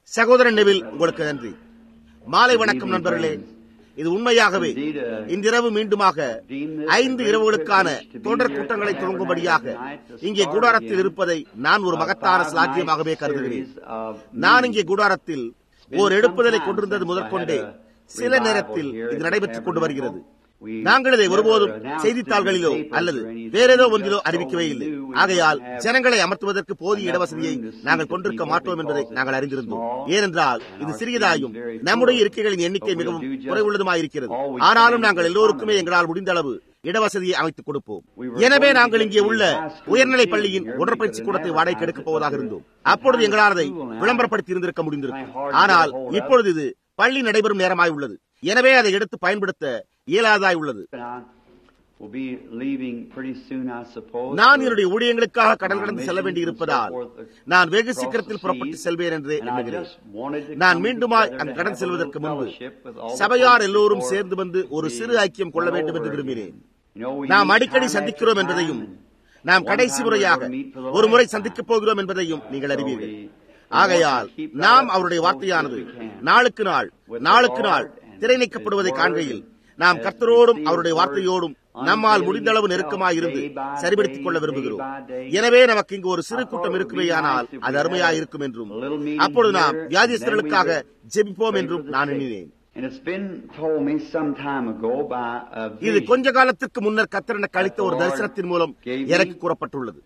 சகோதரன் நெவில் உங்களுக்கு நன்றி மாலை வணக்கம் நண்பர்களே இது உண்மையாகவே இன்றிரவு மீண்டுமாக ஐந்து இரவுகளுக்கான தொடர் கூட்டங்களை துவங்கும்படியாக இங்கே கூடாரத்தில் இருப்பதை நான் ஒரு மகத்தான சாத்தியமாகவே கருதுகிறேன் நான் இங்கே கூடாரத்தில் ஓர் எடுப்புதலை கொண்டிருந்தது முதற்கொண்டே சில நேரத்தில் இது நடைபெற்றுக் கொண்டு வருகிறது நாங்கள் இதை ஒருபோதும் செய்தித்தாள்களிலோ அல்லது வேறேதோ ஒன்றிலோ அறிவிக்கவே இல்லை ஆகையால் ஜனங்களை அமர்த்துவதற்கு போதிய இடவசதியை நாங்கள் கொண்டிருக்க மாட்டோம் என்பதை நாங்கள் அறிந்திருந்தோம் ஏனென்றால் இது சிறியதாயும் நம்முடைய இருக்கைகளின் எண்ணிக்கை மிகவும் குறைவுள்ளதுமாயிருக்கிறது ஆனாலும் நாங்கள் எல்லோருக்குமே எங்களால் முடிந்த அளவு இடவசதியை அமைத்துக் கொடுப்போம் எனவே நாங்கள் இங்கே உள்ள உயர்நிலை பள்ளியின் உடற்பயிற்சி கூடத்தை வாடகைக்கு எடுக்கப் போவதாக இருந்தோம் அப்பொழுது எங்களால் அதை விளம்பரப்படுத்தி இருந்திருக்க முடிந்திருக்கும் ஆனால் இப்பொழுது இது பள்ளி நடைபெறும் நேரமாய் உள்ளது எனவே அதை எடுத்து பயன்படுத்த இயலாதாய் உள்ளது நான் என்னுடைய ஊழியங்களுக்காக கடல் கடந்து செல்ல வேண்டியிருப்பதால் நான் வெகு சீக்கிரத்தில் புறப்பட்டு செல்வேன் என்று எண்ணுகிறேன் நான் மீண்டுமாய் அங்கு கடந்து செல்வதற்கு முன்பு சபையார் எல்லோரும் சேர்ந்து வந்து ஒரு சிறு ஐக்கியம் கொள்ள வேண்டும் என்று விரும்பினேன் நாம் அடிக்கடி சந்திக்கிறோம் என்பதையும் நாம் கடைசி முறையாக ஒரு முறை சந்திக்கப் போகிறோம் என்பதையும் நீங்கள் அறிவீர்கள் ஆகையால் நாம் அவருடைய வார்த்தையானது நாளுக்கு நாள் நாளுக்கு நாள் திரை நீக்கப்படுவதை காண்கையில் நாம் கர்த்தரோடும் அவருடைய வார்த்தையோடும் நம்மால் முடிந்த அளவு நெருக்கமாய் இருந்து சரிபடுத்திக் கொள்ள விரும்புகிறோம் எனவே நமக்கு இங்கு ஒரு சிறு கூட்டம் இருக்குமேயானால் அது அருமையா இருக்கும் என்றும் அப்பொழுது நாம் வியாதிஸ்தர்களுக்காக ஜெபிப்போம் என்றும் நான் எண்ணினேன் இது கொஞ்ச காலத்திற்கு முன்னர் கத்திரன கழித்த ஒரு தரிசனத்தின் மூலம் எனக்கு கூறப்பட்டுள்ளது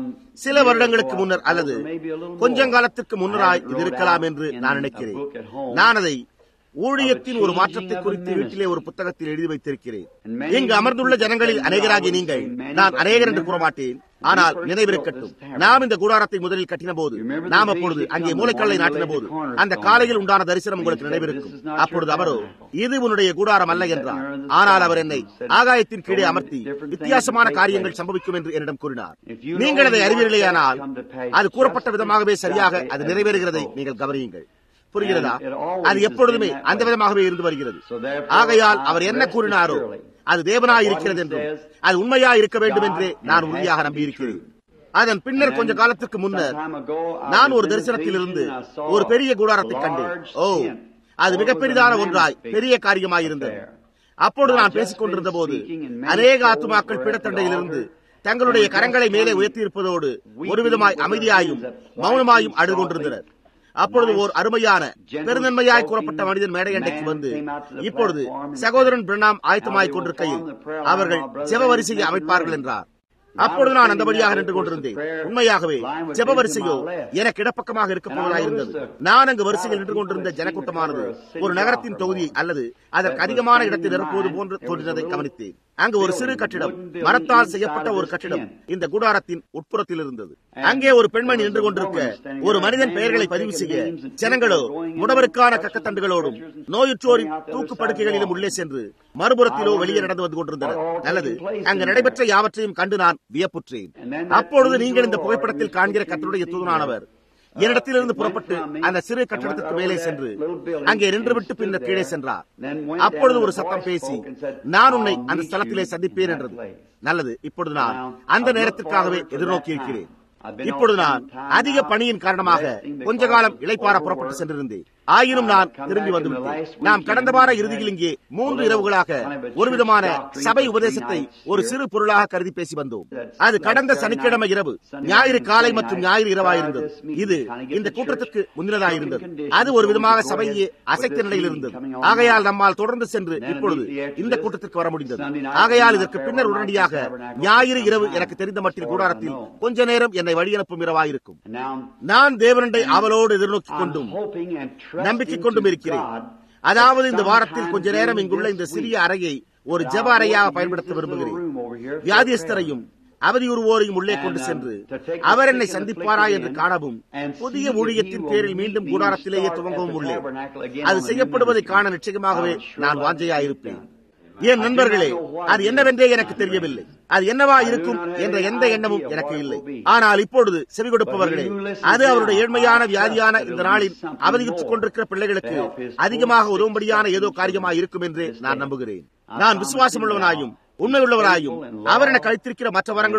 சில வருடங்களுக்கு முன்னர் அல்லது கொஞ்சம் காலத்திற்கு முன்னராய் இது இருக்கலாம் என்று நான் நினைக்கிறேன் நான் அதை ஊழியத்தின் ஒரு மாற்றத்தை குறித்து வீட்டிலே ஒரு புத்தகத்தில் எழுதி வைத்திருக்கிறேன் இங்கு அமர்ந்துள்ள ஜனங்களில் அநேகராகி நீங்கள் நான் அநேகர் என்று கூற மாட்டேன் ஆனால் நினைவிருக்கட்டும் நாம் இந்த கூடாரத்தை முதலில் கட்டின போது நாம் அப்பொழுது அங்கே மூளைக்கல்லை நாட்டின போது அந்த காலையில் உண்டான தரிசனம் உங்களுக்கு நினைவிருக்கும் அப்பொழுது அவரோ இது உன்னுடைய கூடாரம் அல்ல என்றார் ஆனால் அவர் என்னை ஆகாயத்தின் கீழே அமர்த்தி வித்தியாசமான காரியங்கள் சம்பவிக்கும் என்று என்னிடம் கூறினார் நீங்கள் அதை அறிவீர்களேயானால் அது கூறப்பட்ட விதமாகவே சரியாக அது நிறைவேறுகிறதை நீங்கள் கவனியுங்கள் புரிகிறதா அது எப்பொழுதுமே அந்த விதமாகவே இருந்து வருகிறது ஆகையால் அவர் என்ன கூறினாரோ அது தேவனாய் இருக்கிறது என்றும் அது உண்மையா இருக்க வேண்டும் என்றே நான் உறுதியாக நம்பியிருக்கிறேன் அதன் பின்னர் கொஞ்ச காலத்துக்கு முன்னர் நான் ஒரு தரிசனத்தில் இருந்து ஒரு பெரிய கூடாரத்தை கண்டேன் ஓ அது மிகப்பெரிதான ஒன்றாய் பெரிய காரியமாய் இருந்தது அப்பொழுது நான் பேசிக் கொண்டிருந்த போது அநேக ஆத்துமாக்கள் பீடத்தண்டையிலிருந்து தங்களுடைய கரங்களை மேலே உயர்த்தி இருப்பதோடு ஒருவிதமாய் அமைதியாயும் மௌனமாயும் அழுது கொண்டிருந்தனர் அப்பொழுது ஓர் அருமையான பெருநன்மையாய் கூறப்பட்ட மனிதன் மேடையண்டைக்கு வந்து இப்பொழுது சகோதரன் பிரணாம் ஆயத்தமாய் கொண்டிருக்கையில் அவர்கள் ஜெப வரிசையை அமைப்பார்கள் என்றார் அப்பொழுது நான் அந்தபடியாக நின்று கொண்டிருந்தேன் உண்மையாகவே ஜெப வரிசையோ எனக்கு இடப்பக்கமாக இருக்க போவதாயிருந்தது நான் அங்கு வரிசையில் நின்று கொண்டிருந்த ஜனக்கூட்டமானது ஒரு நகரத்தின் தொகுதி அல்லது அதற்கு அதிகமான இடத்தில் நிரப்புவது போன்று தோன்றினதை கவனித்தேன் அங்கு ஒரு சிறு கட்டிடம் மரத்தால் செய்யப்பட்ட ஒரு கட்டிடம் இந்த கூடாரத்தின் உட்புறத்தில் இருந்தது அங்கே ஒரு பெண்மணி நின்று கொண்டிருக்க ஒரு மனிதன் பெயர்களை பதிவு செய்ய ஜனங்களோ முடவருக்கான கக்கத்தண்டுகளோடும் நோயுற்றோரின் தூக்கு படுக்கைகளிலும் உள்ளே சென்று மறுபுறத்திலோ வெளியே நடந்து வந்து கொண்டிருந்தனர் நல்லது அங்கு நடைபெற்ற யாவற்றையும் கண்டு நான் வியப்புற்றேன் அப்பொழுது நீங்கள் இந்த புகைப்படத்தில் காண்கிற கத்தருடைய தூதனானவர் என்னிடத்திலிருந்து புறப்பட்டு அந்த சிறு கட்டடத்துக்கு மேலே சென்று அங்கே நின்றுவிட்டு பின்னர் கீழே சென்றார் அப்பொழுது ஒரு சத்தம் பேசி நான் உன்னை அந்த ஸ்தலத்திலே சந்திப்பேன் என்றது நல்லது இப்பொழுது நான் அந்த நேரத்திற்காகவே எதிர்நோக்கி இருக்கிறேன் இப்பொழுது நான் அதிக பணியின் காரணமாக கொஞ்ச காலம் இளைப்பார புறப்பட்டு சென்றிருந்தேன் ஆயினும் நான் திரும்பி வந்துவிட்டேன் நாம் கடந்த வார இறுதியில் இங்கே மூன்று இரவுகளாக ஒரு விதமான சபை உபதேசத்தை ஒரு சிறு பொருளாக கருதி பேசி வந்தோம் அது கடந்த சனிக்கிழமை இரவு ஞாயிறு காலை மற்றும் ஞாயிறு இரவாயிருந்தது இது இந்த கூட்டத்துக்கு முன்னினதாயிருந்தது அது ஒரு விதமாக சபையே அசைத்த நிலையில் இருந்தது ஆகையால் நம்மால் தொடர்ந்து சென்று இப்பொழுது இந்த கூட்டத்திற்கு வர முடிந்தது ஆகையால் இதற்கு பின்னர் உடனடியாக ஞாயிறு இரவு எனக்கு தெரிந்த மட்டில் கூடாரத்தில் கொஞ்ச நேரம் என்னை வழியனுப்பும் இரவாயிருக்கும் நான் தேவனண்டை அவளோடு எதிர்நோக்கிக் கொண்டும் நம்பிக்கை கொண்டும் இருக்கிறேன் அதாவது இந்த வாரத்தில் கொஞ்ச நேரம் இங்குள்ள இந்த சிறிய அறையை ஒரு ஜப அறையாக பயன்படுத்த விரும்புகிறேன் வியாதியஸ்தரையும் அவதியுறுவோரையும் உள்ளே கொண்டு சென்று அவர் என்னை சந்திப்பாரா என்று காணவும் புதிய ஊழியத்தின் பேரில் மீண்டும் கூடாரத்திலேயே துவங்கவும் உள்ளேன் அது செய்யப்படுவதை காண நிச்சயமாகவே நான் வாஞ்சையாயிருப்பேன் என் நண்பர்களே அது என்னவென்றே எனக்கு தெரியவில்லை அது என்னவா இருக்கும் என்ற எந்த எண்ணமும் எனக்கு இல்லை ஆனால் இப்பொழுது செவி கொடுப்பவர்களே அது அவருடைய ஏழ்மையான வியாதியான இந்த நாளில் அவதியுற்றுக் கொண்டிருக்கிற பிள்ளைகளுக்கு அதிகமாக உதவும்படியான ஏதோ காரியமாக இருக்கும் என்று நான் நம்புகிறேன் நான் விசுவாசமுள்ளவனாயும் உண்மையுள்ளவராயும் அவர் என கழித்திருக்கிற மற்ற வரங்களோடு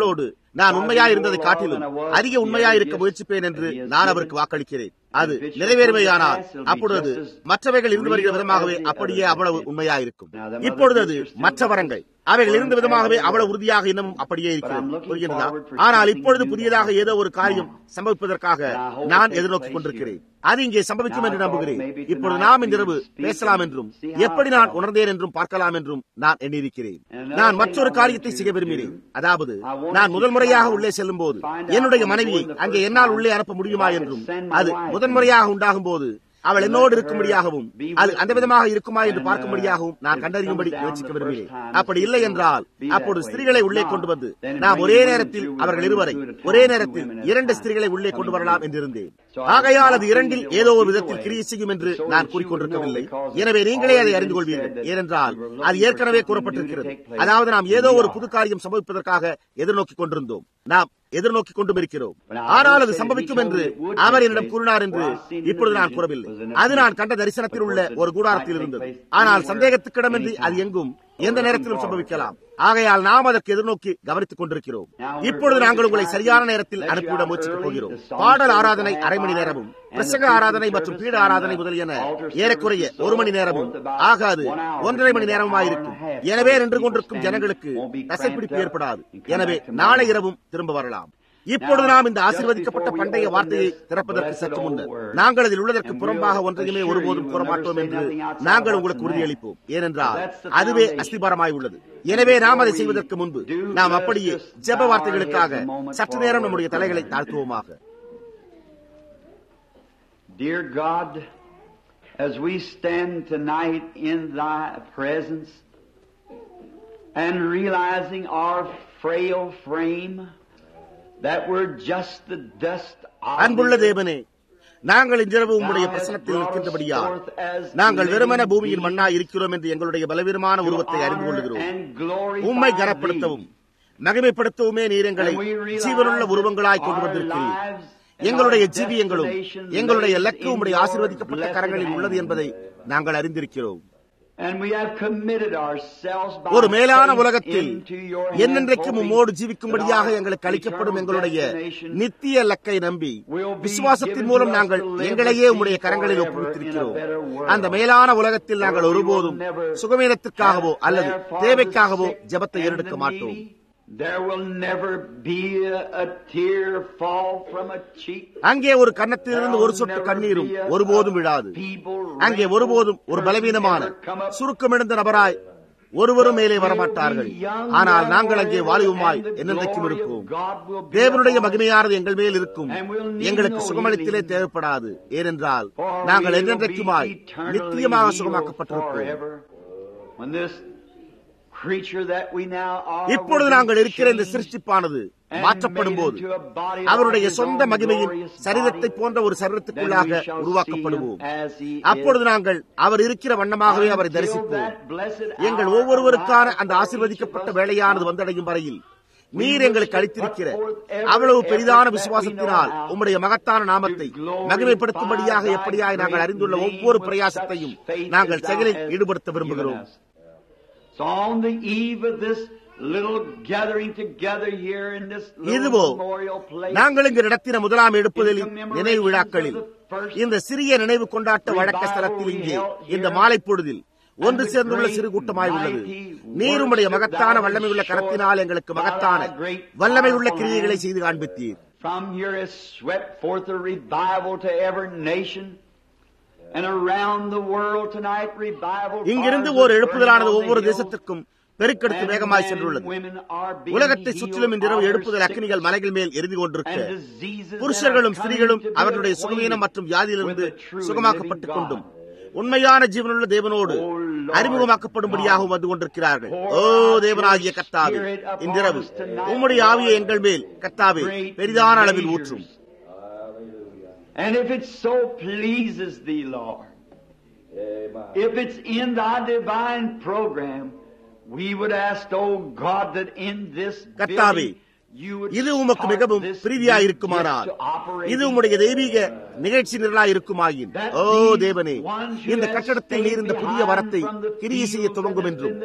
நான் உண்மையாய் இருந்ததை காட்டிலும் அதிக உண்மையாய் இருக்க முயற்சிப்பேன் என்று நான் அவருக்கு வாக்களிக்கிறேன் அது நிறைவேறுமையானால் அப்பொழுது மற்றவைகள் இருந்து வருகிற விதமாகவே அப்படியே அவ்வளவு உண்மையாயிருக்கும் இப்பொழுது அது மற்ற வரங்கள் அவைகள் இருந்த விதமாகவே அவ்வளவு உறுதியாக இன்னமும் அப்படியே இருக்கிறது புரிகிறதா ஆனால் இப்பொழுது புதியதாக ஏதோ ஒரு காரியம் சம்பவிப்பதற்காக நான் எதிர்நோக்கிக் கொண்டிருக்கிறேன் அது இங்கே சம்பவிக்கும் என்று நம்புகிறேன் இப்பொழுது நாம் இன்றிரவு பேசலாம் என்றும் எப்படி நான் உணர்ந்தேன் என்றும் பார்க்கலாம் என்றும் நான் எண்ணியிருக்கிறேன் நான் மற்றொரு காரியத்தை செய்ய விரும்பினேன் அதாவது நான் முதல் முறையாக உள்ளே செல்லும் போது என்னுடைய மனைவியை அங்கே என்னால் உள்ளே அனுப்ப முடியுமா என்றும் அது முதன்முறையாக உண்டாகும் போது அவள் என்னோடு இருக்கும்படியாகவும் அது அந்த விதமாக இருக்குமா என்று பார்க்கும்படியாகவும் நான் கண்டறியும்படி முயற்சிக்க விரும்பினேன் அப்படி இல்லை என்றால் அப்பொழுது ஸ்திரீகளை உள்ளே கொண்டு வந்து நாம் ஒரே நேரத்தில் அவர்கள் இருவரை ஒரே நேரத்தில் இரண்டு ஸ்திரீகளை உள்ளே கொண்டு வரலாம் என்றிருந்தேன் ஆகையால் அது இரண்டில் ஏதோ ஒரு விதத்தில் கிரியை செய்யும் என்று நான் கூறிக்கொண்டிருக்கவில்லை எனவே நீங்களே அதை அறிந்து கொள்வீர்கள் ஏனென்றால் அது ஏற்கனவே கூறப்பட்டிருக்கிறது அதாவது நாம் ஏதோ ஒரு புது காரியம் சம்பவிப்பதற்காக எதிர்நோக்கிக் கொண்டிருந்தோம் நாம் எதிர்நோக்கிக் கொண்டும் இருக்கிறோம் ஆனால் அது சம்பவிக்கும் என்று அவர் என்னிடம் கூறினார் என்று இப்பொழுது நான் கூறவில்லை அது நான் கண்ட தரிசனத்தில் உள்ள ஒரு கூடாரத்தில் இருந்தது ஆனால் சந்தேகத்துக்கிடமின்றி அது எங்கும் எந்த நேரத்திலும் சம்பவிக்கலாம் ஆகையால் நாம் அதற்கு எதிர்நோக்கி கவனித்துக் கொண்டிருக்கிறோம் இப்பொழுது நாங்கள் உங்களை சரியான நேரத்தில் அனுப்பிவிட முயற்சிக்கப் போகிறோம் பாடல் ஆராதனை அரை மணி நேரமும் பிரசங்க ஆராதனை மற்றும் பீட ஆராதனை முதலியன ஏறக்குறைய ஒரு மணி நேரமும் ஆகாது ஒன்றரை மணி நேரமாயிருக்கும் எனவே நின்று கொண்டிருக்கும் ஜனங்களுக்கு தசைப்பிடிப்பு ஏற்படாது எனவே நாளை இரவும் திரும்ப வரலாம் இப்பொழுது நாம் இந்த ஆசீர்வதிக்கப்பட்ட பண்டைய வார்த்தையை திறப்பதற்கு சற்று முன்னர் நாங்கள் அதில் உள்ளதற்கு புறம்பாக ஒன்றையுமே ஒருபோதும் கூற மாட்டோம் என்று நாங்கள் உங்களுக்கு உறுதியளிப்போம் ஏனென்றால் அதுவே அஸ்திபாரமாய் உள்ளது எனவே நாம் அதை செய்வதற்கு முன்பு நாம் அப்படியே ஜெப வார்த்தைகளுக்காக சற்று நேரம் நம்முடைய தலைகளை தாழ்த்துவோமாக Dear God, as we stand tonight in Thy presence and realizing our frail frame, that we're just the dust of அன்புள்ள தேவனே நாங்கள் இன்றிரவு உம்முடைய பிரசனத்தில் நிற்கின்றபடியா நாங்கள் வெறுமன பூமியின் மண்ணாய் இருக்கிறோம் என்று எங்களுடைய பலவீனமான உருவத்தை அறிந்து கொள்கிறோம் உம்மை கனப்படுத்தவும் மகிமைப்படுத்தவுமே நீர் எங்களை ஜீவனுள்ள உருவங்களாய் கொண்டு வந்திருக்கிறீர் எங்களுடைய ஜீவியங்களும் எங்களுடைய இலக்கு உம்முடைய ஆசீர்வதிக்கப்பட்ட கரங்களில் உள்ளது என்பதை நாங்கள் அறிந்திருக்கிறோம் ஒரு மேலான உலகத்தில் என்னென்றைக்கும் உம்மோடு ஜீவிக்கும்படியாக எங்களுக்கு அளிக்கப்படும் எங்களுடைய நித்திய லக்கை நம்பி விசுவாசத்தின் மூலம் நாங்கள் எங்களையே உம்முடைய கரங்களில் ஒப்புவித்திருக்கிறோம் அந்த மேலான உலகத்தில் நாங்கள் ஒருபோதும் சுகமீனத்திற்காகவோ அல்லது தேவைக்காகவோ ஜபத்தை ஏறெடுக்க மாட்டோம் There will never be a, a tear fall from a cheek. அங்கே ஒரு கன்னத்திலிருந்து ஒரு சொட்டு கண்ணீரும் ஒருபோதும் விழாது அங்கே ஒருபோதும் ஒரு பலவீனமான சுருக்கமிழந்த நபராய் ஒருவரும் மேலே வரமாட்டார்கள் ஆனால் நாங்கள் அங்கே வாலிபமாய் என்னென்றைக்கும் இருப்போம் தேவனுடைய மகிமையானது எங்கள் மேல் இருக்கும் எங்களுக்கு சுகமளித்திலே தேவைப்படாது ஏனென்றால் நாங்கள் என்னென்றைக்குமாய் நித்தியமாக சுகமாக்கப்பட்டிருப்போம் இப்பொழுது நாங்கள் இருக்கிற இந்த சிருஷ்டிப்பானது மாற்றப்படும் போது அவருடைய சொந்த மகிமையின் சரீரத்தை போன்ற ஒரு சரீரத்துக்குள்ளாக உருவாக்கப்படுவோம் அப்பொழுது நாங்கள் அவர் இருக்கிற வண்ணமாகவே அவரை தரிசிப்போம் எங்கள் ஒவ்வொருவருக்கான அந்த ஆசிர்வதிக்கப்பட்ட வேலையானது வந்தடையும் வரையில் நீர் எங்களுக்கு அளித்திருக்கிற அவ்வளவு பெரிதான விசுவாசத்தினால் உம்முடைய மகத்தான நாமத்தை மகிமைப்படுத்தும்படியாக எப்படியாய் நாங்கள் அறிந்துள்ள ஒவ்வொரு பிரயாசத்தையும் நாங்கள் செயலில் ஈடுபடுத்த விரும்புகிறோம் So on the eve of this little gathering together here in this இதுவோ little memorial place, நாங்கள் இங்கு நடத்தின முதலாம் எடுப்புதலில் நினைவு விழாக்களில் இந்த சிறிய நினைவு கொண்டாட்ட வழக்க ஸ்தலத்தில் இங்கே இந்த மாலை பொழுதில் ஒன்று சேர்ந்துள்ள சிறு கூட்டமாய் உள்ளது நீர் உம்முடைய மகத்தான வல்லமை உள்ள கரத்தினால் எங்களுக்கு மகத்தான வல்லமை உள்ள கிரியைகளை செய்து காண்பித்தீர் from here has swept forth a revival to every nation. And around the world tonight, revival இங்கிருந்து ஓர் எழுப்புதலானது ஒவ்வொரு தேசத்திற்கும் பெருக்கெடுத்து வேகமாய் சென்றுள்ளது உலகத்தை சுற்றிலும் இன்றிரவு எழுப்புதல் அக்னிகள் மலைகள் மேல் எரிந்து கொண்டிருக்க புருஷர்களும் ஸ்திரீகளும் அவர்களுடைய சுகவீனம் மற்றும் வியாதியிலிருந்து சுகமாக்கப்பட்டுக் கொண்டும் உண்மையான ஜீவனுள்ள தேவனோடு அறிமுகமாக்கப்படும்படியாகவும் வந்து கொண்டிருக்கிறார்கள் ஓ தேவனாகிய கத்தாவே இன்றிரவு உம்முடைய ஆவியை எங்கள் மேல் கத்தாவே பெரிதான அளவில் ஊற்றும் And if it so pleases thee, Lord, if it's in thy divine program, we would ask, oh God, that in this கர்த்தாவே, building you would இது உமக்கு start மிகவும் this பிரிவியா new இருக்குமானால் gift to operate இது in உம்முடைய this தெய்வீக நிகழ்ச்சி நிரலா இருக்குமாயின் ஓ தேவனே இந்த கட்டடத்தில் நீர் இந்த புதிய வரத்தை கிரியை செய்ய துவங்கும் என்றும்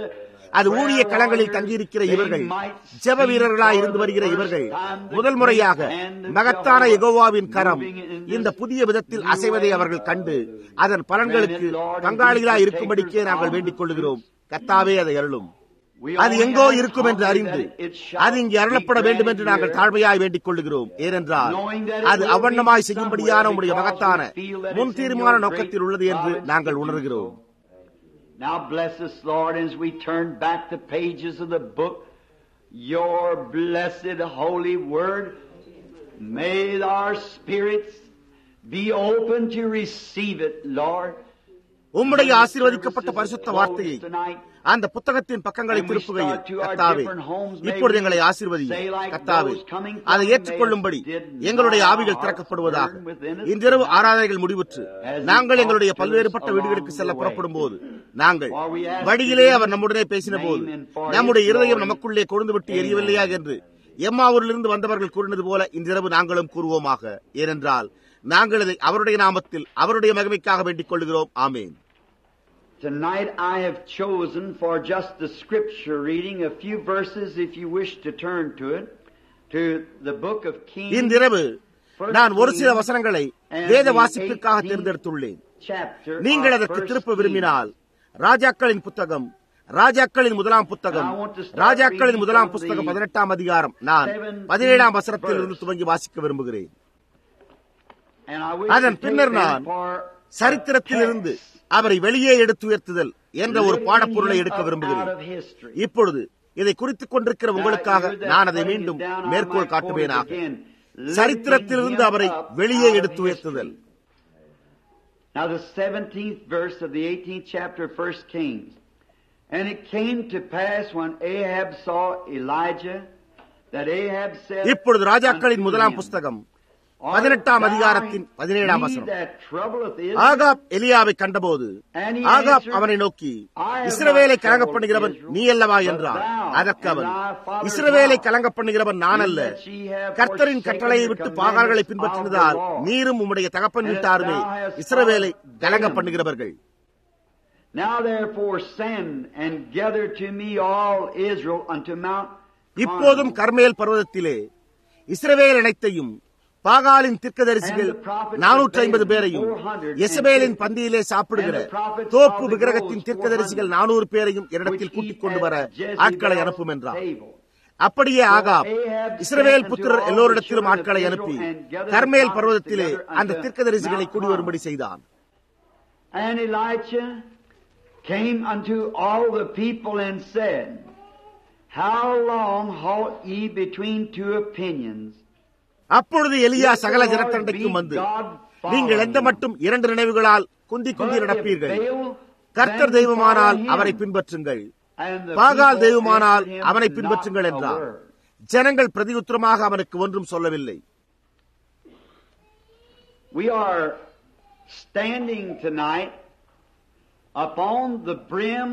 அது ஊழிய களங்களில் தங்கியிருக்கிற இவர்கள் ஜெப வீரர்களாய் இருந்து வருகிற இவர்கள் முதல் முறையாக மகத்தான எகோவாவின் கரம் இந்த புதிய விதத்தில் அசைவதை அவர்கள் கண்டு அதன் பலன்களுக்கு பங்காளிகளாய் இருக்கும்படிக்கே நாங்கள் வேண்டிக் கொள்கிறோம் கத்தாவே அதை அருளும் அது எங்கோ இருக்கும் என்று அறிந்து அது இங்கே அருளப்பட வேண்டும் என்று நாங்கள் தாழ்மையாய் வேண்டிக் கொள்கிறோம் ஏனென்றால் அது அவ்வண்ணமாய் செய்யும்படியான உடைய மகத்தான முன் தீர்மான நோக்கத்தில் உள்ளது என்று நாங்கள் உணர்கிறோம் Now bless us, Lord, as we turn back the pages of the book, your blessed holy word. May our spirits be open to receive it, Lord. உம்முடைய ஆசீர்வதிக்கப்பட்ட பரிசுத்த வார்த்தையை அந்த புத்தகத்தின் பக்கங்களை திருப்புகையில் கத்தாவே இப்பொழுது எங்களை ஆசீர்வதி கத்தாவே அதை ஏற்றுக்கொள்ளும்படி எங்களுடைய ஆவிகள் திறக்கப்படுவதாக இன்றிரவு ஆராதனைகள் முடிவுற்று நாங்கள் எங்களுடைய பல்வேறுபட்ட வீடுகளுக்கு செல்ல புறப்படும் போது நாங்கள் வழியிலே அவர் நம்முடனே பேசின போது நம்முடைய இருதயம் நமக்குள்ளே கொழுந்து விட்டு எரியவில்லையா என்று எம்மாவூரிலிருந்து வந்தவர்கள் கூறினது போல இன்றிரவு நாங்களும் கூறுவோமாக ஏனென்றால் நாங்கள் இதை அவருடைய நாமத்தில் அவருடைய மகிமைக்காக வேண்டிக் கொள்கிறோம் ஆமேன் Tonight I have chosen for just the scripture reading a few verses, if you wish to turn to it, to the book of Kings. இன்றிரவு நான் ஒரு சில வசனங்களை வேத வாசிப்பிற்காக தேர்ந்தெடுத்துள்ளேன் நீங்கள் அதற்கு திருப்ப விரும்பினால் ராஜாக்களின் புத்தகம் ராஜாக்களின் முதலாம் புத்தகம் ராஜாக்களின் முதலாம் புத்தகம் பதினெட்டாம் அதிகாரம் நான் பதினேழாம் வசனத்தில் இருந்து துவங்கி வாசிக்க விரும்புகிறேன் அதன் பின்னர் நான் சரித்திரத்திலிருந்து அவரை வெளியே எடுத்து உயர்த்துதல் என்ற ஒரு பாடப்பொருளை எடுக்க விரும்புகிறேன் இப்பொழுது இதை குறித்துக் கொண்டிருக்கிற உங்களுக்காக நான் அதை மீண்டும் மேற்கோள் காட்டுவேனாக சரித்திரத்திலிருந்து அவரை வெளியே எடுத்து உயர்த்துதல் Now the 17th verse of the 18th chapter of 1 Kings. And it came to pass when Ahab saw Elijah that Ahab said இப்பொழுது ராஜாக்களின் முதலாம் புஸ்தகம் பதினெட்டாம் அதிகாரத்தின் பதினேழாம் வசனம் ஆகாப் எலியாவை கண்டபோது ஆகாப் அவனை நோக்கி இஸ்ரவேலை கலங்க பண்ணுகிறவன் நீ அல்லவா என்றான் அதற்கு அவன் இஸ்ரவேலை கலங்க பண்ணுகிறவன் நான் அல்ல கர்த்தரின் கட்டளையை விட்டு பாகால்களை பின்பற்றினதால் நீரும் உம்முடைய தகப்பன் வீட்டாருமே இஸ்ரவேலை கலங்க பண்ணுகிறவர்கள் Now therefore send and gather to me all Israel unto Mount இப்போதும் கர்மேல் பர்வதத்திலே இஸ்ரவேல் அனைத்தையும் பாகாலின் திர்க்கதரிசிகள் நானூற்றி ஐம்பது பேரையும் எசபேலின் பந்தியிலே சாப்பிடுகிற தோப்பு விக்கிரகத்தின் திர்க்கதரிசிகள் நானூறு பேரையும் என்னிடத்தில் கூட்டிக் கொண்டு வர ஆட்களை அனுப்பும் என்றார் அப்படியே ஆகாப் இஸ்ரவேல் புத்திரர் எல்லோரிடத்திலும் ஆட்களை அனுப்பி கர்மேல் பர்வதத்திலே அந்த திர்க்கதரிசிகளை கூடி வரும்படி செய்தான் And Elijah came unto all the people and said, How long halt ye between two opinions? அப்பொழுது எலியா சகல ஜனத்தண்டைக்கும் வந்து நீங்கள் எந்த மட்டும் இரண்டு நினைவுகளால் குந்தி குந்தி நடப்பீர்கள் கர்த்தர் தெய்வமானால் அவரை பின்பற்றுங்கள் பாகால் தெய்வமானால் அவனை பின்பற்றுங்கள் என்றார் ஜனங்கள் பிரதியுத்தரமாக அவனுக்கு ஒன்றும் சொல்லவில்லை We are standing tonight upon the brim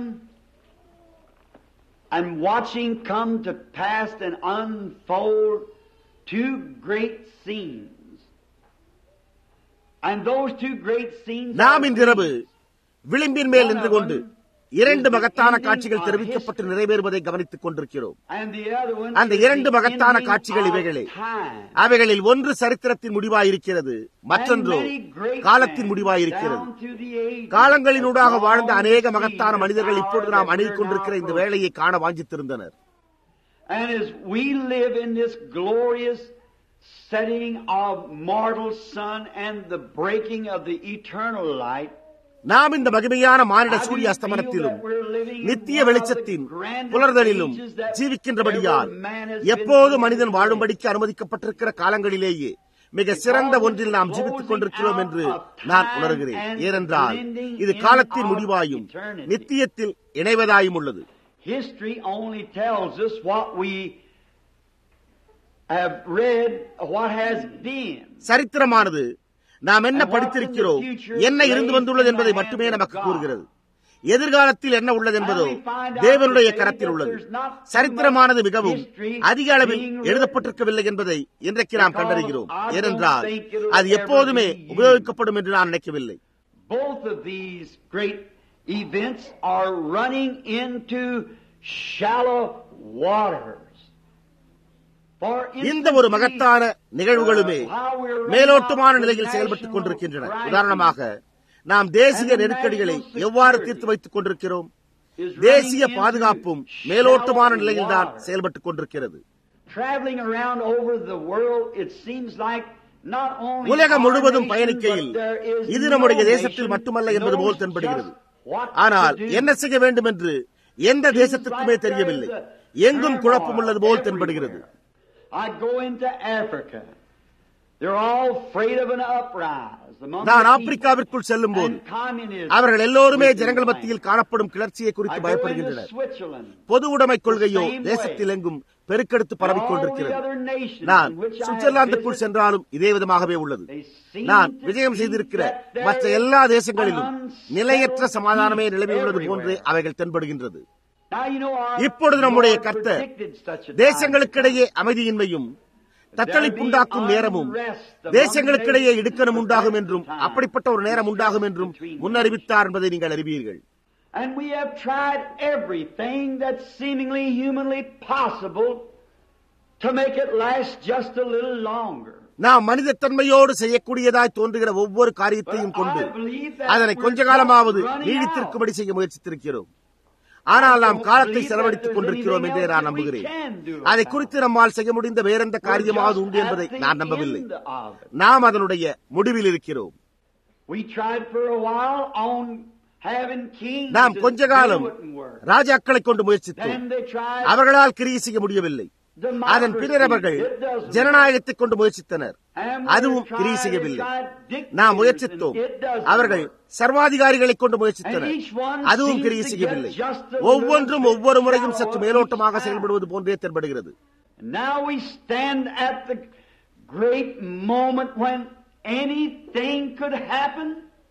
and watching come to pass and unfold two great scenes. And those two great scenes நாம் இன்றிரவு விளிம்பின் மேல் நின்று கொண்டு இரண்டு மகத்தான காட்சிகள் தெரிவிக்கப்பட்டு நிறைவேறுவதை கவனித்துக் கொண்டிருக்கிறோம் அந்த இரண்டு மகத்தான காட்சிகள் இவைகளே அவைகளில் ஒன்று சரித்திரத்தின் முடிவாயிருக்கிறது மற்றொன்றோ காலத்தின் முடிவாயிருக்கிறது காலங்களினூடாக வாழ்ந்த அநேக மகத்தான மனிதர்கள் இப்பொழுது நாம் அணுகிக் கொண்டிருக்கிற இந்த வேலையை காண வாஞ்சித்திருந்தனர் And as we live in this glorious setting of mortal sun and the breaking of the eternal light, நாம் இந்த மகிமையான மானிட சூரிய அஸ்தமனத்திலும் நித்திய வெளிச்சத்தின் புலர்தலிலும் ஜீவிக்கின்றபடியால் எப்போது மனிதன் வாழும்படிக்கு அனுமதிக்கப்பட்டிருக்கிற காலங்களிலேயே மிக சிறந்த ஒன்றில் நாம் ஜீவித்துக் கொண்டிருக்கிறோம் என்று நான் உணர்கிறேன் ஏனென்றால் இது காலத்தின் முடிவாயும் நித்தியத்தில் இணைவதாயும் உள்ளது History only tells us what we have read, what has been. சரித்திரமானது நாம் என்ன படித்திருக்கிறோம் என்ன இருந்து வந்துள்ளது என்பதை மட்டுமே நமக்கு கூறுகிறது எதிர்காலத்தில் என்ன உள்ளது என்பதோ தேவனுடைய கரத்தில் உள்ளது சரித்திரமானது மிகவும் அதிக அளவில் எழுதப்பட்டிருக்கவில்லை என்பதை இன்றைக்கு நாம் கண்டறிகிறோம் ஏனென்றால் அது எப்போதுமே உபயோகிக்கப்படும் என்று நான் நினைக்கவில்லை Both of these great events are running into shallow waters. For இந்த ஒரு மகத்தான நிகழ்வுகளுமே மேலோட்டமான நிலையில் செயல்பட்டுக் கொண்டிருக்கின்றன உதாரணமாக நாம் தேசிய நெருக்கடிகளை எவ்வாறு தீர்த்து வைத்துக் கொண்டிருக்கிறோம் தேசிய பாதுகாப்பும் மேலோட்டமான நிலையில்தான் செயல்பட்டுக் கொண்டிருக்கிறது traveling around over the world, it seems like not only உலகம் our முழுவதும் nation, பயணிக்கையில் but there is இது no நம்முடைய தேசத்தில் nation மட்டுமல்ல என்பது போல் knows தென்படுகிறது just what to ஆனால் do. என்ன செய்ய வேண்டும் என்று எந்த தேசத்திற்குமே தெரியவில்லை எங்கும் குழப்பம் உள்ளது போல் தென்படுகிறது I go into Africa. They're all afraid of an uprise among நான் the ஆப்பிரிக்காவிற்குள் செல்லும் people போது and communism. அவர்கள் எல்லோருமே which is ஜனங்கள் like- மத்தியில் காணப்படும் கிளர்ச்சியை I குறித்து go into பயப்படுகின்றனர் Switzerland. பொது உடைமை கொள்கையோ தேசத்தில் எங்கும் பெருக்கெடுத்து பரவிக் All the கொண்டிருக்கிறது other nations நான் in which I have சுவிட்சர்லாந்துக்குள் visited, சென்றாலும் இதே விதமாகவே உள்ளது they seem நான் to விஜயம் think செய்திருக்கிற that there மற்ற is எல்லா தேசங்களிலும் an unsettled நிலையற்ற சமாதானமே peace நிலவியுள்ளது everywhere. போன்றே அவைகள் தென்படுகின்றது Now you know our இப்பொழுது நம்முடைய Lord கர்த்தர் predicted such a time. தேசங்களுக்கிடையே அமைதியின்மையும் தத்தளிப்புண்டாக்கும் நேரமும் தேசங்களுக்கிடையே இடுக்கணும் உண்டாகும் என்றும் அப்படிப்பட்ட ஒரு நேரம் உண்டாகும் என்றும் முன்னறிவித்தார் என்பதை நீங்கள் அறிவீர்கள் And we have tried everything that's seemingly humanly possible to make it last just a little longer. நாம் மனிதத்தன்மையோடு செய்யக்கூடியதாய் தோன்றுகிற ஒவ்வொரு காரியத்தையும் கொண்டு அதனை கொஞ்ச காலமாவது நீடித்திருக்கும்படி செய்ய முயற்சித்திருக்கிறோம் ஆனால் நாம் காலத்தை செலவழித்துக் கொண்டிருக்கிறோம் என்றே நான் நம்புகிறேன் அதை குறித்து நம்மால் செய்ய முடிந்த வேறெந்த காரியமாவது உண்டு என்பதை நான் நம்பவில்லை நாம் அதனுடைய முடிவில் இருக்கிறோம் We tried for a while on having kings. நாம் and கொஞ்ச காலம் it wouldn't work. ராஜாக்களை கொண்டு முயற்சித்தோம் Then they tried அவர்களால் கிரியை செய்ய முடியவில்லை அதன் பின்னர் அவர்கள் ஜனநாயகத்தை கொண்டு முயற்சித்தனர் And அதுவும் we கிரியை tried செய்யவில்லை and tried நாம் dictators முயற்சித்தோம் and it doesn't அவர்கள் work. சர்வாதிகாரிகளை கொண்டு முயற்சித்தனர் And each one அதுவும் seems கிரியை to செய்யவில்லை get just a little ஒவ்வொன்றும் bit ஒவ்வொரு முறையும் சற்று shallower மேலோட்டமாக each time. செயல்படுவது போன்றே தென்படுகிறது And Now we stand at the great moment when anything could happen.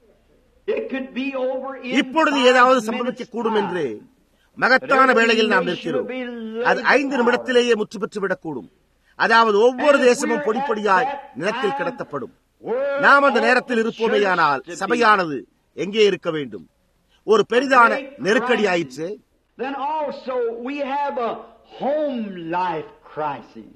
It could be over in இப்பொழுது five ஏதாவது minutes சம்பவிக்க கூடும் time. என்று மகத்தான வேளையில் நாம் நிற்கிறோம் அது ஐந்து நிமிடத்திலேயே முற்று பெற்று விடக்கூடும் அதாவது ஒவ்வொரு தேசமும் பொடிப்பொடியாய் நிலத்தில் கிடத்தப்படும் நாம் அந்த நேரத்தில் இருப்போமேயானால் சபையானது எங்கே இருக்க வேண்டும் ஒரு பெரிதான நெருக்கடி ஆயிற்று Then also we have a home life crisis.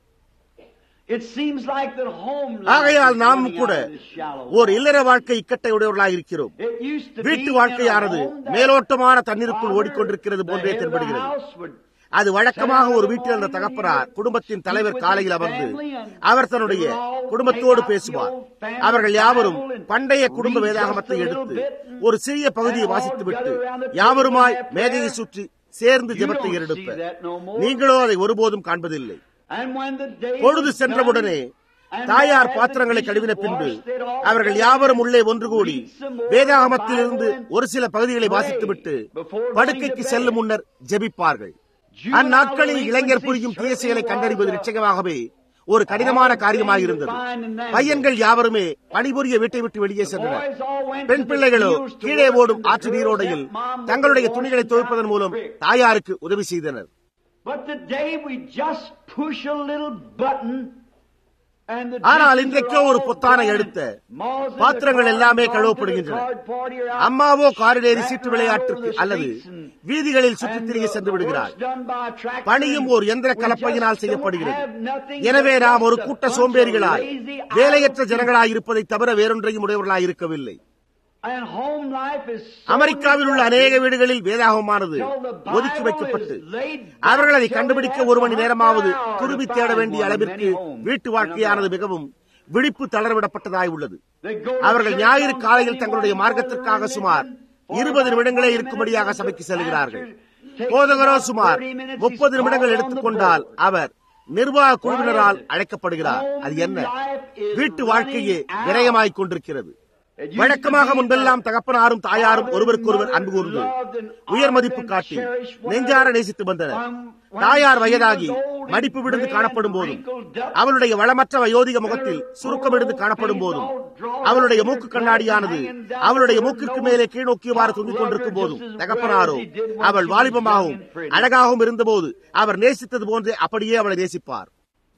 It seems like that home life ஆகையால் is நாமும் running கூட out of this shallow ஒரு water. இல்லற வாழ்க்கை இக்கட்டை உடையவர்களாக இருக்கிறோம் It used to வீட்டு be in a வாழ்க்கையானது home that மேலோட்டமான தண்ணீருக்குள் father, ஓடிக்கொண்டிருக்கிறது the போன்றே head of the தென்படுகிறது house would அது வழக்கமாக ஒரு வீட்டில் இருந்த தகப்பனார் குடும்பத்தின் தலைவர் காலையில் அமர்ந்து அவர் தன்னுடைய குடும்பத்தோடு பேசுவார் அவர்கள் யாவரும் பண்டைய குடும்ப வேதாகமத்தை எடுத்து ஒரு சிறிய பகுதியை வாசித்துவிட்டு யாவருமாய் மேதையை சுற்றி சேர்ந்து ஜெபத்தை ஏறெடுப்பர் நீங்களோ அதை ஒருபோதும் காண்பதில்லை And when the day பொழுது was சென்றவுடனே done, and தாயார் they had பாத்திரங்களை the கழுவின dishes பின்பு washed, they'd all அவர்கள் go யாவரும் and உள்ளே ஒன்று கூடி read some more வேதாகமத்திலிருந்து Bible and ஒரு சில பகுதிகளை pray வாசித்துவிட்டு before going படுக்கைக்கு to bed. செல்லும் முன்னர் ஜெபிப்பார்கள் Juvenile அந்நாட்களில் இளைஞர் delinquency புரியும் தீய செயலை certainly கண்டறிவது was a- நிச்சயமாகவே ஒரு கடினமான காரியமாயிருந்தது பையன்கள் யாவருமே பணிபுரிய வீட்டை விட்டு வெளியே சென்றனர் boys all went பெண் to the பிள்ளைகளோ fields to கீழே work, ஓடும் and the ஆற்று girls நீரோடையில் helped mom with தங்களுடைய the துணிகளை washing துவைப்பதன் down மூலம் the creek. தாயாருக்கு உதவி செய்தனர் But today we just push a little button and the ஆனால் dishes இன்றைக்கோ are ஒரு all பொத்தானை done. எடுத்த Malls in the பாத்திரங்கள் car, எல்லாமே gone to the கழுவப்படுகின்றன. card party or out அம்மாவோ காரிலேறி back சீட்டு around விளையாட்டுக்கு the அல்லது streets and- வீதிகளில் சுற்றித் and திரிய the- சென்று the விடுகிறார் work's done by a tractor பணியும் and ஒரு எந்திர we கலப்பையினால் just don't செய்யப்படுகிறது have nothing எனவே but நாம் ஒரு just a கூட்ட bunch சோம்பேறிகளாய் of lazy, வேலையற்ற idle ஜனங்களாய் இருப்பதை தவிர வேறொன்றையும் உடையவர்களாய் இருக்கவில்லை And home life is so அமெரிக்காவில் உள்ள neglected அநேக வீடுகளில் வேதாகமானது till the Bible ஒதுக்கி வைக்கப்பட்டு is laid back அவர்கள் அதை till கண்டுபிடிக்க they ஒரு have மணி to நேரமாவது hunt for an hour துருவி to தேட find வேண்டிய one in அளவிற்கு many homes வீட்டு in வாழ்க்கையானது America. மிகவும் விழிப்பு தளரவிடப்பட்டதாய் உள்ளது They go to அவர்கள் church ஞாயிறு on காலையில் Sunday தங்களுடைய morning மார்க்கத்திற்காக for their சுமார் religion, for இருபது about நிமிடங்களே 20 இருக்கும்படியாக minutes, சபைக்கு the செல்கிறார்கள் pastor takes போதகரோ about சுமார் 30 minutes, முப்பது he's நிமிடங்கள் called on எடுத்துக்கொண்டால் the board. அவர் நிர்வாக குழுவினரால் Why is it? அழைக்கப்படுகிறார் அது என்ன Home life is வீட்டு வாழ்க்கையே running out. விரயமாய்க் கொண்டிருக்கிறது It used to வழக்கமாக be முன்பெல்லாம் that தகப்பனாரும் தாயாரும் father ஒருவருக்கொருவர் and அன்பு கூர்ந்து mother loved and உயர் honored மதிப்பு and காட்டி cherished one நெஞ்சார another. நேசித்து வந்தனர் When- when தாயார் she வயதாகி was old and மடிப்பு விழுந்து gray காணப்படும் and போதும் wrinkled up, அவளுடைய வளமற்ற வயோதிக முகத்தில் சுருக்கம் எடுத்து காணப்படும் போதும் அவளுடைய மூக்கு கண்ணாடியானது அவளுடைய மூக்கிற்கு மேலே கீழ்நோக்கியவாறு தொங்கிக் கொண்டிருக்கும் போதும் தகப்பனாரோ அவள் வாலிபமாகவும் அழகாகவும் இருந்தபோது அவர் நேசித்தது போன்றே அப்படியே அவளை நேசிப்பார்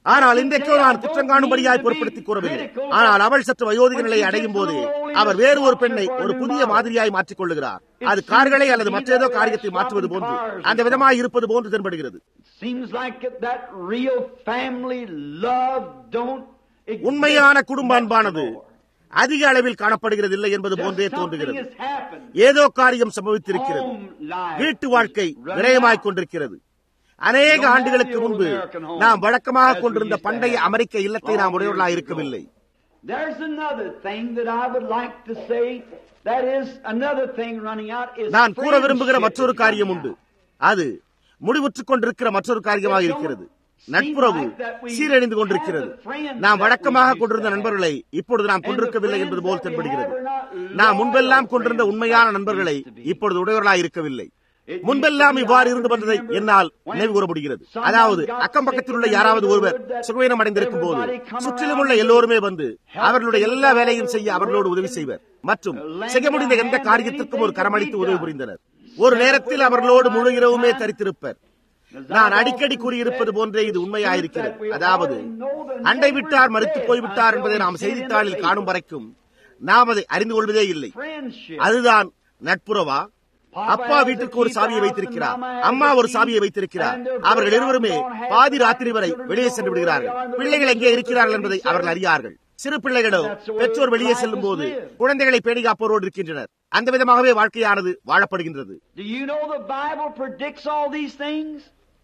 ஆனால் இன்றைக்கோ நான் குற்றம் காணும்படியாய் பொருட்படுத்தி கூறவில்லை ஆனால் அவள் சற்று வயோதிக நிலையை அடையும் போது அவர் வேறு ஒரு பெண்ணை ஒரு புதிய மாதிரியாய் மாற்றிக் கொள்ளுகிறார் அது கார்களை அல்லது மற்றேதோ காரியத்தை மாற்றுவது போன்று அந்த விதமாய் இருப்பது போன்று தென்படுகிறது Seems like that real family love don't exist உண்மையான குடும்ப அன்பானது anymore. அதிக அளவில் காணப்படுகிறது இல்லை என்பது போன்றே Just something தோன்றுகிறது has happened. ஏதோ காரியம் சம்பவித்திருக்கிறது Home life வீட்டு வாழ்க்கை is running விரயமாய்க் out. கொண்டிருக்கிறது அநேக ஆண்டுகளுக்கு முன்பு நாம் வழக்கமாக கொண்டிருந்த பண்டைய அமெரிக்க இல்லத்தை நாம் உடையவர்களாக இருக்கவில்லை There's another thing that I would like to say. That is another thing running out is நான் கூற விரும்புகிற friendship மற்றொரு is காரியம் running உண்டு out. அது முடிவுற்றுக் கொண்டிருக்கிற மற்றொரு காரியமாக இருக்கிறது நட்புறவு சீரழிந்து கொண்டிருக்கிறது நாம் வழக்கமாக கொண்டிருந்த நண்பர்களை இப்பொழுது நாம் கொண்டிருக்கவில்லை என்பது போல் தென்படுகிறது நாம் முன்பெல்லாம் கொண்டிருந்த உண்மையான நண்பர்களை இப்பொழுது உடையவர்களாக இருக்கவில்லை முன்பெல்லாம் இவ்வாறு இருந்து வந்ததை என்னால் நினைவு கூற முடிகிறது அதாவது அக்கம் பக்கத்தில் உள்ள யாராவது ஒருவர் சுகவீனம் அடைந்திருக்கும் போது சுற்றிலும் உள்ள எல்லோருமே வந்து அவர்களுடைய எல்லா வேலையும் செய்ய அவர்களோடு உதவி செய்வர் மற்றும் செய்ய முடிந்த எந்த காரியத்திற்கும் ஒரு கரமளித்து உதவி புரிந்தனர் ஒரு நேரத்தில் அவர்களோடு முழு இரவுமே தரித்திருப்பர் நான் அடிக்கடி கூறியிருப்பது போன்றே இது உண்மையாயிருக்கிறது அதாவது அண்டை விட்டார் மறித்து போய்விட்டார் என்பதை நாம் செய்தித்தாளில் காணும் வரைக்கும் நாம் அதை அறிந்து கொள்வதே இல்லை Friendship. அதுதான் நட்புறவா அப்பா வீட்டுக்கு ஒரு சாவியை வைத்திருக்கிறார் அம்மா ஒரு சாவியை வைத்திருக்கிறார் அவர்கள் இருவருமே பாதி ராத்திரி வரை வெளியே சென்று விடுகிறார்கள் பிள்ளைகள் எங்கே இருக்கிறார்கள் என்பதை அவர்கள் அறியார்கள் சிறு பிள்ளைகளோ பெற்றோர் வெளியே செல்லும் போது குழந்தைகளை பேணி காப்போரோடு இருக்கின்றனர் அந்த விதமாகவே வாழ்க்கையானது வாழப்படுகின்றது Do you know the Bible predicts all these things?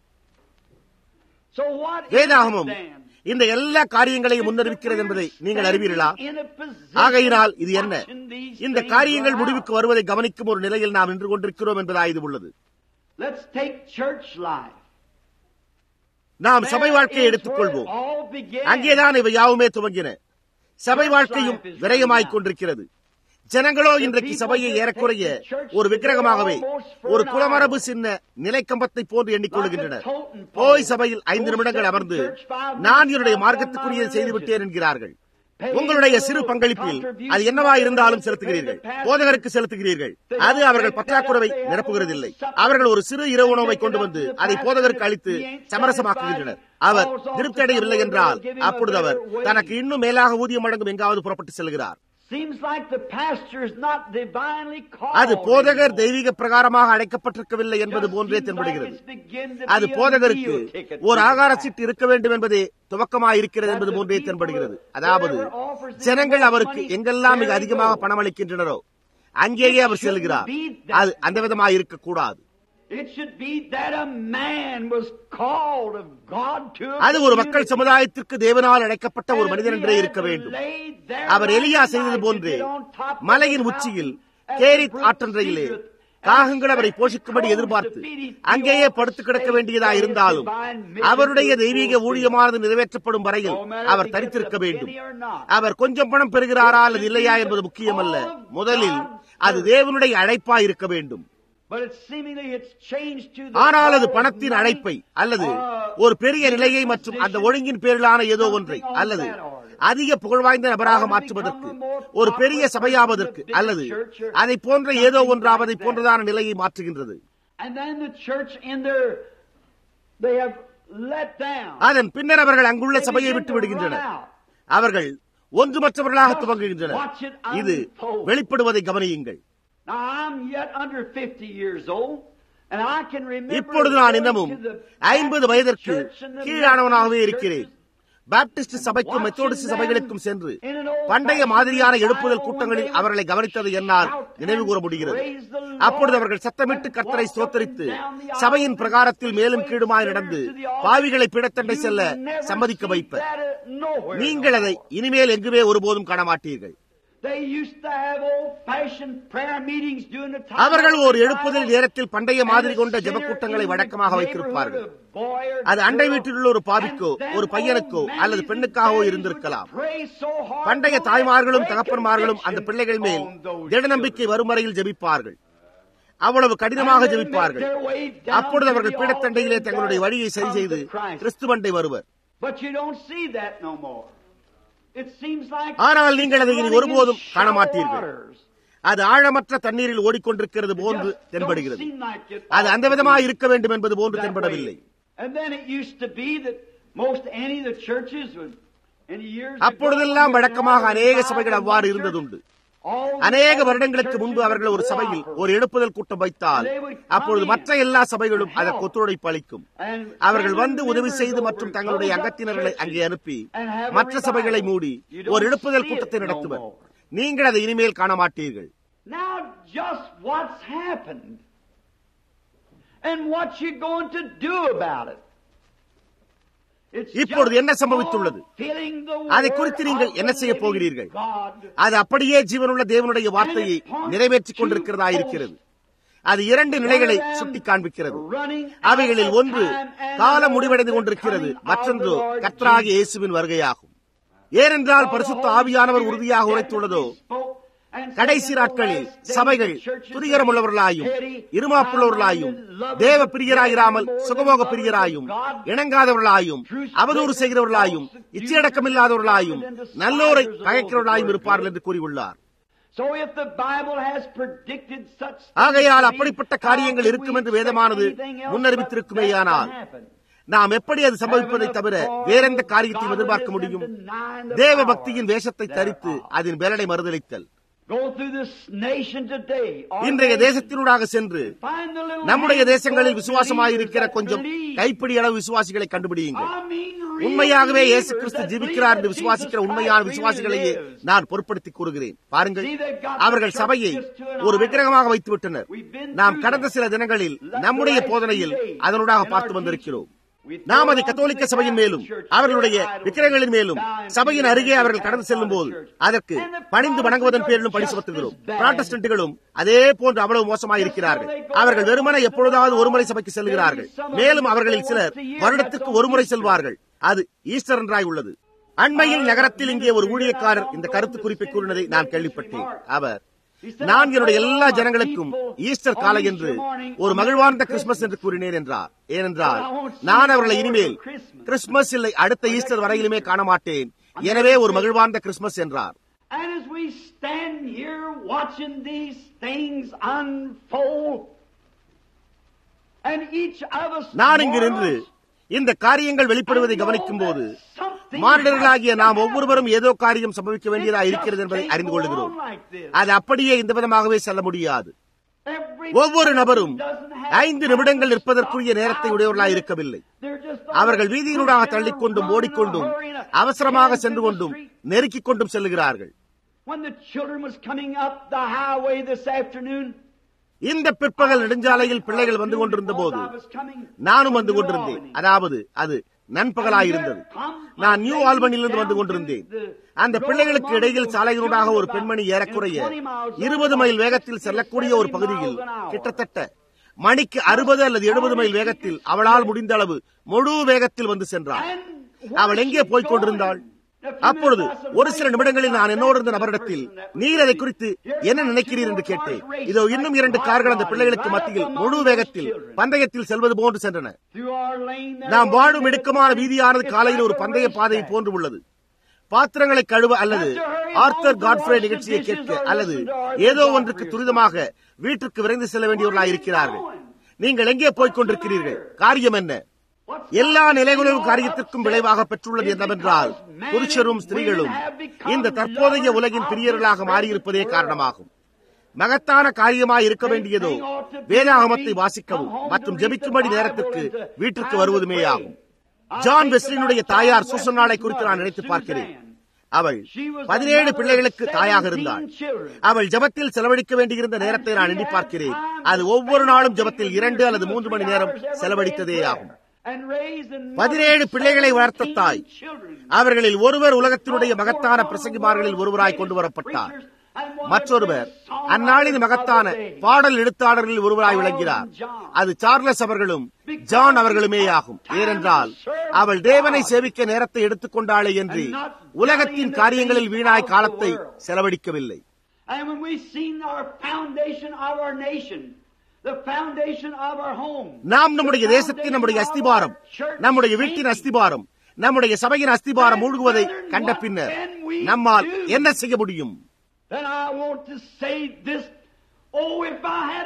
So what is it வேதாகமம் then? இந்த எல்லா காரியங்களையும் முன்னறிவிக்கிறது என்பதை நீங்கள் அறிவீர்களா In a position ஆகையினால் இது என்ன watching these இந்த things காரியங்கள் run out. முடிவுக்கு வருவதை கவனிக்கும் ஒரு நிலையில் நாம் நின்று கொண்டிருக்கிறோம் என்பதா இது உள்ளது Let's take church life. நாம் சபை There வாழ்க்கையை is எடுத்துக்கொள்வோம் where it all began. அங்கேதான் இவை யாவுமே துவங்கின சபை வாழ்க்கையும் விரயமாய்க் கொண்டிருக்கிறது ஜனங்களோ இன்றைக்கு சபையை ஏறக்குறைய ஒரு விக்கிரகமாகவே ஒரு குலமரபு சின்ன நிலைக்கம்பத்தை போன்று எண்ணிக்கொள்கின்றனர் போய் சபையில் ஐந்து நிமிடங்கள் அமர்ந்து நான் என்னுடைய மார்க்கத்துக்குரிய செய்துவிட்டேன் என்கிறார்கள் உங்களுடைய சிறு பங்களிப்பில் அது என்னவா இருந்தாலும் செலுத்துகிறீர்கள் போதகருக்கு செலுத்துகிறீர்கள் அது அவர்கள் பற்றாக்குறைவை நிரப்புகிறதில்லை அவர்கள் ஒரு சிறு இரவு உணவை கொண்டு வந்து அதை போதகருக்கு அளித்து சமரசமாக்குகின்றனர் அவர் திருப்தி அடையவில்லை என்றால் அப்பொழுது அவர் தனக்கு இன்னும் மேலாக ஊதியம் வழங்கும் எங்காவது புறப்பட்டு செல்கிறார் Seems like the pastor is not divinely called. அது போதகர் anymore. தெய்வீக பிரகாரமாக அழைக்கப்பட்டிருக்கவில்லை என்பது Just போன்றே seems like தென்படுகிறது it's beginning to அது be a போதகருக்கு meal ticket ஒரு to the ஆகார pastor. சீட்டு இருக்க வேண்டும் என்பதே துவக்கமாக இருக்கிறது என்பது போன்றே தென்படுகிறது அதாவது ஜனங்கள் அவருக்கு எங்கெல்லாம் மிக அதிகமாக பணம் அளிக்கின்றனரோ அங்கேயே அவர் செல்கிறார் அது அந்த விதமாக இருக்கக்கூடாது It should be that a man was called of God to a அது ஒரு மக்கள் community. சமுதாயத்திற்கு தேவனால் அழைக்கப்பட்ட ஒரு And மனிதன் he என்றே had இருக்க to வேண்டும் lay there அவர் எலியா like செய்தது night போன்றே to get on top of மலையின் the உச்சியில் mountain கேரித் and the ஆற்றன்றையிலே brook காகங்கள் அவரை போஷிக்கும்படி எதிர்பார்த்து அங்கேயே படுத்து கிடக்க வேண்டியதா இருந்தாலும் அவருடைய தெய்வீக ஊழியமானது நிறைவேற்றப்படும் வரையில் அவர் தரித்திருக்க வேண்டும் அவர் கொஞ்சம் பணம் பெறுகிறாரா அல்லது இல்லையா என்பது முக்கியமல்ல முதலில் அது தேவனுடைய அழைப்பா இருக்க வேண்டும் But it's seemingly it's changed to the ஆனால் அது call of பணத்தின் money அழைப்பை அல்லது or ஒரு பெரிய நிலையை மற்றும் அந்த ஒழுங்கின் பேரிலான ஏதோ ஒன்றை அல்லது அதிக புகழ்வாய்ந்த நபராக மாற்றுவதற்கு ஒரு பெரிய சபையாவதற்கு அல்லது அதை போன்ற ஏதோ ஒன்றாவதை போன்றதான நிலையை மாற்றுகின்றது And then the church in their they have let down. அதன் பின்னர் அவர்கள் அங்குள்ள They சபையை begin விட்டு to விடுகின்றனர் run out. அவர்கள் ஒன்றுமற்றவர்களாக துவங்குகின்றனர் இது வெளிப்படுவதை கவனியுங்கள் Now I'm yet under 50 years old, and I can remember இப்பொழுது நான் going இன்னமும் to the ஐம்பது வயதிற்கு Baptist church and the கீழானவனாகவே Methodist இருக்கிறேன் churches, பாப்டிஸ்ட் சபைக்கும் மெத்தோடிஸ்ட் சபைகளுக்கும் சென்று பண்டைய மாதிரியான எழுப்புதல் கூட்டங்களில் அவர்களை கவனித்தது என்னால் நினைவு கூற முடிகிறது அப்பொழுது அவர்கள் சத்தமிட்டு கர்த்தரை ஸ்தோத்தரித்து சபையின் பிரகாரத்தில் மேலும் கீழுமாய் நடந்து பாவிகளை பிடத்தண்டை செல்ல சம்மதிக்க வைப்பர் நீங்கள் அதை இனிமேல் எங்குமே ஒருபோதும் காண மாட்டீர்கள் They used to have old-fashioned prayer meetings during the time அவர்கள் of ஒரு the எழுப்புதல் revival. நேரத்தில் பண்டைய மாதிரி கொண்ட And the ஜெப sinner கூட்டங்களை in the வழக்கமாக வைத்திருப்பார்கள் neighborhood, a boy or அது அண்டை girl, வீட்டில் உள்ள ஒரு பாவிக்கோ and then ஒரு பையனுக்கோ old அல்லது mammies பெண்ணுக்காகவோ and daddies இருந்திருக்கலாம் would pray so hard பண்டைய till தாய்மார்களும் they தகப்பன்மார்களும் break அந்த பிள்ளைகள் மேல் on those திட நம்பிக்கை வரும் வரையில் ஜெபிப்பார்கள் அவ்வளவு கடினமாக And they ஜெபிப்பார்கள் make their way down அப்பொழுது to அவர்கள் the பீடத்தண்டையிலே altar தங்களுடைய and வழியை சரி come செய்து to Christ. கிறிஸ்துவண்டை வருவர் But you don't see that no more. It seems like ஆனால் நீங்கள் அதை இனி running in ஒருபோதும் காண shallow மாட்டீர்கள். waters. அது ஆழமற்ற தண்ணீரில் ஓடிக்கொண்டிருக்கிறது It போன்று just don't தென்படுகிறது seem like it அது ought அந்த to be விதமாக இருக்க வேண்டும் என்பது போன்று that தென்படவில்லை way. And then it used to be that Most any of the churches would, in the years அப்பொழுதெல்லாம் வழக்கமாக அநேக சபைகள் அவ்வாறு இருந்ததுண்டு அநேக வருடங்களுக்கு முன்பு அவர்கள் ஒரு சபையில் ஒரு எழுப்புதல் கூட்டம் வைத்தால் அப்பொழுது மற்ற எல்லா சபைகளும் அதற்கு ஒத்துழைப்பு அளிக்கும் அவர்கள் வந்து உதவி செய்து மற்றும் தங்களுடைய அங்கத்தினர்களை அங்கே அனுப்பி மற்ற சபைகளை மூடி ஒரு எழுப்புதல் கூட்டத்தை நடத்துவர் நீங்கள் அதை இனிமேல் காண மாட்டீர்கள் Now, just what's happened and what you're going to do about it. It's இப்பொழுது just என்ன சம்பவித்துள்ளது? fulfilling the அதை word குறித்து நீங்கள் of the என்ன செய்ய living போகிறீர்கள்? God. அது அப்படியே ஜீவனுள்ள தேவனுடைய வார்த்தையை நிறைவேற்றிக் கொண்டிருக்கிறதா இருக்கிறது அது இரண்டு நிலைகளை சுட்டி காண்பிக்கிறது அவைகளில் ஒன்று காலம் முடிவடைந்து கொண்டிருக்கிறது மற்றொன்று கர்த்தராகிய இயேசுவின் வருகையாகும் ஏனென்றால் பரிசுத்த ஆவியானவர் உறுதியாக உரைத்துள்ளதோ கடைசி நாட்களில் சபைகள் துரிகரமுள்ளவர்களாயும் இருமாப்புள்ளவர்களாயும் தேவ பிரியராயிராமல் சுகமோக பிரியராயும் இணங்காதவர்களாயும் அவதூறு செய்கிறவர்களாயும் இச்சையடக்கமில்லாதவர்களாயும் நல்லோரை பகைக்கிறவர்களாயும் இருப்பார்கள் என்று கூறியுள்ளார் So if the Bible has predicted such ஆகையால் அப்படிப்பட்ட காரியங்கள் இருக்கும் என்று வேதமானது முன்னறிவித்திருக்குமேயானால் நாம் எப்படி அது சம்பவிப்பதை தவிர வேறெந்த காரியத்தையும் எதிர்பார்க்க முடியும் தேவ பக்தியின் வேஷத்தை தரித்து அதன் பலனை மறுதளித்தல் Go through this nation today. or இன்றைய தேசத்தினூடாக சென்று find the little நம்முடைய தேசங்களில் handful of விசுவாசமாயிருக்கிற believers that கொஞ்சம் believe. கைப்பிடி அளவு விசுவாசிகளை கண்டுபிடியுங்கள் I mean real உண்மையாகவே இயேசு believers கிறிஸ்து that ஜீவிக்கிறார் என்று believe that விசுவாசிக்கிற Jesus உண்மையான Christ விசுவாசிகளையே really lives. நான் பொருட்படுத்தி கூறுகிறேன் பாருங்கள் See, they've got அவர்கள் the சபையை church just to an ஒரு idol. விக்கிரகமாக வைத்து விட்டனர் We've been நாம் through கடந்த that. சில தினங்களில் Let நம்முடைய the right போதனையில் few days அதனூடாக in பார்த்து our வந்திருக்கிறோம் We நாம் throw அதை on கத்தோலிக்க the சபையின் Catholic மேலும் Church, அவர்களுடைய their idols, விக்கிரகங்களின் மேலும் down சபையின் to அருகே the அவர்கள் கடந்து செல்லும் போது Catholic Church. அதற்கு And the பணிந்து வணங்குவதன் பேரிலும் பழி Protestants are சுமத்துகிறோம் just as bad. புராட்டஸ்டன்ட்டுகளும் அதே போன்று அவ்வளவு மோசமாக இருக்கிறார்கள் அவர்கள் வெறுமனே எப்பொழுதாவது ஒருமுறை சபைக்கு செல்கிறார்கள் மேலும் அவர்களில் சிலர் வருடத்திற்கு ஒருமுறை செல்வார்கள் அது ஈஸ்டர் என்றாய் உள்ளது அண்மையில் நகரத்தில் இங்கே ஒரு ஊழியக்காரர் இந்த கருத்து குறிப்பை கூறினதை நான் கேள்விப்பட்டேன் அவர் நான் என்னுடைய எல்லா ஜனங்களுக்கும் ஈஸ்டர் காலை என்று ஒரு மகிழ்வார்ந்த கிறிஸ்துமஸ் என்று கூறினேன் என்றார் ஏனென்றால் நான் அவர்களை இனிமேல் கிறிஸ்துமஸ் இல்லை அடுத்த ஈஸ்டர் வரையிலுமே காண மாட்டேன் எனவே ஒரு மகிழ்வார்ந்த கிறிஸ்துமஸ் என்றார் And as we stand here watching these things unfold, and each of us நான் இங்கு நின்று mortals இந்த காரியங்கள் வெளிப்படுவதை கவனிக்கும் போது மானிடர்களாகிய நாம் ஒவ்வொருவரும் ஏதோ காரியம் சம்பவிக்க வேண்டியதா இருக்கிறது என்பதை அறிந்து கொள்கிறோம் அது அப்படியே இந்த விதமாகவே செல்ல முடியாது ஒவ்வொரு நபரும் ஐந்து நிமிடங்கள் நிற்பதற்குரிய நேரத்தை உடையவர்களாய் இருக்கவில்லை அவர்கள் வீதியினூடாக தள்ளிக்கொண்டும் ஓடிக்கொண்டும் அவசரமாக சென்று கொண்டும் நெருக்கிக் கொண்டும் செல்லுகிறார்கள் When the children was coming up the highway this afternoon, இந்த பிற்பகல் நெடுஞ்சாலையில் பிள்ளைகள் வந்து கொண்டிருந்த போது நானும் வந்து கொண்டிருந்தேன் அதாவது அது நண்பகலாயிருந்தது நான் நியூ ஆல்பனிலிருந்து வந்து கொண்டிருந்தேன் அந்த பிள்ளைகளுக்கு இடையில் சாலையினூடாக ஒரு பெண்மணி ஏறக்குறைய இருபது மைல் வேகத்தில் செல்லக்கூடிய ஒரு பகுதியில் கிட்டத்தட்ட மணிக்கு அறுபது அல்லது எழுபது மைல் வேகத்தில் அவளால் முடிந்த அளவு முழு வேகத்தில் வந்து சென்றாள் அவள் எங்கே போய்க் கொண்டிருந்தாள் அப்பொழுது ஒரு சில நிமிடங்களில் நான் என்னோடு இருந்த நபரிடத்தில் நீர் அதை குறித்து என்ன நினைக்கிறீர் என்று கேட்டேன் இதோ இன்னும் இரண்டு கார்கள் அந்த பிள்ளைகளுக்கு மத்தியில் முழு வேகத்தில் பந்தயத்தில் செல்வது போன்று சென்றன நாம் வாழும் இடுக்கமான வீதியானது காலையில் ஒரு பந்தய பாதையை போன்று உள்ளது பாத்திரங்களை கழுவ அல்லது ஆர்த்தர் காட்ஃப்ரே நிகழ்ச்சியை கேட்க அல்லது ஏதோ ஒன்றுக்கு துரிதமாக வீட்டிற்கு விரைந்து செல்ல வேண்டியவர்களாக இருக்கிறார்கள் நீங்கள் எங்கே போய்க் கொண்டிருக்கிறீர்கள் காரியம் என்ன எல்லா நிலைகளிலும் காரியத்திற்கும் விளைவாக பெற்றுள்ளது என்னவென்றால் புருஷரும் ஸ்திரீகளும் இந்த தற்போதைய உலகின் பிரியர்களாக மாறியிருப்பதே காரணமாகும் மகத்தான காரியமாய் இருக்க வேண்டியதோ வேதாகமத்தை வாசிக்கவும் மற்றும் ஜெபிக்கும்படி நேரத்திற்கு வீட்டிற்கு வருவதுமே ஆகும் ஜான் வெஸ்லினுடைய தாயார் சூசன்னாளை குறித்து நான் நினைத்து பார்க்கிறேன் அவள் பதினேழு பிள்ளைகளுக்கு தாயாக இருந்தாள் அவள் ஜபத்தில் செலவழிக்க வேண்டியிருந்த நேரத்தை நான் எண்ணி பார்க்கிறேன் அது ஒவ்வொரு நாளும் ஜபத்தில் இரண்டு அல்லது மூன்று மணி நேரம் செலவழித்ததே ஆகும் பதினேழு பிள்ளைகளை வளர்த்த தாய் அவர்களில் ஒருவர் உலகத்தினுடைய மகத்தான பிரசங்கிமார்களில் ஒருவராய் கொண்டு வரப்பட்டார் மற்றொருவர் அந்நாளின் மகத்தான பாடல் எழுத்தாளர்களில் ஒருவராய் விளங்கினார் அது சார்லஸ் அவர்களும் ஜான் அவர்களுமே ஆகும் ஏனென்றால் அவள் தேவனை சேவிக்க நேரத்தை எடுத்துக்கொண்டாளே என்று உலகத்தின் காரியங்களில் வீணாய் காலத்தை செலவழிக்கவில்லை And when we've seen our foundation of our nation, the foundation of our home, நாம் நம்முடைய தேசத்தின் நம்முடைய அஸ்திபாரம் நம்முடைய வீட்டின் அஸ்திபாரம் நம்முடைய சபையின் அஸ்திபாரம் மூழ்குவதை கண்ட பின்னர் நம்மால் என்ன செய்ய முடியும் then I want to say this. Oh, if I had a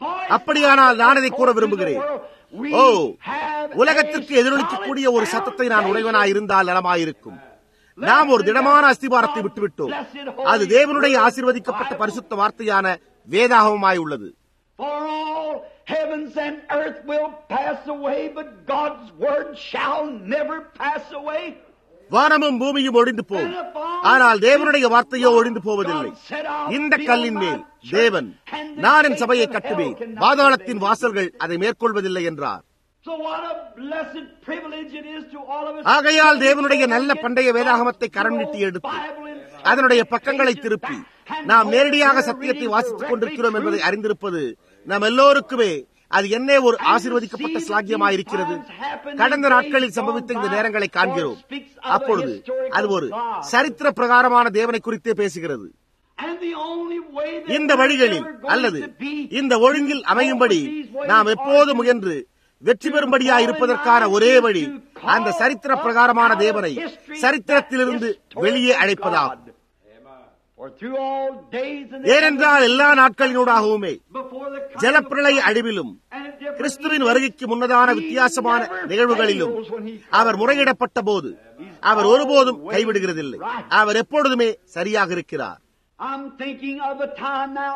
அப்படியானால் நான் இதை கூற விரும்புகிறேன் ஓ உலகத்திற்கு எதிரொலிக்கக்கூடிய ஒரு சத்தத்தை நான் உடையவனாய் இருந்தால் நலமாயிருக்கும் நாம் ஒரு திடமான அஸ்திபாரத்தை விட்டுவிட்டோம் அது தேவனுடைய ஆசீர்வதிக்கப்பட்ட பரிசுத்த வார்த்தையான வேதாகமாய் உள்ளது For all heavens and earth will pass away, but God's word shall never pass away. வானமும் பூமியும் ஒழிந்து போகும் ஆனால் தேவனுடைய வார்த்தையோ ஒழிந்து போவதில்லை இந்த கல்லின் மேல் தேவன் நான் என் சபையை கட்டுவேன் பாதாளத்தின் வாசல்கள் அதை மேற்கொள்வதில்லை என்றார் So what a blessed privilege it is to all of us. ஆகையால் தேவனுடைய நல்ல பண்டைய வேதாகமத்தை கரம் நீட்டி எடுத்து அதனுடைய பக்கங்களை திருப்பி நாம் நேரடியாக சத்தியத்தை வாசித்துக் கொண்டிருக்கிறோம் என்பதை அறிந்திருப்பது நம் எல்லோருக்குமே அது என்ன ஒரு ஆசீர்வதிக்கப்பட்ட ஸ்லாகியமாயிருக்கிறது கடந்த நாட்களில் சம்பவித்த இந்த நேரங்களை காண்கிறோம் அப்பொழுது அது ஒரு சரித்திர பிரகாரமான தேவனை குறித்தே பேசுகிறது And the only way that இந்த வழிகளில் we're going அல்லது to be இந்த ஒழுங்கில் அமையும்படி நாம் எப்போது முயன்று வெற்றி பெறும்படியா இருப்பதற்கான ஒரே வழி அந்த சரித்திர பிரகாரமான தேவனை சரித்திரத்திலிருந்து வெளியே அழைப்பதாகும் For through all days and ஏனென்றால் எல்லா நாட்களினூடாகவுமே before the coming ஜலப்பிரளய அழிவிலும் and at different கிறிஸ்துவின் வருகைக்கு முன்னதான வித்தியாசமான நிகழ்வுகளிலும் அவர் முறையிடப்பட்ட போது அவர் ஒருபோதும் கைவிடுகிறதில்லை அவர் எப்பொழுதுமே சரியாக இருக்கிறார் I'm thinking of a time now.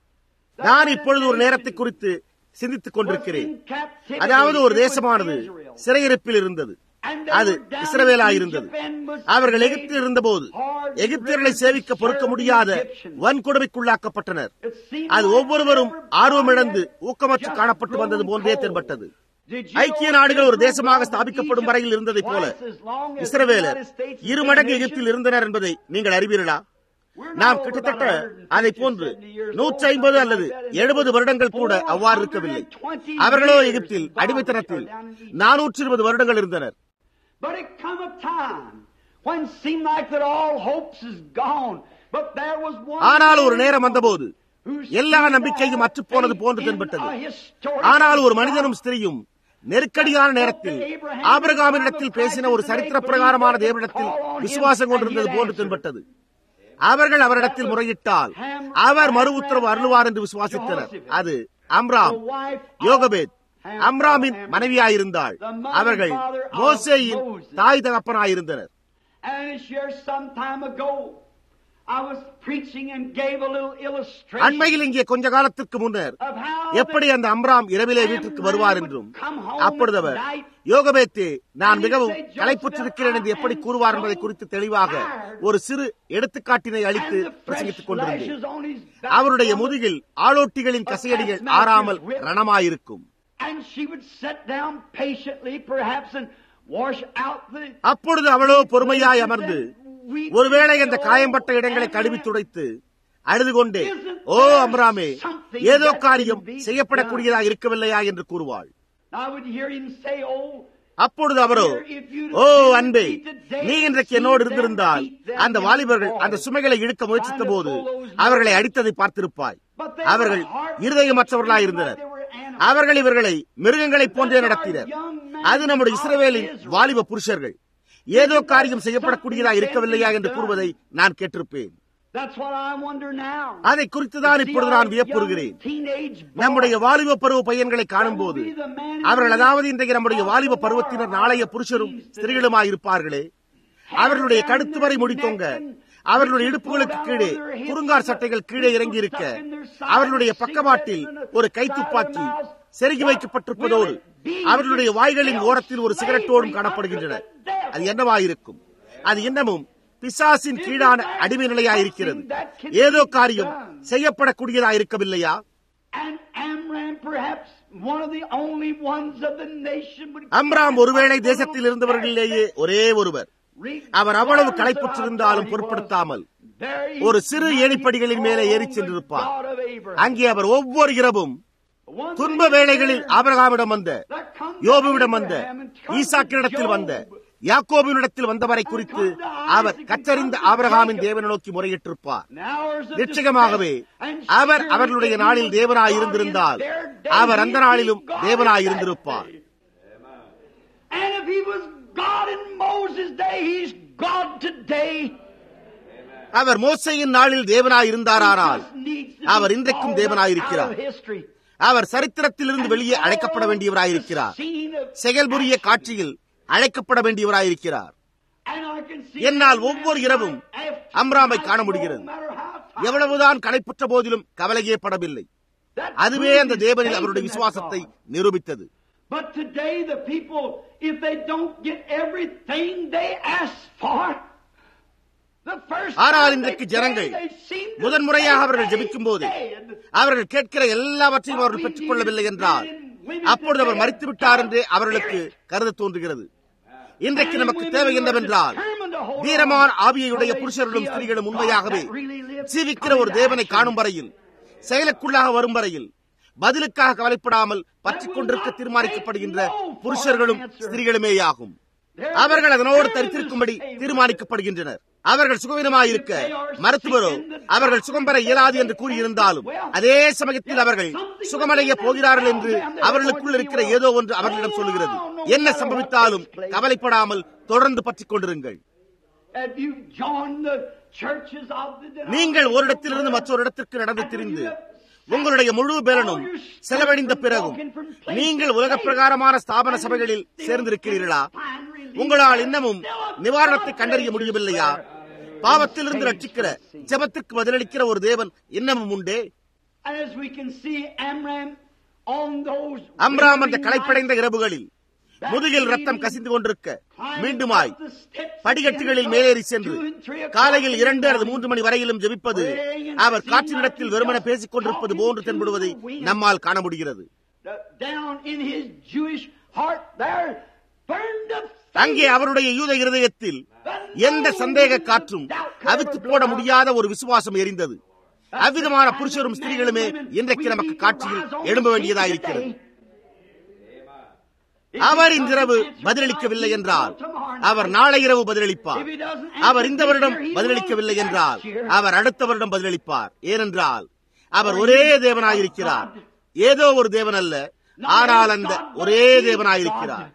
நான் இப்பொழுது ஒரு நேரத்தை குறித்து சிந்தித்துக் கொண்டிருக்கிறேன் அதாவது ஒரு தேசமானது சிறையிருப்பில் இருந்தது அது இஸ்ரவேலாயிருந்தது அவர்கள் எகிப்தில் இருந்தபோது எகிப்தியர்களை சேவிக்க பொறுக்க முடியாத வன்கொடுமைக்குள்ளாக்கப்பட்டனர் அது ஒவ்வொருவரும் ஆர்வமிழந்து ஊக்கமற்று காணப்பட்டு வந்தது போன்றே தென்பட்டது ஐக்கிய நாடுகள் ஒரு தேசமாக ஸ்தாபிக்கப்படும் வரையில் இருந்ததைப் போல இஸ்ரவேலர் இரு மடங்கு எகிப்தில் இருந்தனர் என்பதை நீங்கள் அறிவீர்களா நாம் கிட்டத்தட்ட அதை போன்று நூற்றி ஐம்பது அல்லது எழுபது வருடங்கள் கூட அவ்வாறு இருக்கவில்லை அவர்களோ எகிப்தில் அடிமைத்தனத்தில் நானூற்றி இருபது வருடங்கள் இருந்தனர் But it come a time when it seemed like that all hopes is gone. But there was one ஆனால் ஒரு நேரம் வந்தபோது எல்லா நம்பிக்கையும் அற்றுப்போனது போன்று தென்பட்டது ஆனால் ஒரு மனிதனும் ஸ்திரீயும் நெருக்கடியான நேரத்தில் ஆபிரகாமினிடத்தில் பேசின ஒரு சரித்திர பிரகாரமான தேவனிடத்தில் விசுவாசம் கொண்டிருந்தது போன்று தென்பட்டது அவர்கள் அவரிடத்தில் முறையிட்டால் அவர் மறு உத்தரவு அருளுவார் என்று விசுவாசித்தனர் அது அம்ராம் யோகபேத் அம்ராமின் மனைவியாயிருந்தாள் அவர்கள் மோசேயின் தாய் தகப்பனாயிருந்தனர் And this year, some time ago, I was preaching and gave a little illustration அண்மையில் இங்கே கொஞ்ச காலத்திற்கு முன்னர் of how எப்படி அந்த அம்ராம் இரவிலே வீட்டிற்கு வருவார் என்றும் அப்பொழுது அவர் யோகபேத்தே நான் மிகவும் களைப்புற்றிருக்கிறேன் என்று எப்படி கூறுவார் என்பதை குறித்து தெளிவாக ஒரு சிறு எடுத்துக்காட்டினை அளித்து பிரசங்கித்துக் கொண்டிருந்தேன் அவருடைய முதுகில் ஆளோட்டிகளின் கசையடிகள் ஆறாமல் ரணமாயிருக்கும் And she would sit down patiently, perhaps, and wash out the. அப்பொழுது அவளோ பொறுமையாய் அமர்ந்து ஒருவேளை அந்த காயம்பட்ட இடங்களை கழுவி துடைத்து அழுது கொண்டே ஓ அம்ராமே ஏதோ காரியம் செய்யப்படக்கூடியதா இருக்கவில்லையா என்று கூறுவாள் I would hear him say, "Oh, அப்பொழுது அவரோ ஓ அன்பே நீ இன்றைக்கு என்னோடு இருந்திருந்தால் அந்த வாலிபர்கள் அந்த சுமைகளை இழுக்க முயற்சித்த போது அவர்களை அடித்ததை பார்த்திருப்பாய் அவர்கள் இருதயமற்றவர்களாய் இருந்தனர் அவர்கள் இவர்களை மிருகங்களைப் போன்றே நடத்தினர் அது நம்முடைய இஸ்ரவேலின் வாலிப புருஷர்கள் ஏதோ காரியம் செய்யப்படக்கூடியதா இருக்கவில்லையா என்று கூறுவதை நான் கேட்டிருப்பேன் That's what I wonder now. அதை குறித்துதான் இப்பொழுது நான் வியப்புறுகிறேன் நம்முடைய வாலிப பருவ பையன்களை காணும் போது அவர்கள் அதாவது இன்றைக்கு நம்முடைய வாலிப பருவத்தினர் நாளைய புருஷரும் ஸ்திரீகளுமாய் இருப்பார்களே அவர்களுடைய கழுத்து வரை முடித்தோங்க அவர்களுடைய இடுப்புகளுக்கு கீழே குறுங்கார் சட்டைகள் கீழே இறங்கி இருக்க அவர்களுடைய பக்கவாட்டில் ஒரு கைத்துப்பாக்கி செருகி வைக்கப்பட்டிருப்பதோடு அவர்களுடைய வாய்களின் ஓரத்தில் ஒரு சிகரெட்டோடும் காணப்படுகின்றன அது என்னவாயிருக்கும் அது இன்னமும் பிசாசின் கீழான அடிமை நிலையாயிருக்கிறது ஏதோ காரியம் செய்யப்படக்கூடியதா இருக்கவில்லையா And Amram, perhaps one of the only ones of the nation, would Amram ஒருவேளை தேசத்தில் இருந்தவர்களிலேயே ஒரே ஒருவர் அவர் அவ்வளவு களைப்புற்றிருந்தாலும் பொருட்படுத்தாமல் ஒரு சிறு ஏணிப்படிகளின் மேலே ஏறிச் சென்றிருப்பார் அங்கே அவர் ஒவ்வொரு இரவும் துன்ப வேளைகளில் ஆபிரகாமிடம் வந்த யோபுவிடம் வந்த ஈசாக்கினிடத்தில் வந்த யாக்கோபினிடத்தில் வந்தவரை குறித்து அவர் கற்றறிந்த ஆபிரகாமின் தேவனை நோக்கி முறையிட்டிருப்பார் நிச்சயமாகவே அவர் அவர்களுடைய நாளில் தேவனாய் இருந்திருந்தால் அவர் அந்த நாளிலும் தேவனாய் இருந்திருப்பார் And if he was God in Moses' day, he's God today. அவர் மோசையின் நாளில் தேவனாய் இருந்தாரானால் அவர் இன்றைக்கும் தேவனாயிருக்கிறார் அவர் சரித்திரத்திலிருந்து வெளியே அழைக்கப்பட வேண்டியவராயிருக்கிறார் செயல்புரிய காட்சியில் அழைக்கப்பட வேண்டியவராயிருக்கிறார் என்னால் ஒவ்வொரு இரவும் அம்ராமை காண முடிகிறது எவ்வளவுதான் களைப்புற்ற போதிலும் கவலையே படவில்லை அதுவே அந்த தேவனில் அவருடைய விசுவாசத்தை நிரூபித்தது But today the people, if they don't get everything they ask for, the first ஆனால் time இன்றைக்கு they ஜனங்கள் pray, they seem to முதன்முறையாக அவர்கள் think ஜெபிக்கும் போது they dead. அவர்கள் கேட்கிற எல்லாவற்றையும் அவர்கள் பெற்றுக் கொள்ளவில்லை என்றால் அப்பொழுது அவர் மறித்து விட்டார் என்று அவர்களுக்கு கருத தோன்றுகிறது இன்றைக்கு நமக்கு தேவை என்னவென்றால் வீரமான ஆவியையுடைய புருஷர்களும் ஸ்திரீகளும் உண்மையாகவே ஜீவிக்கிற ஒரு தேவனை காணும் வரையில் செயலுக்குள்ளாக வரும் வரையில் பதிலுக்காக கவலைப்படாமல் பற்றிக் கொண்டிருக்க தீர்மானிக்கப்படுகின்ற புருஷர்களும் ஸ்திரீகளுமேயாகும் அவர்கள் அதனோடு தரித்திருக்கும்படி தீர்மானிக்கப்படுகின்றனர் அவர்கள் சுகவீனமாயிருக்க மருத்துவரோ அவர்கள் சுகம் பெற இயலாது என்று கூறியிருந்தாலும் அதே சமயத்தில் அவர்கள் சுகமடைய போகிறார்கள் என்று அவர்களுக்குள் இருக்கிற ஏதோ ஒன்று அவர்களிடம் சொல்லுகிறது என்ன சம்பவித்தாலும் கவலைப்படாமல் தொடர்ந்து பற்றிக் கொண்டிருங்கள் Have you joined the churches of the நீங்கள் ஒரு இடத்திலிருந்து மற்றொரு இடத்திற்கு நடந்து திரிந்து உங்களுடைய முழு பேரனும் செலவழிந்த பிறகும் நீங்கள் உலக பிரகாரமான ஸ்தாபன சபைகளில் சேர்ந்திருக்கிறீர்களா உங்களால் இன்னமும் நிவாரணத்தை கண்டறிய முடியவில்லையா பாவத்திலிருந்து ரட்சிக்கிற ஜெபத்துக்கு பதிலளிக்கிற ஒரு தேவன் இன்னமும் உண்டே As we can see Amram on those Amram அந்த களைப்படைந்த இரவுகளில் முதுகில் ரத்தம் கசிந்து கொண்டிருக்க மீண்டுமாய் படிக்கட்டுகளில் மேலேறி சென்று காலையில் இரண்டு அல்லது மூன்று மணி வரையிலும் ஜெபிப்பது அவர் காற்றினிடத்தில் வெறுமன பேசிக் கொண்டிருப்பது போன்று தென்படுவதை நம்மால் காண முடிகிறது down in his Jewish heart there burned a அங்கே அவருடைய யூத இருதயத்தில் எந்த சந்தேக காற்றும் அவித்து போட முடியாத ஒரு விசுவாசம் எரிந்தது அவ்விதமான புருஷரும் ஸ்திரீகளுமே இன்றைக்கு நமக்கு காட்சியில் எழும்ப வேண்டியதாயிருக்கிறது அவர் இன்றிரவு பதிலளிக்கவில்லை என்றால் அவர் நாளை இரவு பதிலளிப்பார் அவர் இந்த வருடம் பதிலளிக்கவில்லை என்றால் அவர் அடுத்த வருடம் பதிலளிப்பார் ஏனென்றால் அவர் ஒரே தேவனாயிருக்கிறார் ஏதோ ஒரு தேவன் அல்ல ஆனால் அந்த ஒரே தேவனாயிருக்கிறார்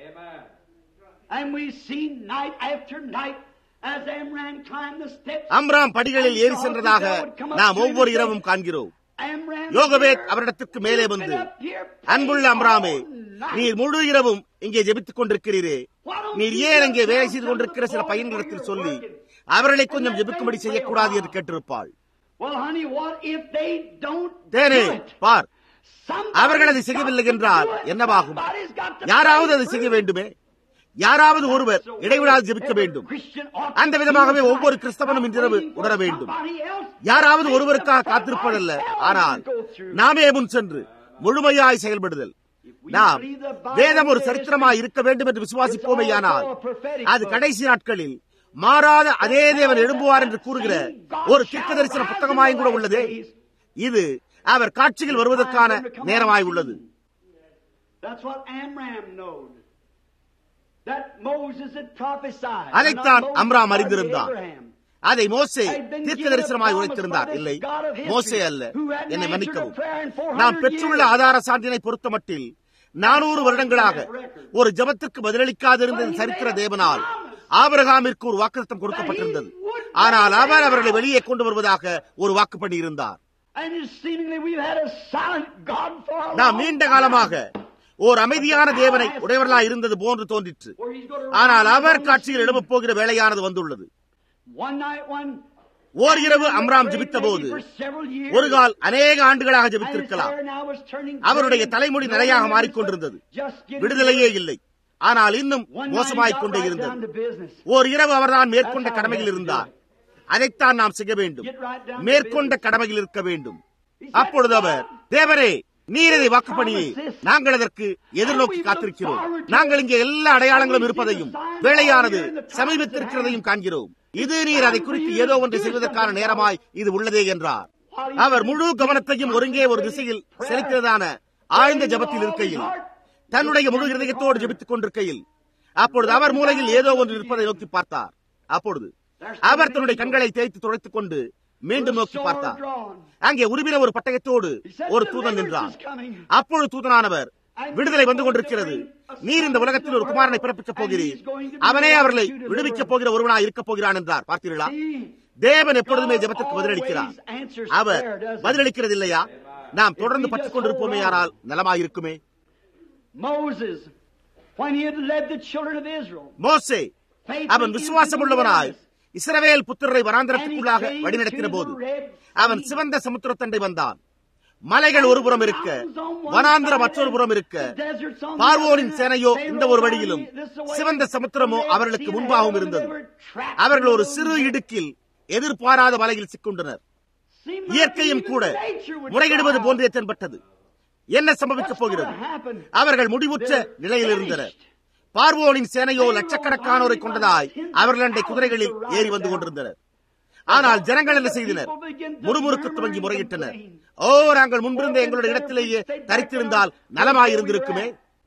And we see night after night as Amram climbed the steps. Amram படிகளில் ஏறி சென்றதாக நாம் ஒவ்வொரு இரவும் காண்கிறோம் Amram யோகபேத் அவரிடத்திற்கு மேலே வந்து அன்புள்ள அம்ராமே நீர் முழு இரவும் இங்கே ஜெபித்துக் கொண்டிருக்கிறீரே நீர் ஏன் அங்கே வேலை செய்து கொண்டிருக்கிற சில பையன்களிடத்தில் சொல்லி அவர்களை கொஞ்சம் ஜெபிக்கும்படி செய்யக்கூடாது என்று கேட்டிருப்பாள் Well, honey, what if they don't தேனே do it? பார் Somebody's அவர்கள் அதை got செய்யவில்லை to என்றால் do it. என்னவாகும் Somebody's got to யாராவது pray அதை செய்ய first. வேண்டுமே யாராவது ஒருவர் இடைவிடாது ஜெபிக்க வேண்டும் அந்த விதமாகவே ஒவ்வொரு கிறிஸ்தவனும் இன்றிரவு உணர வேண்டும் யாராவது ஒருவருக்காக காத்திருப்பதல்ல ஆனால் நாமே முன் சென்று முழுமையாய் செயல்படுதல் நாம் வேதம் ஒரு சரித்திரமாய் இருக்க வேண்டும் என்று விசுவாசிப்போமேயானால் அது கடைசி நாட்களில் மாறாத அதே தேவன் எழும்புவார் என்று கூறுகிற ஒரு தீர்க்க தரிசன புத்தகமாயும் கூட உள்ளதே இது அவர் காட்சியில் வருவதற்கான நேரமாய் உள்ளது That's what Amram knowed. That Moses had prophesied. அதைத்தான் Not Moses, அம்ராம் but அறிந்திருந்தார் Abraham. அதை மோசே தீர்க்க தரிசனமாய் உரைத்திருந்தார் இல்லை மோசே அல்ல என்னை மன்னிக்கவும் நாம் பெற்றுள்ள ஆதார சான்றினை பொறுத்த மட்டில் நானூறு வருடங்களாக ஒரு ஜபத்திற்கு பதிலளிக்காதிருந்த சரித்திர தேவனால் ஆபிரகாமிற்கு ஒரு வாக்குத்தம் கொடுக்கப்பட்டிருந்தது ஆனால் அவர் அவர்களை வெளியே கொண்டு வருவதாக ஒரு வாக்கு பண்ணியிருந்தார் And it's seemingly we've had a silent God for a நாம் long நீண்ட காலமாக ஓர் அமைதியான தேவனை உடையவர்களாய் இருந்தது போன்று தோன்றிற்று ஆனால் அவர் காட்சியில் எழுப்பப் போகிற வேலையானது வந்துள்ளது One night, one ஓர் இரவு அம்ராம் ஜெபித்த போது ஒரு கால் அநேக ஆண்டுகளாக ஜெபித்திருக்கலாம் அவருடைய தலைமுடி நிறையாக மாறிக்கொண்டிருந்தது விடுதலையே இல்லை ஆனால் இன்னும் மோசமாய்க் கொண்டே இருந்தது ஓர் இரவு அவர்தான் மேற்கொண்ட கடமையில் இருந்தார் அதைத்தான் நாம் செய்ய வேண்டும் மேற்கொண்ட கடமையில் இருக்க வேண்டும் அப்பொழுது அவர் தேவரே நீர் இதை வாக்குப்பணியே நாங்கள் அதற்கு எதிர்நோக்கி காத்திருக்கிறோம் நாங்கள் இங்கே எல்லா அடையாளங்களும் இருப்பதையும் வேலையானது சமீபத்திருக்கிறதையும் காண்கிறோம் இது நீர் அதை குறித்து ஏதோ ஒன்றை செய்வதற்கான நேரமாய் இது உள்ளதே என்றார் அவர் முழு கவனத்தையும் ஒருங்கே ஒரு திசையில் செலுத்தியதான ஆழ்ந்த ஜபத்தில் இருக்கையில் தன்னுடைய முழு இருதயத்தோடு ஜெபித்துக் கொண்டிருக்கையில் அப்பொழுது அவர் மூலையில் ஏதோ ஒன்று இருப்பதை நோக்கி பார்த்தார் அப்பொழுது அவர் தன்னுடைய கண்களை தேய்த்து துடைத்துக் கொண்டு மீண்டும் நோக்கி பார்த்தார் அங்கே உருவின ஒரு பட்டயத்தோடு ஒரு தூதன் நின்றார் அப்பொழுது தூதனானவர் விடுதலை வந்து கொண்டிருக்கிறது நீர் இந்த உலகத்தில் ஒரு குமாரனை பிறப்பிக்கப் போகிறீர் அவனே அவர்களை விடுவிக்கப் போகிற ஒருவனாய் இருக்கப் போகிறான் என்றார் பார்த்தீர்களா தேவன் எப்பொழுதுமே ஜெபத்துக்கு பதிலளிக்கிறார் அவர் பதிலளிக்கிறது இல்லையா நாம் தொடர்ந்து பற்றிக் கொண்டிருப்போமேயானால் நலமாயிருக்குமே Moses, when he had led the children of Israel, மோசே அவன் விசுவாசமுள்ளவனாய் இஸ்ரவேல் புத்திரரை வனாந்திரத்துக்குள்ளாக வழிநடத்தின போது அவன் சிவந்த சமுத்திரத்தண்டை வந்தான் மலைகள் ஒரு புறம் இருக்க வனாந்திரம் மற்றொரு புறம் இருக்க பார்வோனின் சேனையோ இந்த ஒரு வழியிலும் சிவந்த சமுத்திரமோ அவர்களுக்கு முன்பாகவும் இருந்தது அவர்கள் ஒரு சிறு இடுக்கில் எதிர்பாராத வலையில் சிக்குண்டனர் இயற்கையும் கூட முறையிடுவது போன்றே தென்பட்டது என்ன சம்பவிக்கப் போகிறது அவர்கள் முடிவுற்ற நிலையில் இருந்தனர் பார்வோனின் சேனையோ லட்சக்கணக்கானோரை கொண்டதாய் அவர்கள் அண்டை குதிரைகளில் ஏறி வந்து கொண்டிருந்தனர் ஆனால் ஜனங்கள் என்ன செய்தனர் முறுமுறுக்கு துவங்கி முறையிட்டனர் ஓ நாங்கள் முன்பிருந்த எங்களுடைய இடத்திலேயே தரித்திருந்தால் நலமாயிருந்திருக்குமே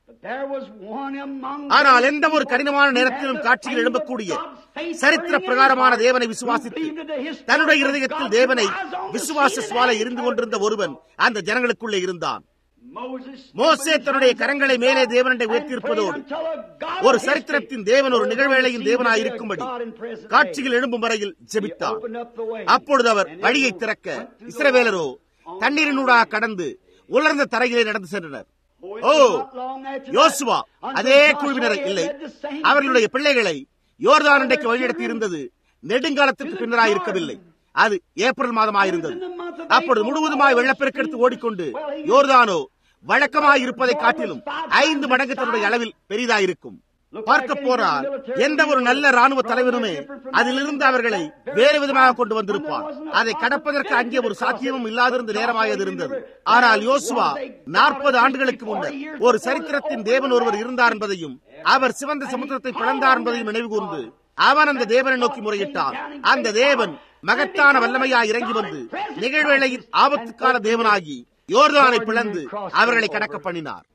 ஆனால் எந்த ஒரு கடினமான நேரத்திலும் காட்சியில் எழும்பக்கூடிய சரித்திர பிரகாரமான தேவனை விசுவாசித்து தன்னுடைய இருதயத்தில் தேவனை விசுவாச சுவாலை இருந்து கொண்டிருந்த ஒருவன் அந்த ஜனங்களுக்குள்ளே இருந்தான் மோசே தன்னுடைய கரங்களை மேலே தேவனண்டை உயர்த்தியிருப்பதோடு ஒரு சரித்திரத்தின் தேவன் ஒரு நிகழ்வேளையின் தேவனாய் இருக்கும்படி காட்சியில் எழும்பும் வரையில் ஜெபித்தார் அப்பொழுது அவர் வழியை திறக்க இஸ்ரவேலரோ தண்ணீரினூடாக கடந்து உலர்ந்த தரையிலே நடந்து சென்றனர் ஓ யோசுவா அதே குழுவினர் இல்லை அவர்களுடைய பிள்ளைகளை யோர்தான் அண்டைக்கு வழிநடத்தி இருந்தது நெடுங்காலத்திற்கு பின்னராய் இருக்கவில்லை அது ஏப்ரல் மாதமாயிருந்தது அப்பொழுது முழுவதுமாய் வெள்ளப்பெருக்கெடுத்து ஓடிக்கொண்டு யோர்தானோ வழக்கமாய் இருப்பதை காட்டிலும் ஐந்து மடங்கு தன்னுடைய அளவில் பெரிதாயிருக்கும் பார்க்க போறால் எந்த ஒரு நல்ல ராணுவ தலைவருமே அதிலிருந்து அவர்களை வேறு விதமாக கொண்டு வந்திருப்பார் அதை கடப்பதற்கு அங்கே ஒரு சாத்தியமும் இல்லாதிருந்த நேரமாயது இருந்தது ஆனால் யோசுவா நாற்பது ஆண்டுகளுக்கு முன்னர் ஒரு சரித்திரத்தின் தேவன் ஒருவர் இருந்தார் என்பதையும் அவர் சிவந்த சமுத்திரத்தை பிளந்தார் என்பதையும் நினைவு கூர்ந்து அவன் அந்த தேவனை நோக்கி முறையிட்டான் அந்த தேவன் மகத்தான வல்லமையாய் இறங்கி வந்து நிகழ்வேளையின் ஆபத்துக்கான தேவனாகி யோர்தானை பிளந்து அவர்களை கடக்க பண்ணினார்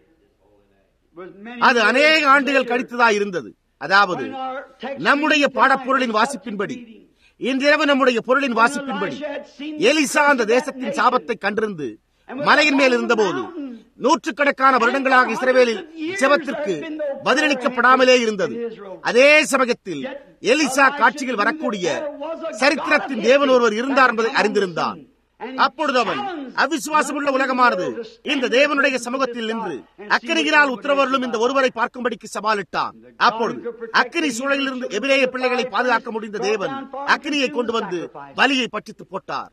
அது அநேக ஆண்டுகள் கழித்ததாய் இருந்தது அதாவது நம்முடைய பாடப்பொருளின் வாசிப்பின்படி இன்றிரவு நம்முடைய பொருளின் வாசிப்பின்படி எலிசா அந்த தேசத்தின் சாபத்தை கண்டிருந்து மலையின் மேல் இருந்தபோது நூற்றுக்கணக்கான வருடங்களாக இஸ்ரேலில் ஜெபத்திற்கு பதிலளிக்கப்படாமலே இருந்தது அதே சமயத்தில் எலிசா காட்சியில் வரக்கூடிய சரித்திரத்தின் தேவன் ஒருவர் இருந்தார் என்பதை அறிந்திருந்தான் அப்பொழுது அவன் அவிசுவாசமுள்ள உலகமானது இந்த தேவனுடைய சமூகத்தில் நின்று அக்கனியினால் உத்தரவர்களும் இந்த ஒருவரை பார்க்கும்படிக்கு சவாலிட்டான் அப்பொழுது அக்கினி சூழலில் இருந்து எபிரேய பிள்ளைகளை பாதுகாக்க முடிந்த தேவன் அக்கினியை கொண்டு வந்து பலியை பற்றித்து போட்டார்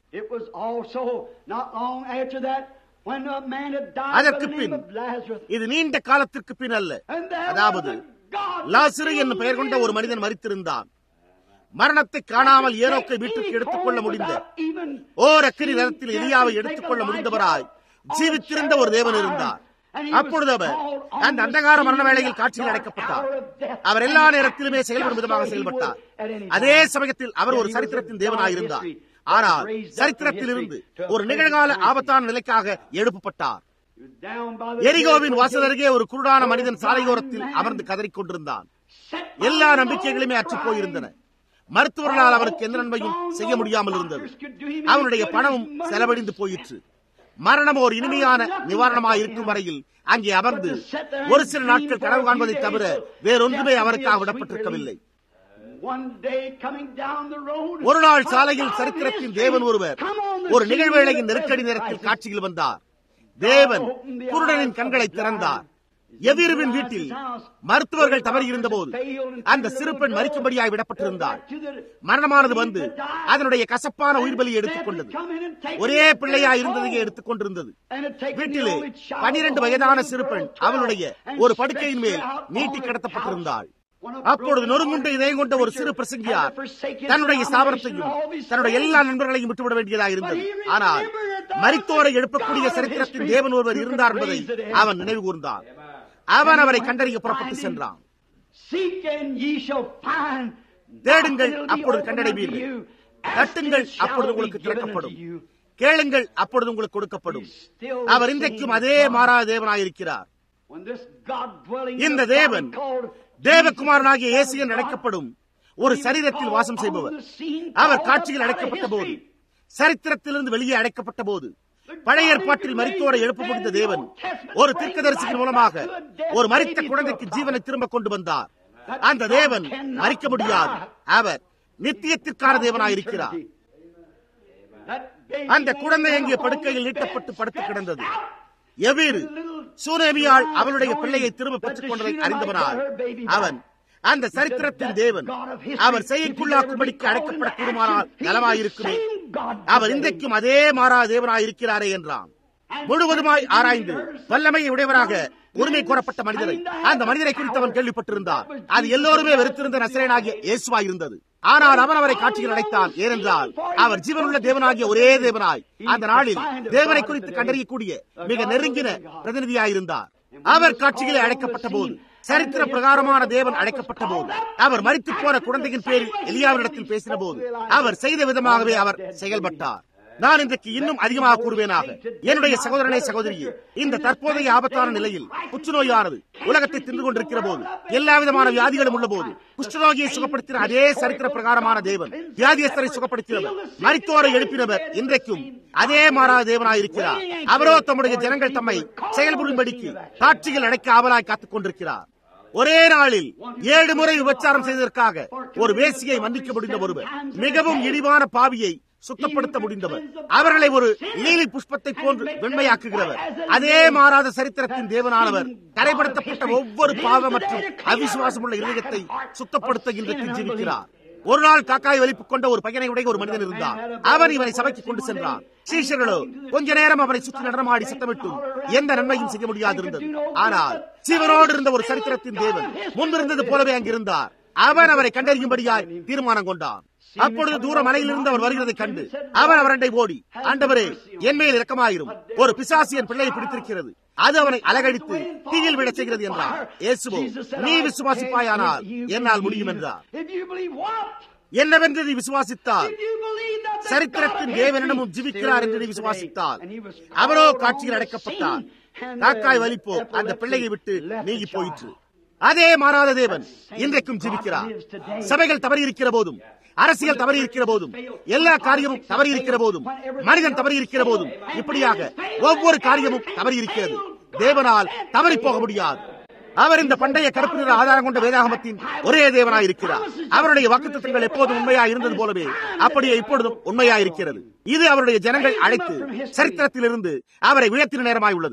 அதற்கு பின் இது நீண்ட காலத்திற்கு பின் அல்ல அதாவது லாசிறு என்னும் பெயர் கொண்ட ஒரு மனிதன் மறித்திருந்தான் மரணத்தை காணாமல் ஏரோக்கை வீட்டுக்கு எடுத்துக்கொள்ள முடிந்த ஓர் அக்கினி நிலத்தில் எலியாவை எடுத்துக்கொள்ள முடிந்தவராய் ஜீவித்திருந்த ஒரு தேவன் இருந்தார் அப்பொழுது அவர் அந்த அந்தகார மரண வேளையில் காட்சியில் அடைக்கப்பட்டார் அவர் எல்லா நேரத்திலுமே செயல்படும் விதமாக செயல்பட்டார் அதே சமயத்தில் அவர் ஒரு சரித்திரத்தின் தேவனாயிருந்தார் ஆனால் சரித்திரத்தில் இருந்து ஒரு நிகழ்கால ஆபத்தான நிலைக்காக எழுப்பப்பட்டார் எரிகோவின் வாசல் அருகே ஒரு குருடான மனிதன் சாலையோரத்தில் அமர்ந்து கதறிக் கொண்டிருந்தான் எல்லா நம்பிக்கைகளுமே அற்று போயிருந்தன மருத்துவர்களால் அவருக்கு எந்த நன்மையும் செய்ய முடியாமல் இருந்தது அவனுடைய பணமும் செலவழிந்து போயிற்று மரணம் ஒரு இனிமையான நிவாரணமாக இருக்கும் வரையில் அங்கே அமர்ந்து ஒரு சில நாட்கள் கனவு காண்பதை தவிர வேறொன்றுமே அவருக்காக விடப்பட்டிருக்கவில்லை ஒரு நாள் சாலையில் சரித்திரத்தின் தேவன் ஒருவர் ஒரு நிகழ்வேளையின் நெருக்கடி நேரத்தில் காட்சியில் வந்தார் தேவன் குருடனின் கண்களை திறந்தார் எதிர்வின் வீட்டில் மருத்துவர்கள் தவறி இருந்த போது அந்த சிறுபெண் மறிக்கும்படியாய் விடப்பட்டிருந்தார் மரணமானது வந்து அதனுடைய கசப்பான உயிர் பலியை எடுத்துக்கொண்டது ஒரே பிள்ளையா இருந்ததையே எடுத்துக் கொண்டிருந்தது வீட்டிலே பனிரெண்டு வயதான சிறுபெண் அவளுடைய ஒரு படுக்கையின் மேல் நீட்டி கிடத்தப்பட்டிருந்தாள் அப்பொழுது நொறுங்குண்டு இதயம் கொண்ட ஒரு சிறு பிரசங்கியார் தன்னுடைய ஸ்தாபனத்தையும் தன்னுடைய எல்லா நண்பர்களையும் விட்டுவிட வேண்டியதாக இருந்தது ஆனால் மரித்தோரை எழுப்பக்கூடிய சரித்திரத்தின் தேவன் ஒருவர் இருந்தார் என்பதை அவன் நினைவு கூர்ந்தான் அவன் அவரை கண்டறிய புறப்பட்டு சென்றான் தேடுங்கள் அப்பொழுது கண்டடைவீர்கள் தட்டுங்கள் அப்பொழுது உங்களுக்கு திறக்கப்படும் கேளுங்கள் அப்பொழுது உங்களுக்கு கொடுக்கப்படும் அவர் இன்றைக்கும் அதே மாறாத தேவனாயிருக்கிறார் இந்த தேவன் தேவகுமாரனாகிய இயேசு என்று அழைக்கப்படும் ஒரு சரீரத்தில் வாசம் செய்பவர் அவர் காட்சியில் அடைக்கப்பட்ட போது சரித்திரத்திலிருந்து வெளியே அடைக்கப்பட்ட போது பழைய ஏற்பாட்டில் மரித்தோரை எழுப்ப முடிந்த தேவன் ஒரு தீர்க்கதரிசியின் மூலமாக ஒரு மரித்த குழந்தைக்கு ஜீவனை திரும்ப கொண்டு வந்தார் அந்த தேவன் மறிக்க முடியாது அவர் நித்தியத்திற்கான தேவனாயிருக்கிறார் அந்த குழந்தை அங்கே படுக்கையில் நீட்டப்பட்டு படுத்து கிடந்தது எவ்வேறு சூனேமியால் அவளுடைய பிள்ளையை திரும்ப பெற்றுக் கொண்டதை அறிந்தவனால் அவன் அந்த சரித்திரத்தின் தேவன் அவர் செய்யக்குள்ளாக்கும்படிக்கு அடைக்கப்படக்கூடுமானால் நலமாயிருக்குமே அவர் இன்றைக்கும் அதே மாறா தேவனாயிருக்கிறாரே என்றான் முழுவதுமாய் ஆராய்ந்து வல்லமையை உடையவராக உரிமை கோரப்பட்ட மனிதரை அந்த மனிதரை குறித்து அவன் கேள்விப்பட்டிருந்தார் அது எல்லோருமே வெறுத்திருந்த நசரேனாகிய இயேசுவாய் இருந்தது ஆனால் அவன் அவரை காட்சியில் அடைத்தான் ஏனென்றால் அவர் ஜீவனுள்ள தேவனாகிய ஒரே தேவனாய் அந்த நாளில் தேவனை குறித்து கண்டறியக்கூடிய மிக நெருங்கின பிரதிநிதியாயிருந்தார் அவர் காட்சியிலே அழைக்கப்பட்ட போது சரித்திர பிரகாரமான தேவன் அழைக்கப்பட்ட போது அவர் மறித்து போன குழந்தையின் பேரில் எலியாவினிடத்தில் பேசின போது அவர் செய்த விதமாகவே அவர் செயல்பட்டார் நான் இன்றைக்கு இன்னும் அதிகமாக கூறுவேனாக என்னுடைய சகோதரனே சகோதரியே இந்த தற்போதைய ஆபத்தான நிலையில் புற்றுநோயானது உலகத்தை தின்று கொண்டிருக்கிற போது எல்லா விதமான வியாதிகளும் உள்ள போது குஷ்டரோகியை சுகப்படுத்தின அதே சரித்திர பிரகாரமான தேவன் வியாதியஸ்தரை சுகப்படுத்தினவர் மரித்தோரை எழுப்பினவர் இன்றைக்கும் அதே மாறாத தேவனாயிருக்கிறார் அவரோ தம்முடைய ஜனங்கள் தம்மை செயல்புரியும்படிக்கு காட்சிகள் அடைக்க ஆவலாய் காத்துக் கொண்டிருக்கிறார் ஒரே நாளில் ஏழு முறை விபச்சாரம் செய்ததற்காக ஒரு வேசியை மன்னிக்க முடிந்த ஒருவர் மிகவும் இழிவான பாவியை சுத்தப்படுத்த முடிந்தவர் அவர்களை ஒரு லீலி புஷ்பத்தை போன்று வெண்மையாக்குகிறவர் அதே மாறாத சரித்திரத்தின் தேவனானவர் கரைப்படுத்தப்பட்ட ஒவ்வொரு பாவ மற்றும் அவிசுவாசம் உள்ள இருதயத்தை சுத்தப்படுத்த இன்றைக்கு ஜீவிக்கிறார் ஒரு நாள் காக்காய் வலிப்பு கொண்ட ஒரு பையனை உடைய ஒரு மனிதன் இருந்தான் அவன் இவனை சபைக்கு கொண்டு சென்றான் சீஷர்களோ கொஞ்ச நேரம் அவனை சுற்றி நடனமாடி சத்தமிட்டும் எந்த நன்மையும் செய்ய முடியாதிருந்தது ஆனால் சிவனோடு இருந்த ஒரு சரித்திரத்தின் தேவன் முன்பிருந்தது போலவே அங்கிருந்தார் அவன் அவரை கண்டறியும்படியாய் தீர்மானம் கொண்டான் அப்பொழுது தூர மலையிலிருந்து அவர் வருகிறதை கண்டு அவன் அவரண்டை ஓடி ஆண்டவரே என் மேல் இரக்கமாயிரும் ஒரு பிசாசியன் பிள்ளையை பிடித்திருக்கிறது அது அவனை அலகழித்து தீயில் விட செய்கிறது என்றார் இயேசுவோ நீ விசுவாசிப்பாயானால் என்னால் முடியும் என்றார் என்னவென்று நீ விசுவாசித்தால் சரித்திரத்தின் தேவனிடமும் ஜீவிக்கிறார் என்று நீ விசுவாசித்தால் அவரோ காட்சியில் அடைக்கப்பட்டார் காக்காய் வலிப்போ அந்த பிள்ளையை விட்டு நீங்கி போயிற்று அதே மாறாத தேவன் இன்றைக்கும் ஜீவிக்கிறார் சபைகள் தவறி இருக்கிற போதும் அரசியல் தவறி இருக்கிற போதும் எல்லா காரியமும் தவறி இருக்கிற போதும் மனிதன் தவறி இருக்கிற போதும் இப்படியாக ஒவ்வொரு காரியமும் தவறி இருக்கிறது தேவனால் தவறி போக முடியாது அவர் இந்த பண்டைய கருப்பு நிற ஆதாரம் கொண்ட வேதாகமத்தின் ஒரே தேவனாய் இருக்கிறார் அவருடைய வாக்குத்தங்கள் எப்போதும் உண்மையா இருந்தது போலவே அப்படியே இப்பொழுதும் உண்மையா இருக்கிறது இது அவருடைய ஜனங்கள் அழைத்து சரித்திரத்திலிருந்து அவரை உயர்த்தின நேரமாய் உள்ளது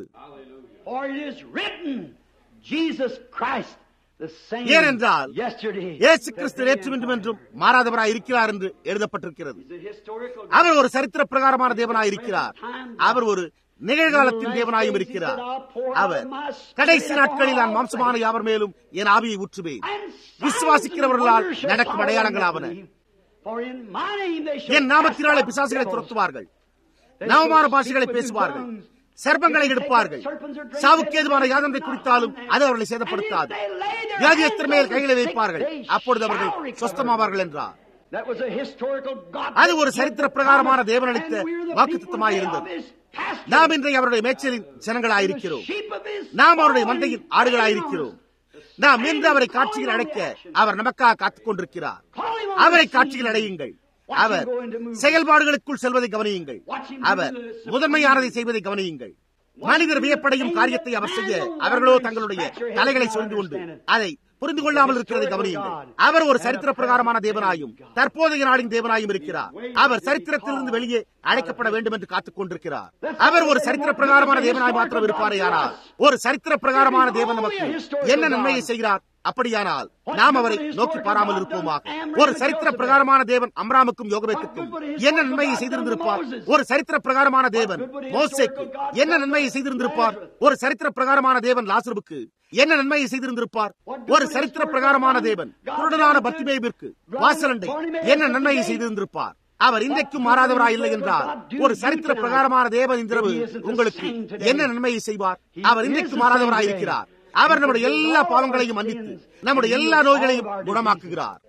ஏனென்றால் இயேசு கிறிஸ்து நேற்று இன்றும் என்றும் மாறாதவராய் இருக்கிறார் என்று எழுதப்பட்டிருக்கிறது அவர் ஒரு சரித்திர பிரகாரமான தேவனாய் இருக்கிறார் அவர் ஒரு நிகழ்காலத்தின் தேவனாயும் இருக்கிறார் அவர் கடைசி நாட்களில் நான் மாம்சமான யாவர் மேலும் என் ஆவியை ஊற்றுவேன் விசுவாசிக்கிறவர்களால் நடக்கும் அடையாளங்களாவன என் நாமத்தினாலே பிசாசுகளை துரத்துவார்கள் நவமான பாஷைகளை பேசுவார்கள் சர்ப்பங்களை எடுப்பார்கள் சாவுக்கு ஏதுவான யாதனை குறித்தாலும் அது அவர்களை சேதப்படுத்தாது வியாதியஸ்தர் மேல் கைகளை வைப்பார்கள் அப்பொழுது அவர்கள் சொஸ்தமாவார்கள் என்றார் அது ஒரு சரித்திர பிரகாரமான தேவனளித்த வாக்குத்தமாய் இருந்தது நாம் இன்றைய அவருடைய மேய்ச்சலின் ஜனங்களாயிருக்கிறோம் நாம் அவருடைய மந்தையின் ஆடுகளாயிருக்கிறோம் நாம் இன்று அவரை காட்சியில் அடைக்க அவர் நமக்காக காத்துக் கொண்டிருக்கிறார் அவரை காட்சியில் அடையுங்கள் அவர் செயல்பாடுகளுக்குள் செல்வதை கவனியுங்கள் அவர் முதன்மையானதை செய்வதை கவனியுங்கள் மனிதர் வியப்படையும் காரியத்தை அவர் செய்ய அவர்களோ தங்களுடைய தலைகளை சொல்ந்து கொண்டு அதை புரிந்து கொள்ளாமல் இருக்கிறதை கவனியுங்கள் அவர் ஒரு சரித்திர பிரகாரமான தேவனாயும் தற்போதைய நாளின் தேவனாயும் இருக்கிறார் அவர் சரித்திரத்திலிருந்து வெளியே அழைக்கப்பட வேண்டும் என்று காத்துக் கொண்டிருக்கிறார் அவர் ஒரு சரித்திர பிரகாரமான தேவனாய் மாத்திரம் இருப்பாரே ஆனால் ஒரு சரித்திர பிரகாரமான தேவன் நமக்கு என்ன நன்மையை செய்கிறார் அப்படியானால் நாம் அவரை நோக்கி பாராமல் இருப்போமாக ஒரு சரித்திர பிரகாரமான தேவன் அம்ராமுக்கும் யோகபேத்துக்கும் என்ன நன்மையை செய்திருந்திருப்பார் ஒரு சரித்திர பிரகாரமான தேவன் மோசேக்கு என்ன நன்மையை செய்திருந்திருப்பார் ஒரு சரித்திர பிரகாரமான தேவன் லாசருவுக்கு என்ன நன்மையை செய்திருந்திருப்பார் ஒரு சரித்திர பிரகாரமான தேவன் குருடனான பத்திமேவிற்கு வாசலண்டை என்ன நன்மையை செய்திருந்திருப்பார் அவர் இன்றைக்கும் மாறாதவராய் இல்லை என்றால் ஒரு சரித்திர பிரகாரமான தேவன் இன்றிரவு உங்களுக்கு என்ன நன்மையை செய்வார் அவர் இன்றைக்கும் மாறாதவராய் இருக்கிறார் அவர் நம்முடைய எல்லா பாவங்களையும் மன்னித்து நம்முடைய எல்லா நோய்களையும் குணமாக்குகிறார்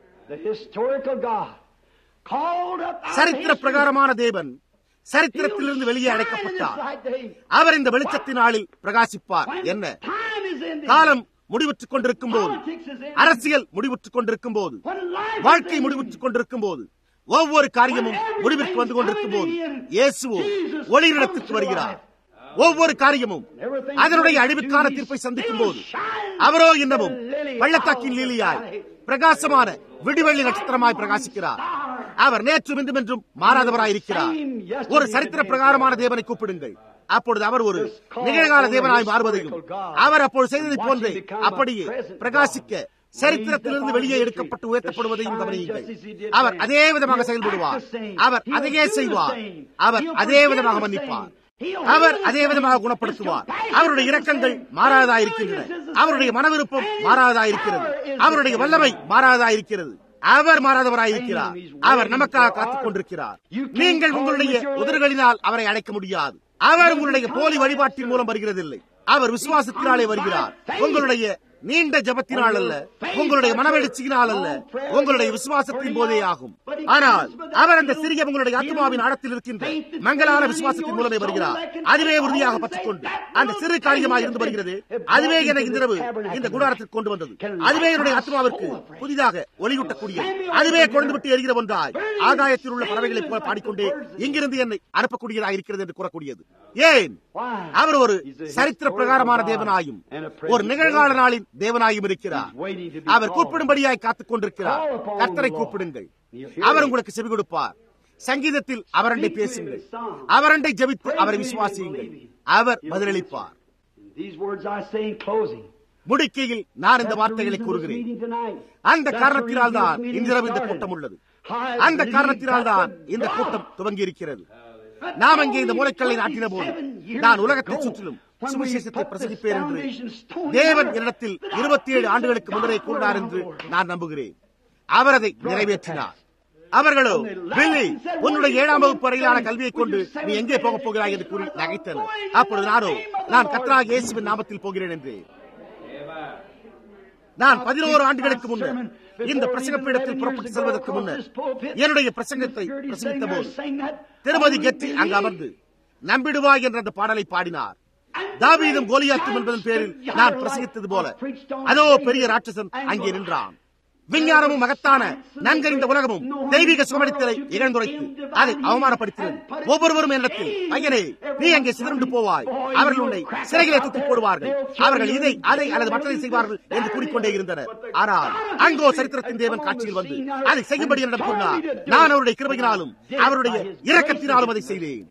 சரித்திர பிரகாரமான தேவன் சரித்திரத்திலிருந்து வெளியே அடைக்கப்பட்டார் அவர் இந்த வெளிச்சத்தின் நாளில் பிரகாசிப்பார் என்ன காலம் முடிவுற்றுக் கொண்டிருக்கும் போது அரசியல் முடிவுற்றுக் கொண்டிருக்கும் போது வாழ்க்கை முடிவுற்றுக் கொண்டிருக்கும் போது ஒவ்வொரு காரியமும் முடிவிற்கு வந்து கொண்டிருக்கும் போது இயேசுவோ ஒளியிடத்துக்கு வருகிறார் ஒவ்வொரு காரியமும் அதனுடைய அழிவுக்கான தீர்ப்பை சந்திக்கும் போது அவரோ இன்னமும் பள்ளத்தாக்கின் லீலியாய் பிரகாசமான விடிவெள்ளி நட்சத்திரமாய் பிரகாசிக்கிறார் அவர் நேற்றும் இன்றும் என்றும் மாறாதவராயிருக்கிறார் ஒரு சரித்திர பிரகாரமான தேவனை கூப்பிடுங்கள் அப்பொழுது அவர் ஒரு நிகழ்கால தேவனாய் மாறுவதையும் அவர் அப்பொழுது செய்ததை போன்றே அப்படியே பிரகாசிக்க சரித்திரத்திலிருந்து வெளியே எடுக்கப்பட்டு உயர்த்தப்படுவதையும் கவனியுங்கள் அவர் அதே விதமாக செயல்படுவார் அவர் அதையே செய்வார் அவர் அதே விதமாக மன்னிப்பார் அவர் அதே விதமாக குணப்படுத்துவார் அவருடைய இரக்கங்கள் மாறாததாயிருக்கின்றன அவருடைய மனவிருப்பம் மாறாததாயிருக்கிறது அவருடைய வல்லமை மாறாததாயிருக்கிறது அவர் மாறாதவராயிருக்கிறார் அவர் நமக்காக காத்துக் கொண்டிருக்கிறார் நீங்கள் உங்களுடைய உதடுகளினால் அவரை அழைக்க முடியாது அவர் உங்களுடைய போலி வழிபாட்டின் மூலம் வருகிறதில்லை அவர் விசுவாசத்தினாலே வருகிறார் உங்களுடைய நீண்ட ஜபத்தினால் அல்ல உங்களுடைய மனவெழுச்சியினால் அல்ல உங்களுடைய விசுவாசத்தின் போதே ஆகும் ஆனால் அவர் அந்த சிறிய உங்களுடைய ஆத்மாவின் ஆழத்தில் இருக்கின்ற மங்களான விசுவாசத்தின் மூலமே வருகிறார் அதுவே உறுதியாக பற்றிக்கொண்டு அந்த சிறு காரியமாக இருந்து வருகிறது அதுவே என்னை இந்த இரவு இந்த குடாரத்திற்கு கொண்டு வந்தது அதுவே என்னுடைய ஆத்மாவிற்கு புதிதாக ஒளியூட்டக்கூடியது அதுவே கொண்டு விட்டு எரிகிற ஒன்றாய் ஆகாயத்தில் உள்ள பறவைகளைப் போல பாடிக்கொண்டே இங்கிருந்து என்னை அனுப்பக்கூடியதாக இருக்கிறது என்று கூறக்கூடியது ஏன் அவர் ஒரு சரித்திர பிரகாரமான தேவனாயும் ஒரு நிகழ்கால நாளின் தேவனாயும் இருக்கிறார் அவர் கூப்பிடும்படியாய் காத்துக் கொண்டிருக்கிறார் கர்த்தரை கூப்பிடுங்கள் அவர் உங்களுக்கு செவி கொடுப்பார் சங்கீதத்தில் அவரண்டை பேசுங்கள் அவரண்டை ஜபித்து அவரை விசுவாசியுங்கள் அவர் பதிலளிப்பார் முடிக்கையில் நான் இந்த வார்த்தைகளை கூறுகிறேன் அந்த காரணத்தினால் தான் இன்றிரவு இந்த கூட்டம் உள்ளது அந்த காரணத்தினால் தான் இந்த கூட்டம் துவங்கி இருக்கிறது நாம் அங்கே இந்த மூளைக்கல்லை நாட்டின போது நான் உலகத்தை சுற்றிலும் சுவிசேஷத்தை பிரசங்கிப்பேன் என்று தேவன் என்னிடத்தில் இருபத்தி ஏழு ஆண்டுகளுக்கு முன்னரே கூறினார் என்று நான் நம்புகிறேன் அவர் அதை நிறைவேற்றினார் அவர்களோ பில்லி உன்னுடைய ஏழாம் வகுப்பு வரையிலான கல்வியை கொண்டு நீ எங்கே போகப் போகிறாய் என்று கூறி நகைத்தனர் அப்பொழுது நானோ நான் கத்ராக இயேசுவின் நாமத்தில் போகிறேன் என்று நான் பதினோரு ஆண்டுகளுக்கு முன்னர் இந்த பிரசங்க பீடத்தில் புறப்பட்டு செல்வதற்கு முன்னர் என்னுடைய பிரசங்கத்தை பிரசங்கித்த போது திருமதி கெத்தி அங்கு அமர்ந்து நம்பிடுவாய் என்ற அந்த பாடலை பாடினார் தாவீதும் கோலியாத்தும் என்பதன் பேரில் நான் பிரசங்கித்தது போல அதோ பெரிய ராட்சசன் அங்கே நின்றான் விஞ்ஞானமும் மகத்தான நன்கறிந்த உலகமும் தெய்வீக சுகமளித்தலை இழந்துரைத்து அதை அவமானப்படுத்தினது ஒவ்வொருவரும் என்னிடத்தில் பையனே நீ அங்கே சிதறண்டு போவாய் அவர்கள் உன்னை சிறைகளை தூக்கி போடுவார்கள் அவர்கள் இதை அதை அல்லது மற்றதை செய்வார்கள் என்று கூறிக்கொண்டே இருந்தனர் ஆனால் அங்கோ சரித்திரத்தின் தேவன் காட்சியில் வந்து அதை செய்யும்படி என்னிடம் கூறினார் நான் அவருடைய கிருபையினாலும் அவருடைய இரக்கத்தினாலும் அதை செய்தேன்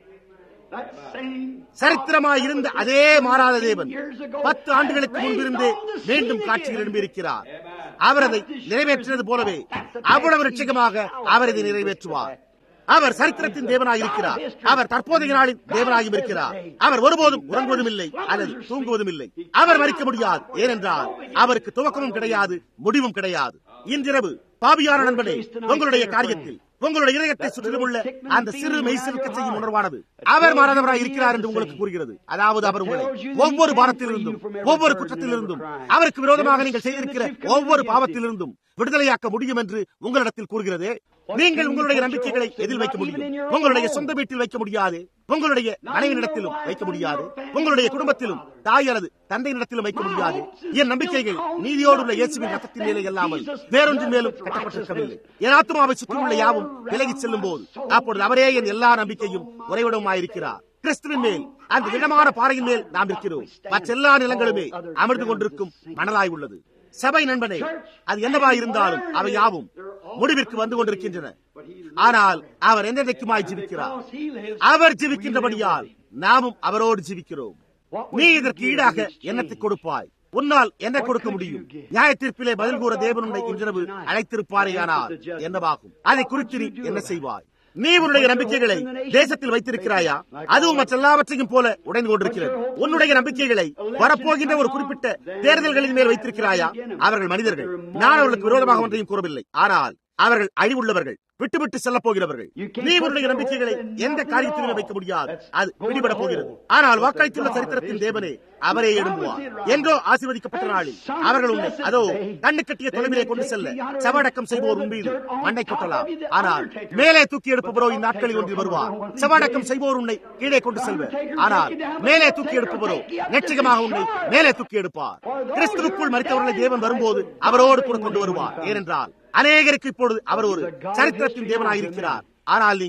சரித்திரமாய் இருந்த அதே மாறாத தேவன் பத்து ஆண்டுகளுக்கு முன்பிருந்தே மீண்டும் காட்சியில் எழும்பியிருக்கிறார் அவர் அதை நிறைவேற்றினது போலவே அவ்வளவு நிச்சயமாக அவர் இதை நிறைவேற்றுவார் அவர் சரித்திரத்தின் தேவனாக இருக்கிறார் அவர் தற்போதைய நாளின் தேவனாகவும் இருக்கிறார் அவர் ஒருபோதும் உறங்குவதும் இல்லை அல்லது தூங்குவதும் இல்லை அவர் மறிக்க முடியாது ஏனென்றால் அவருக்கு துவக்கமும் கிடையாது முடிவும் கிடையாது இன்றிரவு பாபியான நண்பனே உங்களுடைய காரியத்தில் உங்களுடைய இதயத்தை சுற்றிலும் உள்ள அந்த சிறு மெய்சிலுக்கு செய்யும் உணர்வானது அவர் மாறாதவராய் இருக்கிறார் என்று உங்களுக்கு கூறுகிறது அதாவது அவர் உங்களை ஒவ்வொரு பாரத்திலிருந்தும் ஒவ்வொரு குற்றத்திலிருந்தும் அவருக்கு விரோதமாக நீங்கள் செய்திருக்கிற ஒவ்வொரு பாவத்திலிருந்தும் விடுதலையாக்க முடியும் என்று உங்களிடத்தில் கூறுகிறது நீங்கள் உங்களுடைய நம்பிக்கைகளை எதில் வைக்க முடியும் உங்களுடைய சொந்த வீட்டில் வைக்க முடியாது உங்களுடைய மனைவியிடத்திலும் வைக்க முடியாது உங்களுடைய குடும்பத்திலும் தாய் அல்லது தந்தையிடத்திலும் வைக்க முடியாது என் நம்பிக்கைகள் நீதியோடு உள்ள இயேசுவின் ரத்தத்தின் மேலே அல்லாமல் வேறொன்றின் மேலும் கட்டப்பட்டிருக்கவில்லை என் ஆத்மாவை சுற்றியுள்ள யாவும் விலகிச் செல்லும் போது அப்பொழுது அவரே என் எல்லா நம்பிக்கையும் உறைவிடமாயிருக்கிறார் கிறிஸ்துவின் மேல் அந்த இடமான பாறையின் மேல் நாம் இருக்கிறோம் மற்றெல்லா நிலங்களுமே அமர்ந்து கொண்டிருக்கும் மணலாய் உள்ளது சபை நண்பனே அது என்னவா இருந்தாலும் அவை யாவும் முடிவிற்கு வந்து கொண்டிருக்கின்றன ஆனால் அவர் என்னென்றைக்குமாய் ஜீவிக்கிறார் அவர் ஜீவிக்கின்றபடியால் நாமும் அவரோடு ஜீவிக்கிறோம் நீ இதற்கு ஈடாக என்னத்தை கொடுப்பாய் உன்னால் என்ன கொடுக்க முடியும் நியாய தீர்ப்பிலே பதில் கூற தேவனுடைய இன்றிரவு அழைத்திருப்பாரேயானால் என்னவாகும் அதை குறித்து நீ என்ன செய்வாய் நீ உன்னுடைய நம்பிக்கைகளை தேசத்தில் வைத்திருக்கிறாயா அதுவும் மற்றெல்லாவற்றையும் போல உடைந்து கொண்டிருக்கிறது உன்னுடைய நம்பிக்கைகளை வரப்போகின்ற ஒரு குறிப்பிட்ட தேர்தல்களின் மேல் வைத்திருக்கிறாயா அவர்கள் மனிதர்கள் நான் அவர்களுக்கு விரோதமாக ஒன்றையும் கூறவில்லை ஆனால் அவர்கள் அழிவுள்ளவர்கள் விட்டுவிட்டு செல்ல போகிறவர்கள் நீ உன்னுடைய நம்பிக்கைகளை எந்த காரியத்திலும் வைக்க முடியாது அது பிடிபட போகிறது ஆனால் வாக்களித்துள்ள சரித்திரத்தின் தேவனே அவரே எழும்புவார் என்றோ ஆசீர்வதிக்கப்பட்ட நாளில் அவர்கள் உன்னை அதோ கண்ணு கட்டிய தொலைவிலே கொண்டு செல்ல சவடக்கம் செய்வோர் உன் மீது மண்ணை கொட்டலாம் ஆனால் மேலே தூக்கி எடுப்பவரோ இந்நாட்களில் ஒன்றில் வருவார் சவடக்கம் செய்வோர் உன்னை கீழே கொண்டு செல்வர் ஆனால் மேலே தூக்கி எடுப்பவரோ நிச்சயமாக உன்னை மேலே தூக்கி எடுப்பார் கிறிஸ்துவுக்குள் மறித்தவர்களை தேவன் வரும்போது அவரோடு கூட கொண்டு வருவார் ஏனென்றால் அநேகருக்கு இப்பொழுது அவர் ஒரு சரித்திரத்தின் தேவனாக இருக்கிறார் ஆனால் நீங்கள்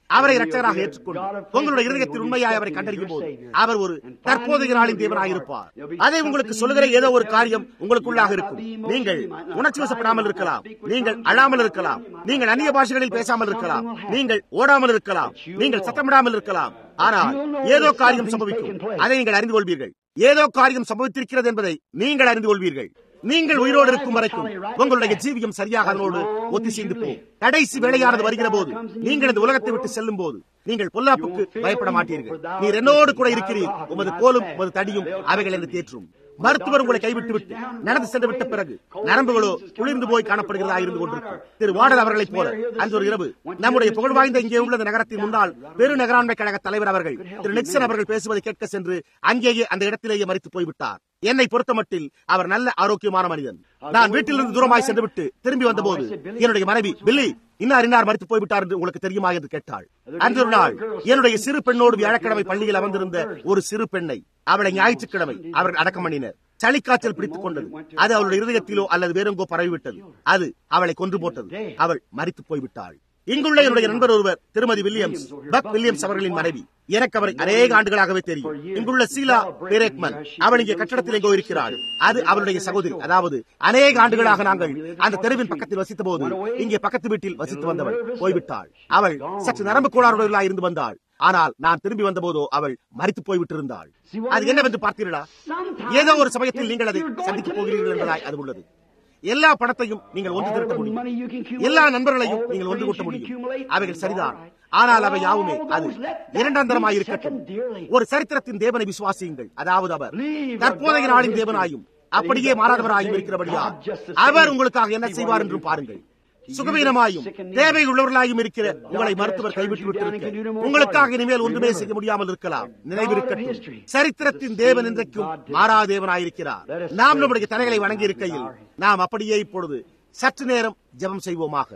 அவரை இரட்சகராக ஏற்றுக்கொண்டு உங்களுடைய இருதயத்தில் உண்மையாய் அவரை கண்டறியும் போது அவர் ஒரு தற்போதைய நாளின் தேவனாக இருப்பார் அதை உங்களுக்கு சொல்லுகிற ஏதோ ஒரு காரியம் உங்களுக்குள்ளாக இருக்கும் நீங்கள் உணர்ச்சி வசப்படாமல் இருக்கலாம் நீங்கள் அழாமல் இருக்கலாம் நீங்கள் அந்நிய பாஷைகளில் பேசாமல் இருக்கலாம் நீங்கள் ஓடாமல் இருக்கலாம் நீங்கள் சத்தமிடாமல் இருக்கலாம் ஆனால் ஏதோ காரியம் சம்பவிக்கும் அதை நீங்கள் அறிந்து கொள்வீர்கள் ஏதோ காரியம் சம்பவித்திருக்கிறது என்பதை நீங்கள் அறிந்து கொள்வீர்கள் நீங்கள் உயிரோடு இருக்கும் வரைக்கும் உங்களுடைய ஜீவியம் சரியாக அதனோடு ஒத்திசைந்து போகும் கடைசி வேலையானது வருகிற போது நீங்கள் இந்த உலகத்தை விட்டு செல்லும் போது நீங்கள் பொல்லாப்புக்கு பயப்பட மாட்டீர்கள் நீர் என்னோடு கூட இருக்கிறீர் உமது கோலும் உமது தடியும் அவைகள் என்று தேற்றும் மருத்துவர் உங்களை கைவிட்டு விட்டு நடந்து சென்று விட்ட பிறகு நரம்புகளோ குளிர்ந்து போய் காணப்படுகிறதா இருந்து கொண்டிருக்கும் திரு வாடர் அவர்களைப் போல அன்று ஒரு இரவு நம்முடைய புகழ் வாய்ந்த இங்கே உள்ள நகரத்தின் முன்னால் பெரு நகராண்மை கழக தலைவர் அவர்கள் திரு நிக்சன் அவர்கள் பேசுவதை கேட்க சென்று அங்கேயே அந்த இடத்திலேயே மறித்து போய்விட்டார் என்னை பொறுத்தமட்டில் அவர் நல்ல ஆரோக்கியமான மனிதன் நான் வீட்டிலிருந்து தூரமாய் சென்றுவிட்டு திரும்பி வந்தபோது என்னுடைய மனைவி பில்லி இன்னார் இன்னார் மறித்து போய்விட்டார் என்று உங்களுக்கு தெரியுமா என்று கேட்டாள் அன்று ஒரு நாள் என்னுடைய சிறு பெண்ணோடு வியாழக்கிழமை பள்ளியில் அமர்ந்திருந்த ஒரு சிறு பெண்ணை அவளை ஞாயிற்றுக்கிழமை அவர்கள் அடக்கம் பண்ணினர் சளிக்காய்ச்சல் பிடித்துக் கொண்டது அது அவளுடைய இருதயத்திலோ அல்லது வேறெங்கோ பரவிவிட்டது அது அவளை கொன்று போட்டது அவள் மறித்து போய்விட்டாள் இங்குள்ள என்னுடைய நண்பர் ஒருவர் திருமதி வில்லியம்ஸ் பக் வில்லியம்ஸ் அவர்களின் மனைவி எனக்கு அவரை அநேக ஆண்டுகளாகவே தெரியும் இங்குள்ள சீலா பேரேக்மன் அவள் இங்கே கட்டடத்தில் எங்கோ இருக்கிறாள் அது அவருடைய சகோதரி அதாவது அநேக ஆண்டுகளாக நாங்கள் அந்த தெருவின் பக்கத்தில் வசித்த போது இங்கே பக்கத்து வீட்டில் வசித்து வந்தவள் போய்விட்டாள் அவள் சற்று நரம்பு கோளாறுடையவளாக இருந்து வந்தாள் ஆனால் நான் திரும்பி வந்தபோதோ அவள் மறித்து போய்விட்டிருந்தாள் அது என்னவென்று பார்த்தீர்களா ஏதோ ஒரு சமயத்தில் நீங்கள் அதை சந்திக்கப் போகிறீர்கள் என்பதாய் அது உள்ளது எல்லா பணத்தையும் நீங்கள் ஒன்று திரட்ட முடியும் எல்லா நண்பர்களையும் நீங்கள் ஒன்று கூட்ட முடியும் அவைகள் சரிதான் ஆனால் அவை யாவுமே அது இரண்டாம் தரமாய் இருக்கட்டும் ஒரு சரித்திரத்தின் தேவனை விசுவாசியுங்கள் அதாவது அவர் தற்போதைய நாளின் தேவனாயும் அப்படியே மாறாதவராயும் இருக்கிறபடியா அவர் உங்களுக்காக என்ன செய்வார் என்றும் பாருங்கள் சுகவீனமாயும் தேவை உள்ளவர்களாயும் இருக்கிற உங்களை மருத்துவர் கைவிட்டு விட்டிருக்க உங்களுக்காக இனிமேல் ஒன்றுமே செய்ய முடியாமல் இருக்கலாம் நினைவிருக்கட்டும் சரித்திரத்தின் தேவன் இன்றைக்கும் மாறா தேவனாயிருக்கிறார் நாம் நம்முடைய தலைகளை வணங்கி இருக்கையில் நாம் அப்படியே இப்பொழுது சற்று நேரம் ஜெபம் செய்வோமாக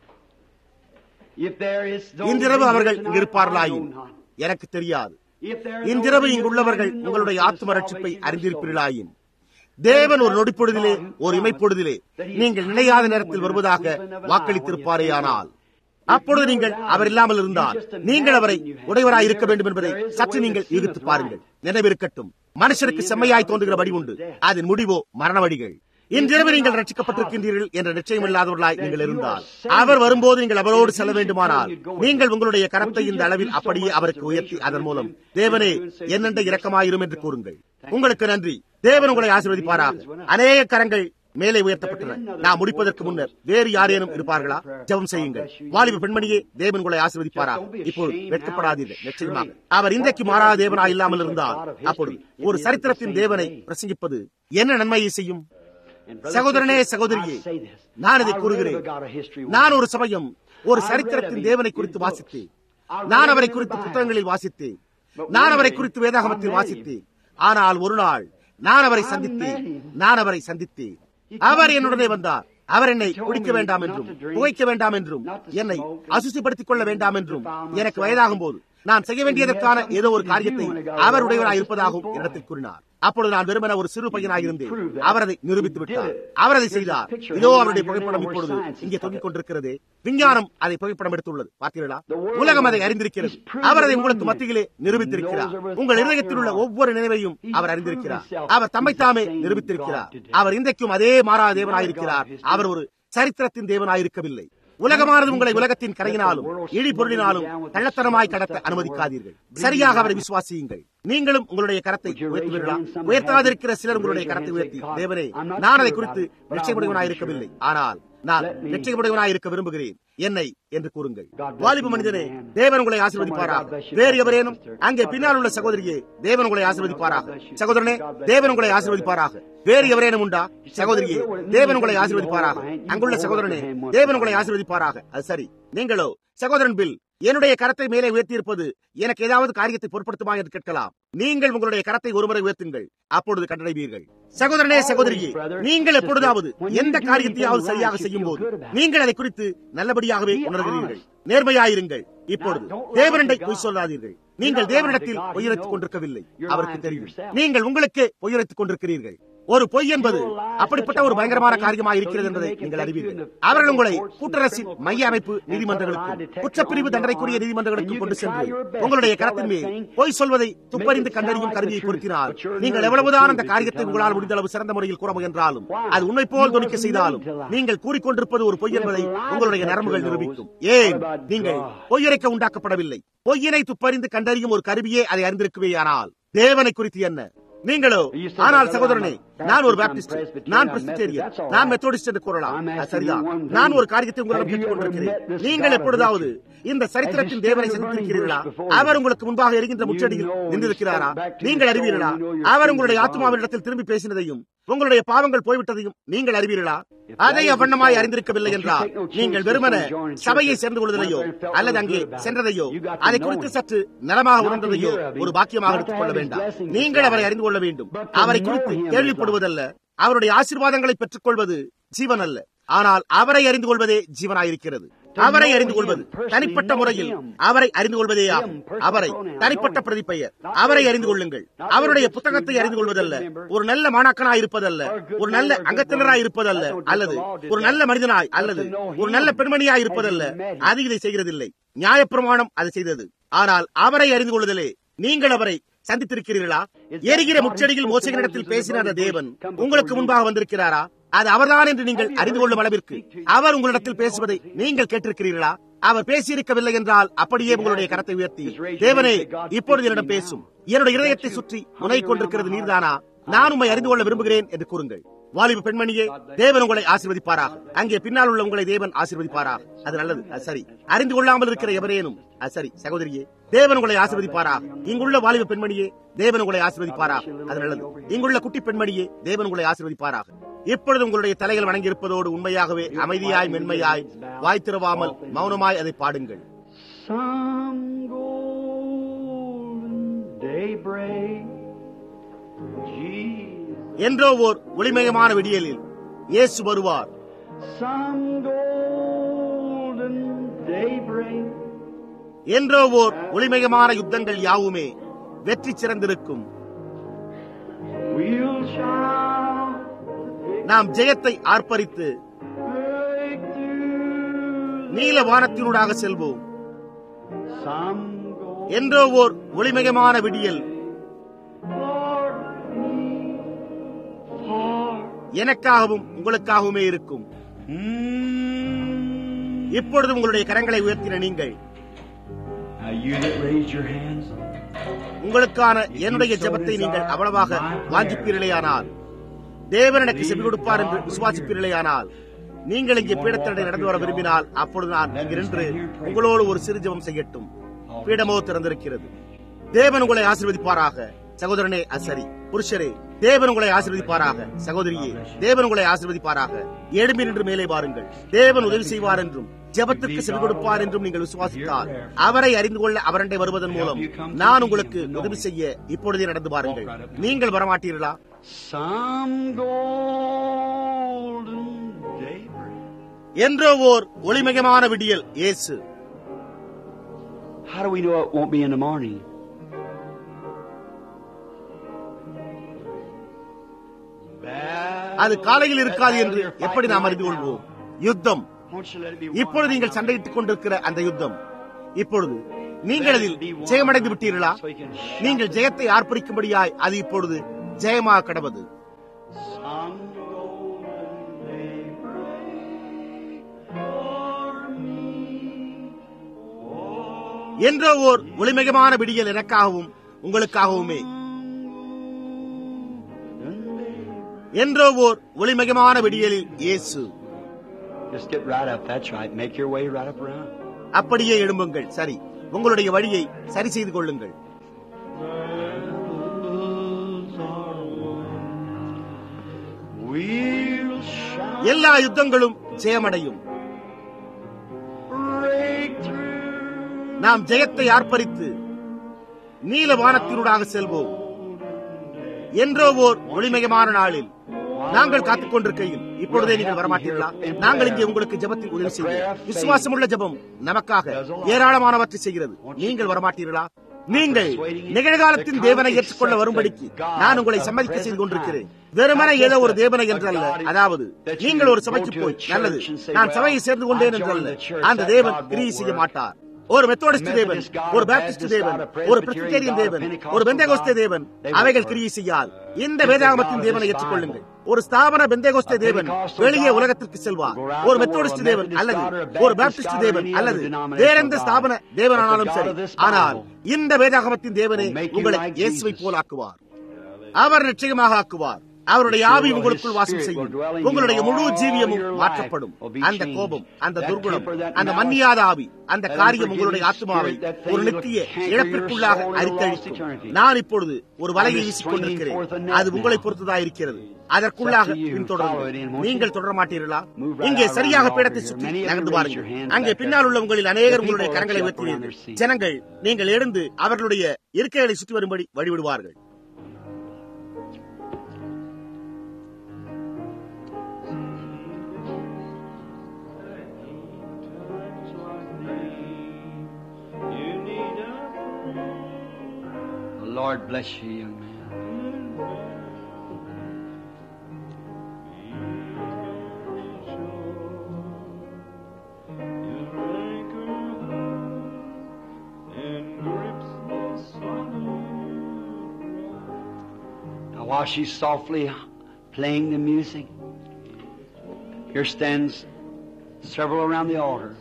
இன்றிரவு அவர்கள் இங்கிருப்பார்களாயும் எனக்கு தெரியாது இன்றிரவு இங்குள்ளவர்கள் உங்களுடைய ஆத்ம ரட்சிப்பை அறிந்திருப்பீர்களாயின் தேவன் ஒரு நொடிப்பொழுதிலே ஒரு இமைப்பொழுதிலே நீங்கள் நினையாத நேரத்தில் வருவதாக வாக்களித்திருப்பாரேயானால் அப்பொழுது நீங்கள் அவர் இல்லாமல் இருந்தால் நீங்கள் அவரை உடையவராய் இருக்க வேண்டும் என்பதை சற்று நீங்கள் யூகித்து பாருங்கள் நினைவிருக்கட்டும் மனுஷனுக்கு செம்மையாய் தோன்றுகிற வழி உண்டு அதன் முடிவோ மரண வழிகள் இன்றிரவு நீங்கள் ரட்சிக்கப்பட்டிருக்கின்றீர்கள் என்ற நிச்சயம் இல்லாதவர்களாய் நீங்கள் இருந்தால் அவர் வரும்போது நீங்கள் அவரோடு செல்ல வேண்டுமானால் நீங்கள் உங்களுடைய கரத்தை இந்த அளவில் அப்படியே அவருக்கு உயர்த்தி அதன் மூலம் தேவனே என்னென்ற இரக்கமாயிரும் என்று கூறுங்கள் உங்களுக்கு நன்றி தேவன் உங்களை ஆசீர்வதிப்பாராக அநேக கரங்கள் மேலே உயர்த்தப்பட்டன நான் முடிப்பதற்கு முன்னர் வேறு யாரேனும் இருப்பார்களா ஜெபம் செய்யுங்கள் வாலிப பெண்மணியே தேவன் உங்களை ஆசீர்வதிப்பாரா இப்போது வெட்கப்படாதீர்கள் நிச்சயமாக அவர் இன்றைக்கு மாறாத தேவனா இல்லாமல் இருந்தால் அப்பொழுது ஒரு சரித்திரத்தின் தேவனை பிரசங்கிப்பது என்ன நன்மையை செய்யும் சகோதரனே சகோதரியே நான் இதை கூறுகிறேன் நான் ஒரு சமயம் ஒரு சரித்திரத்தின் தேவனை குறித்து வாசித்தேன் நான் அவரை குறித்து புத்தகங்களில் வாசித்தேன் நான் அவரை குறித்து வேதாகமத்தில் வாசித்தேன் ஆனால் ஒரு நாள் நான் அவரை சந்தித்தேன் நான் அவரை சந்தித்தேன் அவர் என்னுடனே வந்தார் அவர் என்னை குடிக்க வேண்டாம் என்றும் புகைக்க வேண்டாம் என்றும் என்னை அசுசிப்படுத்திக் கொள்ள வேண்டாம் என்றும் எனக்கு வயதாகும் போது நான் செய்ய வேண்டியதற்கான ஏதோ ஒரு காரியத்தை அவர் உடையவராய் இருப்பதாகவும் இடத்தில் கூறினார் அப்பொழுது நான் வெறுமன ஒரு சிறு பையனாக இருந்தேன் அவர் அதை நிரூபித்து விட்டார் அவர் அதை செய்தார் இதோ அவருடைய புகைப்படம் இப்பொழுது இங்கே தொங்கிக் கொண்டிருக்கிறது விஞ்ஞானம் அதை புகைப்படம் எடுத்துள்ளது பார்த்தீர்களா உலகம் அதை அறிந்திருக்கிறது அவர் அதை உங்களுக்கு மத்தியிலே நிரூபித்திருக்கிறார் உங்கள் இருதயத்தில் உள்ள ஒவ்வொரு நினைவையும் அவர் அறிந்திருக்கிறார் அவர் தம்மைத்தாமே நிரூபித்திருக்கிறார் அவர் இன்றைக்கும் அதே மாறா தேவனாயிருக்கிறார் அவர் ஒரு சரித்திரத்தின் தேவனாயிருக்கவில்லை உலகமானது உங்களை உலகத்தின் கரையினாலும் இழி பொருளினாலும் கள்ளத்தனமாய் கடத்த அனுமதிக்காதீர்கள் சரியாக அவரை விசுவாசியுங்கள் நீங்களும் உங்களுடைய கரத்தை உயர்த்துவீர்களா உயர்த்தாதிருக்கிற சிலர் உங்களுடைய கரத்தை உயர்த்தி தேவனே நான் அதை குறித்து நிச்சயமுடையவனாய் இருக்கவில்லை ஆனால் நான் நிச்சயமுடையவனாய் இருக்க விரும்புகிறேன் என்னை என்று கூறுங்கள் வாலிப மனிதனே தேவன் உங்களை ஆசீர்வதிப்பாராக வேறு எவரேனும் அங்கே பின்னால் உள்ள சகோதரியே தேவன் உங்களை ஆசீர்வதிப்பாராக சகோதரனே தேவன் உங்களை ஆசீர்வதிப்பாராக வேறு எவரேனும் உண்டா சகோதரியே தேவன் உங்களை ஆசீர்வதிப்பாராக அங்குள்ள சகோதரனே தேவன் உங்களை ஆசீர்வதிப்பாராக அது சரி நீங்களோ சகோதரன் பில் என்னுடைய கரத்தை மேலே உயர்த்தியிருப்பது எனக்கு ஏதாவது காரியத்தை பொருட்படுத்துமா என்று கேட்கலாம் நீங்கள் உங்களுடைய கரத்தை ஒருமுறை உயர்த்துங்கள் அப்பொழுது கண்டடைவீர்கள் சகோதரனே சகோதரியே நீங்கள் எப்பொழுதாவது எந்த காரியத்தையாவது சரியாக செய்யும் போது நீங்கள் அதை குறித்து நல்லபடியாகவே உணர்கிறீர்கள் நேர்மையாயிருங்கள் இப்பொழுது தேவனண்டை பொய் சொல்லாதீர்கள் நீங்கள் தேவனிடத்தில் பொய்யுரைத்துக் கொண்டிருக்கவில்லை அவருக்கு தெரியும் நீங்கள் உங்களுக்கே பொய்யுரைத்துக் கொண்டிருக்கிறீர்கள் ஒரு பொய் என்பது அப்படிப்பட்ட ஒரு பயங்கரமான காரியமாக இருக்கிறது என்பதை நீங்கள் அறிவீர்கள் அவர்கள் உங்களை கூட்டரசின் மைய அமைப்பு நீதிமன்றங்களுக்கும் குற்றப்பிரிவு தண்டனைக்குரிய நீதிமன்றங்களுக்கும் கொண்டு சென்று உங்களுடைய கரத்தின் மேல் பொய் சொல்வதை துப்பறிந்து கண்டறியும் கருவியை பொருத்தினால் நீங்கள் எவ்வளவுதான் அந்த காரியத்தை உங்களால் முடிந்த அளவு சிறந்த முறையில் கூற முயன்றாலும் அது உண்மை போல் துணிக்க செய்தாலும் நீங்கள் கூறிக்கொண்டிருப்பது ஒரு பொய் என்பதை உங்களுடைய நரம்புகள் நிரூபிக்கும் ஏன் நீங்கள் பொய்யரைக்க உண்டாக்கப்படவில்லை பொய்யினை துப்பறிந்து கண்டறியும் ஒரு கருவியே அதை அறிந்திருக்குவேயானால் தேவனை குறித்து என்ன நீங்களோ ஆனால் சகோதரனே நான் ஒரு பாப்டிஸ்ட் நான் பிரசிடேரியன் நான் மெத்தோடிஸ்ட் என்று கூறலாம் அது சரிதான் நான் ஒரு காரியத்தை உங்களிடம் கேட்டுக் கொண்டிருக்கிறேன் நீங்கள் எப்பொழுதாவது இந்த சரித்திரத்தின் தேவனை சந்தித்திருக்கிறீர்களா அவர் உங்களுக்கு முன்பாக எரிகின்ற முச்சடியில் நின்றிருக்கிறாரா நீங்கள் அறிவீர்களா அவர் உங்களுடைய ஆத்மாவினிடத்தில் திரும்பி பேசினதையும் உங்களுடைய பாவங்கள் போய்விட்டதையும் நீங்கள் அறிவீர்களா அதை அவ்வண்ணமாய் அறிந்திருக்கவில்லை என்றால் நீங்கள் வெறுமன சபையை சேர்ந்து கொள்வதிலையோ அல்லது அங்கே சென்றதையோ அதை குறித்து சற்று நலமாக உணர்ந்ததையோ ஒரு பாக்கியமாக எடுத்துக் கொள்ள வேண்டாம் நீங்கள் அவரை அறிந்து கொள்ள வேண்டும் அவரை குறித்து கேள்விப்படுவதல்ல அவருடைய ஆசீர்வாதங்களை பெற்றுக் கொள்வது ஜீவன் அல்ல ஆனால் அவரை அறிந்து கொள்வதே ஜீவனாயிருக்கிறது அவரை அறிந்து கொள்வது தனிப்பட்ட முறையில் அவரை அறிந்து கொள்வதே ஆகும் அவரை தனிப்பட்ட பிரதிப்பெயர் அவரை அறிந்து கொள்ளுங்கள் அவருடைய புத்தகத்தை அறிந்து கொள்வதல்ல ஒரு நல்ல மாணாக்கனாய் இருப்பதல்ல ஒரு நல்ல அங்கத்தினராய் இருப்பதல்ல அல்லது ஒரு நல்ல மனிதனாய் அல்லது ஒரு நல்ல பெண்மணியாய் இருப்பதல்ல அது இதை செய்கிறதில்லை நியாயப்பிரமாணம் அது செய்தது ஆனால் அவரை அறிந்து கொள்வதிலே நீங்கள் அவரை சந்தித்திருக்கிறீர்களா எரிகிற முச்சடியில் மோசகனிடத்தில் பேசின அந்த தேவன் உங்களுக்கு முன்பாக வந்திருக்கிறாரா அது அவர்தான் என்று நீங்கள் அறிந்து கொள்ளும் அளவிற்கு அவர் உங்களிடத்தில் பேசுவதை நீங்கள் கேட்டிருக்கிறீர்களா அவர் பேசியிருக்கவில்லை என்றால் அப்படியே உங்களுடைய கரத்தை உயர்த்தி தேவனே இப்பொழுது என்னிடம் பேசும் என்னுடைய இதயத்தை சுற்றி முனை கொண்டிருக்கிறது நீர்தானா நான் உண்மை அறிந்து கொள்ள விரும்புகிறேன் என்று கூறுங்கள் வாலிப பெண்மணியே தேவன் உங்களை ஆசீர்வதிப்பாராக அங்கே பின்னால் உள்ள உங்களை தேவன் ஆசீர்வதிப்பாராக அது நல்லது அது சரி அறிந்து கொள்ளாமல் இருக்கிற எவரேனும் அது சரி சகோதரியே தேவன் உங்களை ஆசீர்வதிப்பாராக இங்குள்ள வாலிப பெண்மணியே தேவன் உங்களை ஆசீர்வதிப்பாராக அது நல்லது இங்குள்ள குட்டி பெண்மணியே தேவன் உங்களை ஆசீர்வதிப்பாராக இப்பொழுது உங்களுடைய தலைகள் வணங்கி இருப்பதோடு உண்மையாகவே அமைதியாய் மென்மையாய் வாய் திறவாமல் மௌனமாய் அதை பாடுங்கள் Some golden daybreak, Jesus. என்றோ ஓர் ஒளிமயமான விடியலில் இயேசு வருவார் Some golden daybreak, என்றோ ஓர் ஒளிமயமான யுத்தங்கள் யாவுமே வெற்றி சிறந்திருக்கும் we'll shout நாம் ஜெயத்தை ஆர்ப்பரித்து breakthrough. நீல வானத்தினூடாக செல்வோம் Some golden என்றோ ஓர் ஒளிமயமான விடியல் for me, for எனக்காகவும் உங்களுக்காகவுமே இருக்கும் Mm. இப்பொழுது உங்களுடைய கரங்களை உயர்த்தின நீங்கள் Now you that raised your hands, உங்களுக்கான என்னுடைய ஜெபத்தை நீங்கள் அவ்வளவாக வாஞ்சிப்பீர்களேயானால் தேவன் எனக்கு செவி கொடுப்பார் என்று விசுவாசிப்பீர்களேயானால் நீங்கள் இங்கே பீடத்தினடை நடந்து வர விரும்பினால் அப்பொழுது நான் இங்கு நின்று உங்களோடு ஒரு சிறு ஜெபம் செய்யட்டும் பீடமோ திறந்திருக்கிறது தேவன் உங்களை ஆசீர்வதிப்பாராக சகோதரனே அசரி புருஷரே தேவன் உங்களை ஆசீர்வதிப்பாராக சகோதரியே தேவன் உங்களை ஆசீர்வதிப்பாராக எழும்பி நின்று மேலே வாருங்கள் தேவன் உதவி செய்வார் என்றும் ஜெபத்திற்கு செவி கொடுப்பார் என்றும் நீங்கள் விசுவாசித்தால் அவரை அறிந்து கொள்ள அவரண்டை வருவதன் மூலம் நான் உங்களுக்கு உதவி செய்ய இப்பொழுதே நடந்து பாருங்கள் நீங்கள் வரமாட்டீர்களா some golden daybreak. என்றோ ஓர் ஒளிமயமான விடியல் இயேசு How do we know it won't be in the morning? அது காலையில் இருக்காது என்று எப்படி நாம் அறிந்து கொள்வோம் யுத்தம் Won't you let it be இப்பொழுது நீங்கள் சண்டையிட்டுக் கொண்டிருக்கிற அந்த யுத்தம் இப்பொழுது நீங்கள் அதில் ஜெயமடைந்து விட்டீர்களா நீங்கள் ஜெயத்தை ஆர்ப்பரிக்கும்படியாய் அது இப்பொழுது ஜெயமாக கடவது Some golden daybreak for me. என்றோ ஓர் ஒளிமயமான விடியல் எனக்காகவும் உங்களுக்காகவுமே என்றோ ஓர் ஒளிமயமான விடியலில் இயேசு Just get right up. That's right. Make your way right up around. அப்படியே எழும்புங்கள் சரி உங்களுடைய வழியை சரி செய்து கொள்ளுங்கள் We'll shout எல்லா யுத்தங்களும் ஜெயமடையும் breakthrough. நாம் ஜெயத்தை ஆர்ப்பரித்து நீல வானத்தினூடாக செல்வோம் என்றோ ஓர் ஒளிமயமான நாளில் நாங்கள் காத்துக் கொண்டிருக்கையில் இப்பொழுதே நீங்கள் வரமாட்டீர்களா நாங்கள் இங்கே உங்களுக்கு ஜெபத்தில் உதவி செய்வோம் விசுவாசமுள்ள ஜெபம் நமக்காக ஏராளமானவற்றை செய்கிறது நீங்கள் வரமாட்டீர்களா நீங்கள் நிகழ்காலத்தின் தேவனை ஏற்றுக்கொள்ள வரும்படிக்கு நான் உங்களை சம்மதிக்க செய்து கொண்டிருக்கிறேன் வெறுமன ஏதோ ஒரு தேவனை என்றல்ல அதாவது நீங்கள் ஒரு சபைக்கு போய் நல்லது நான் சபையை சேர்ந்து கொண்டேன் என்றல்ல அந்த தேவன் கிரியை செய்ய மாட்டார் ஒரு மெத்தோடிஸ்ட் தேவன் ஒரு பேப்டிஸ்ட் தேவன் ஒரு பிரெஸ்பிட்டேரியன் தேவன் ஒரு பெந்தேகோஸ்தே தேவன் அவைகள் கிரியை செய்யால் இந்த வேதாகமத்தின் தேவனை ஏற்றுக்கொள்ளுங்கள் ஒரு ஸ்தாபன பெந்தேகோஸ்தே தேவன் வெளியே உலகத்திற்கு செல்வார் ஒரு மெத்தோடிஸ்ட் தேவன் அல்லது ஒரு பேப்டிஸ்ட் தேவன் அல்லது வேறெந்த ஸ்தாபன தேவனானாலும் சரி ஆனால் இந்த வேதாகமத்தின் தேவனை உங்களை இயேசுவை போல் ஆக்குவார் அவர் நிச்சயமாக ஆக்குவார் அவருடைய ஆவி உங்களுக்குள் வாசம் செய்யும் உங்களுடைய முழு ஜீவியமும் மாற்றப்படும் அந்த கோபம் அந்த துர்குணம் அந்த மன்னியாத ஆவி அந்த காரியம் உங்களுடைய ஆத்மாவை ஒரு நித்திய இழப்பிற்குள்ளாக அரித்தழிக்கும் நான் இப்பொழுது ஒரு வலையை வீசிக் கொண்டிருக்கிறேன் அது உங்களை பொறுத்ததாக இருக்கிறது அதற்குள்ளாக பின்தொடர்ந்து நீங்கள் தொடர மாட்டீர்களா இங்கே சரியாக பீடத்தை சுற்றி நகர்ந்து பாருங்கள் அங்கே பின்னால் உள்ள உங்களில் அநேகர் உங்களுடைய கரங்களை உயர்த்தினீர்கள் ஜனங்கள் நீங்கள் எழுந்து அவர்களுடைய இருக்கைகளை சுற்றி வரும்படி வழிவிடுவார்கள் The Lord bless you, young man. Now, while she's softly playing the music, here stands several around the altar.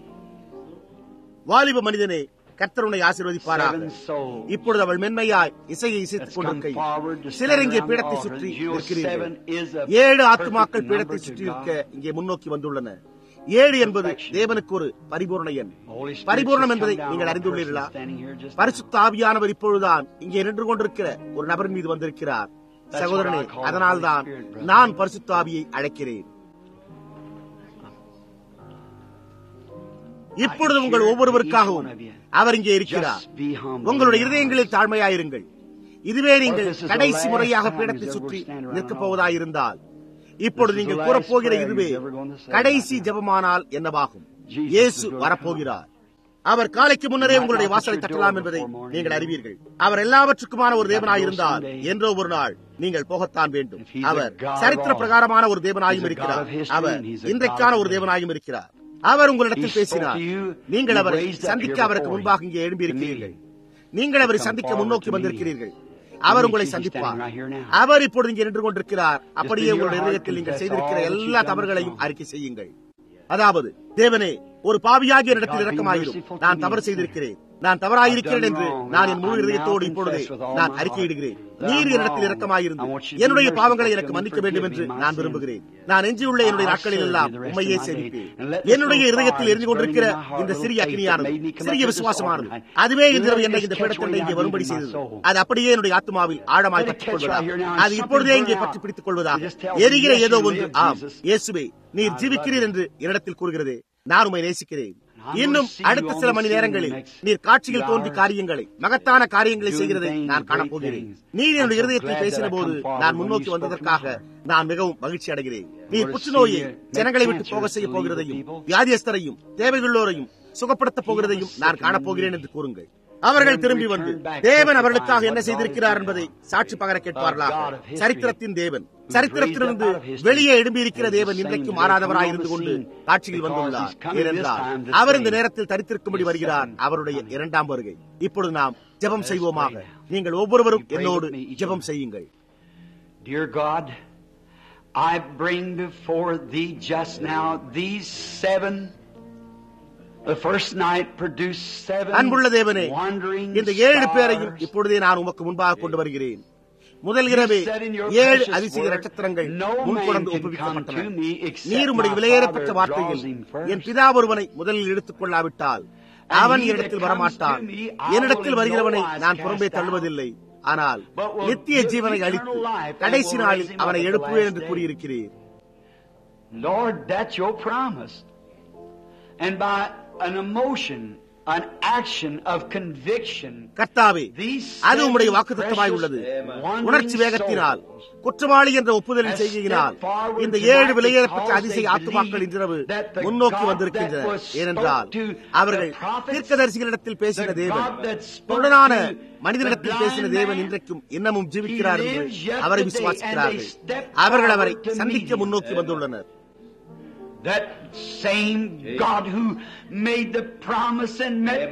வாலிப மனிதனே கர்த்தருனை ஆசீர்வதிப்பாராக Seven souls. இப்பொழுது அவள் மென்மையாய் இசையை இசைத்துக் Let's come கொண்டிருக்கையில் forward to சிலர் stand இங்கே around the பீடத்தை altar. சுற்றி Jewel இருக்கிறீர்கள் seven is a ஏழு perfect ஆத்துமாக்கள் number பீடத்தை to சுற்றி God. இருக்க இங்கே முன்னோக்கி வந்துள்ளன ஏழு என்பது தேவனுக்கு ஒரு பரிபூர்ண எண் Holy Spirit பரிபூர்ணம் just என்பதை come down நீங்கள் on a அறிந்துள்ளீர்களா person standing here just பரிசுத்த ஆவியானவர் இப்பொழுதுதான் இங்கே நின்று கொண்டிருக்கிற ஒரு நபரின் மீது வந்திருக்கிறார் சகோதரனே அதனால்தான் நான் பரிசுத்த ஆவியை அழைக்கிறேன் இப்பொழுது உங்கள் ஒவ்வொருவருக்காகவும் அவர் இங்கே இருக்கிறார் Just be humble. உங்களுடைய இருதயங்களில் தாழ்மையாயிருங்கள் இதுவே நீங்கள் Or this is the கடைசி last முறையாக time பீடத்தை he's ever சுற்றி stand around நிற்கப் an போவதாயிருந்தால் இப்பொழுது This is the நீங்கள் last கூறப்போகிற prayer இதுவே he's ever going to say கடைசி about ஜெபமானால் என்னவாகும் Jesus இயேசு is going to வரப்போகிறார் அவர் காலைக்கு முன்னரே might உங்களுடைய knock at வாசலை your தட்டலாம் door என்பதை before morning. நீங்கள் அறிவீர்கள் அவர் எல்லாவற்றுக்குமான ஒரு You have to தேவனாயிருந்தால் go someday. என்றோ ஒரு நாள் நீங்கள் போகத்தான் வேண்டும் If he's a our God of சரித்திர all, பிரகாரமான ஒரு தேவனாயும் he's a இருக்கிறார் God of history our and he's a God இன்றைக்கான of ஒரு today. தேவனாயும் இருக்கிறார் அவர் உங்களிடத்தில் He spoke பேசினார் to you. நீங்கள் You அவரை raised up சந்திக்க here அவருக்கு before முன்பாக him. இங்கே எழும்பியிருக்கிறீர்கள் To நீங்கள் அவரை Come சந்திக்க forward முன்னோக்கி to meet வந்திருக்கிறீர்கள் him. அவர் And உங்களை he's சந்திப்பார் standing right here now. அவர் இப்பொழுது இங்கே நின்று கொண்டிருக்கிறார் அப்படியே in your உங்களுடைய heart இதயத்தில் நீங்கள் confess செய்திருக்கிற all that you've எல்லா done தவறுகளையும் wrong. அறிக்கை செய்யுங்கள் அதாவது தேவனே ஒரு பாவியாகிய இடத்தில் God, be இரக்கமாயிரும் merciful to நான் me, தவறு a செய்திருக்கிறேன் நான் தவறாயிருக்கிறேன் I've done என்று wrong. நான் என் முழு I now இதயத்தோடு இப்பொழுதே confess with all நான் my அறிக்கையிடுகிறேன் heart that நீர் I'm என்னிடத்தில் wrong. இரக்கமாயிருந்து I want you to be என்னுடைய merciful பாவங்களை to எனக்கு me, மன்னிக்க வேண்டும் forgive என்று me my நான் sins. விரும்புகிறேன் நான் எஞ்சியுள்ள என்னுடைய I'll நாட்களில் serve எல்லாம் you the rest உண்மையே of my day. சேமிப்பேன் And let this என்னுடைய little இருதயத்தில் fire எரிந்து கொண்டிருக்கிற burning in my heart, இந்த little சிறிய faith that அக்னியானது made me come சிறிய up to this விசுவாசமானது altar tonight. அதுவே இந்த Let இரவு it என்னை just இந்த catch பீடத்தண்டை way இங்கே down வரும்படி deep in my செய்தது soul. அது அப்படியே என்னுடைய ஆத்மாவில் ஆழமாய் Let it பற்றிக் catch கொள்வதாக right here now. அது Something இப்பொழுதே இங்கே burn out. பற்றி பிடித்துக் கொள்வதாக Just tell me, எரிகிற yes, ஏதோ you ஒன்று live, ஆம் Jesus. இயேசுவே நீர் I love ஜீவிக்கிறீர் you. என்று என்னிடத்தில் கூறுகிறதே நான் உம்மை நேசிக்கிறேன் I'm இன்னும் gonna see you அடுத்த on சில the மணி scene நேரங்களில் next நீர் காட்சியில் few தோன்றி hours. காரியங்களை மகத்தான காரியங்களை Doing செய்கிறதை things, நான் great காணப்போகிறேன் things. நீர் என்னுடைய I'm so இருதயத்தில் glad பேசின that I போது come forward நான் when முன்னோக்கி you spoke to வந்ததற்காக my heart. நான் மிகவும் மகிழ்ச்சி அடைகிறேன் நீர் to புற்றுநோயை see you make ஜனங்களை விட்டு cancer போக செய்ய to leave the போகிறதையும் people. வியாதியஸ்தரையும் தேவையுள்ளோரையும் சுகப்படுத்த போகிறதையும் நான் காணப்போகிறேன் என்று கூறுங்கள் அவர்கள் திரும்பி வந்து தேவன் அவர்களுக்காக என்ன செய்திருக்கிறார் என்பதை சாட்சி பகர கேட்பார்களாக சரித்திரத்தின் தேவன் சரித்திரத்திலிருந்து வெளியே எழும்பியிருக்கிற தேவன் இன்றைக்கும் மாறாதவராய் இருந்து கொண்டு காட்சியில் வந்துள்ளார் ஏனென்றால் அவர் இந்த நேரத்தில் தரித்திருக்கும்படி வருகிறார் அவருடைய இரண்டாம் வருகை இப்பொழுது நாம் ஜெபம் செய்வோமாக நீங்கள் ஒவ்வொருவரும் என்னோடு ஜெபம் செய்யுங்கள் Dear God, I bring before thee just now these seven. The first night produced seven அன்புள்ள தேவனே wandering இந்த ஏழு பேரையும் stars. இப்பொழுதே நான் உமக்கு முன்பாக கொண்டு வருகிறேன் முதல் இரவே ஏழு அதிசய நட்சத்திரங்கள் முன்கொண்டு ஒப்புவிக்கப்பட்டன நீர் உடைய விலையேறப்பட்ட வார்த்தையில் என் பிதா ஒருவனை முதலில் எடுத்துக் கொள்ளாவிட்டால் அவன் என்னிடத்தில் வரமாட்டான் என்னிடத்தில் வருகிறவனை நான் புறம்பே தள்ளுவதில்லை ஆனால் நித்திய ஜீவனை அளித்து கடைசி நாளில் அவனை எழுப்புவேன் என்று கூறியிருக்கிறீர் Lord, that's your promise. And by an emotion an action of conviction. கர்த்தாவே These அது உம்முடைய seven வாக்குத்தத்தமாய் உள்ளது precious, wandering உணர்ச்சி வேகத்தினால் souls குற்றவாளி என்ற ஒப்புதலின் செய்கையினால் இந்த ஏழு விலையேறப்பட்ட அதிசய ஆத்துமாக்கள் இன்றிரவு முன்னோக்கி வந்திருக்கின்றனர் ஏனென்றால் அவர்கள் தீர்க்கதரிசிகளிடத்தில் பேசின தேவன் தொடரான மனிதனிடத்தில் பேசின தேவன் இன்றைக்கும் இன்னமும் ஜீவிக்கிறார் என்று அவரை விசுவாசிக்கிறார்கள் அவர்கள் அவரை சந்திக்க முன்னோக்கி வந்துள்ளனர் That same God who made the promise and met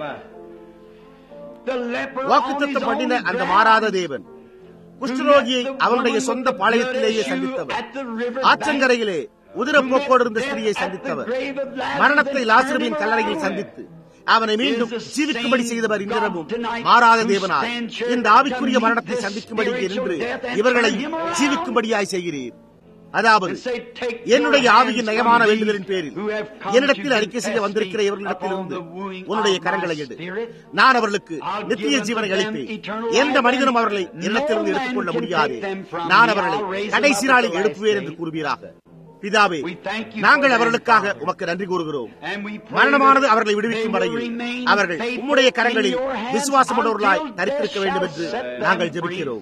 the leper on his வாக்குத்தத்தம் பண்ணின own அந்த ground. மாறாத தேவன் குஷ்டரோகியை அவருடைய சொந்த பாளையத்திலேயே சந்தித்தவர் ஆற்றங்கரையிலே உதிரப்போக்கோடு இருந்த ஸ்திரியை சந்தித்தவர் மரணத்தை லாசருவின் கல்லறையில் சந்தித்து அவனை மீண்டும் ஜீவிக்கும்படி செய்தவர் இன்றிரவும் மாறாத தேவனாய் இந்த ஆவிக்குரிய மரணத்தை சந்திக்கும்படி இங்கே நின்று இவர்களை ஜீவிக்கும்படியாய் செய்கிறீர் அதாவது என்னுடைய ஆவியின் நயமான வேண்டுதலின் பேரில் என்னிடத்தில் அறிக்கை செய்ய வந்திருக்கிற இவர்களிடத்திலிருந்து உன்னுடைய கரங்களை எடு நான் அவர்களுக்கு நித்திய ஜீவனை அளிப்பேன் எந்த மனிதனும் அவர்களை என்னிடத்திலிருந்து எடுத்துக்கொள்ள முடியாது நான் அவர்களை கடைசி நாளில் எழுப்புவேன் என்று கூறுவீராக பிதாவே நாங்கள் அவர்களுக்காக உமக்கு நன்றி கூறுகிறோம் மரணமானது அவர்களை விடுவிக்கும் வரையில் அவர்கள் உம்முடைய கரங்களில் விசுவாசமுள்ளவர்களாய் தரித்திருக்க வேண்டும் என்று நாங்கள் ஜெபிக்கிறோம்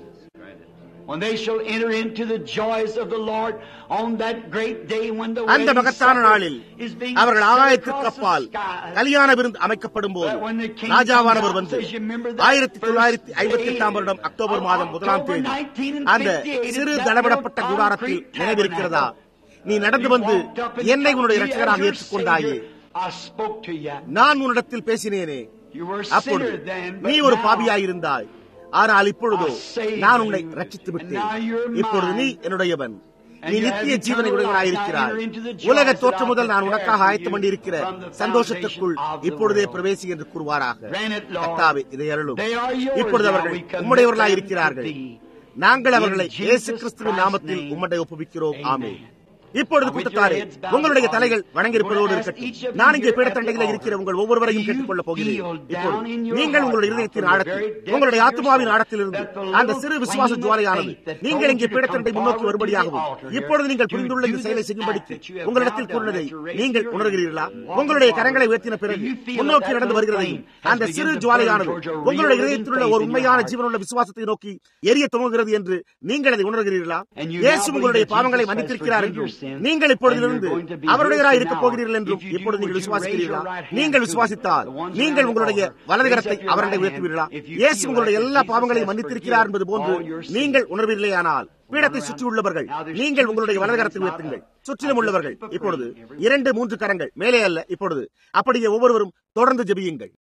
When they shall enter into the joys of the Lord on that great day when the அந்த wedding மகத்தான supper நாளில் is being அவர்கள் set ஆகாயத்திற்கு across the அப்பால் sky. கல்யாண விருந்து அமைக்கப்படும் போது ராஜாவானவர் வந்து ஆயிரத்தி தொள்ளாயிரத்தி ஐம்பத்தி எட்டாம் வருடம் அக்டோபர் மாதம் முதலாம் தேதி அந்த சிறு தளவிடப்பட்ட கூடாரத்தில் நினைவிருக்கிறதா நீ நடந்து வந்து என்னை உன்னுடைய இரட்சகராக ஏற்றுக்கொண்டாயே I spoke to you. நான் உன்னிடத்தில் பேசினேனே You were a அப்பொழுது sinner then, but நீ ஒரு now பாபியாயிருந்தாய் ஆனால் இப்பொழுதோ நான் உன்னை ரட்சித்து விட்டேன் இப்பொழுது நீ என்னுடையவன் நீ நித்திய ஜீவனை உடையவனாயிருக்கிறாய் உலக தோற்றம் முதல் நான் உனக்காக ஆயத்தம் பண்ணியிருக்கிற சந்தோஷத்திற்குள் இப்பொழுதே பிரவேசி என்று கூறுவாராக கர்த்தாவே இதை அருளும் இப்பொழுது அவர்கள் உம்முடையவர்களாய் இருக்கிறார்கள் நாங்கள் அவர்களை இயேசு கிறிஸ்துவின் நாமத்தில் உம்முடைய ஒப்புவிக்கிறோம் ஆமென் இப்பொழுது கூட்டத்தாரே உங்களுடைய தலைகள் வணங்கியிருப்பதோடு இருக்கட்டும் நான் இங்கே பீடத்தண்டையில் இருக்கிற உங்கள் ஒவ்வொருவரையும் கேட்டுக்கொள்ளப் போகிறேன் இப்பொழுது நீங்கள் உங்களுடைய இருதயத்தின் ஆழத்தில் உங்களுடைய ஆத்மாவின் ஆழத்திலிருந்து அந்த சிறு விசுவாச ஜுவாலையானது நீங்கள் இங்கே பீடத்தண்டை முன்னோக்கி வரும்படியாகவும் இப்பொழுது நீங்கள் புரிந்துள்ள இந்த செயலை செய்யும்படிக்கு உங்களிடத்தில் கூறினதை நீங்கள் உணர்கிறீர்களா உங்களுடைய கரங்களை உயர்த்தின பிறகு முன்னோக்கி நடந்து வருகிறதையும் அந்த சிறு ஜுவாலையானது உங்களுடைய இதயத்தில் உள்ள ஒரு உண்மையான ஜீவனுள்ள விசுவாசத்தை நோக்கி எரிய துவங்குகிறது என்று நீங்கள் அதை உணர்கிறீர்களா இயேசு உங்களுடைய பாவங்களை மன்னித்திருக்கிறார் என்றும் நீங்கள் இப்பொழுதிலிருந்து அவருடையராய் இருக்கப் போகிறீர்கள் என்றும் இப்பொழுது நீங்கள் விசுவாசிக்கிறீர்களா நீங்கள் விசுவாசித்தால் நீங்கள் உங்களுடைய வலது கரத்தை அவருடைய உயர்த்துவீர்களா இயேசு உங்களுடைய எல்லா பாவங்களையும் மன்னித்திருக்கிறார் என்பது போன்று நீங்கள் உணர்வீர்களேயானால் பீடத்தை சுற்றியுள்ளவர்கள் நீங்கள் உங்களுடைய வலது கரத்தை உயர்த்துங்கள் சுற்றிலும் உள்ளவர்கள் இப்பொழுது இரண்டு மூன்று கரங்கள் மேலே அல்ல இப்பொழுது அப்படியே ஒவ்வொருவரும் தொடர்ந்து ஜெபியுங்கள்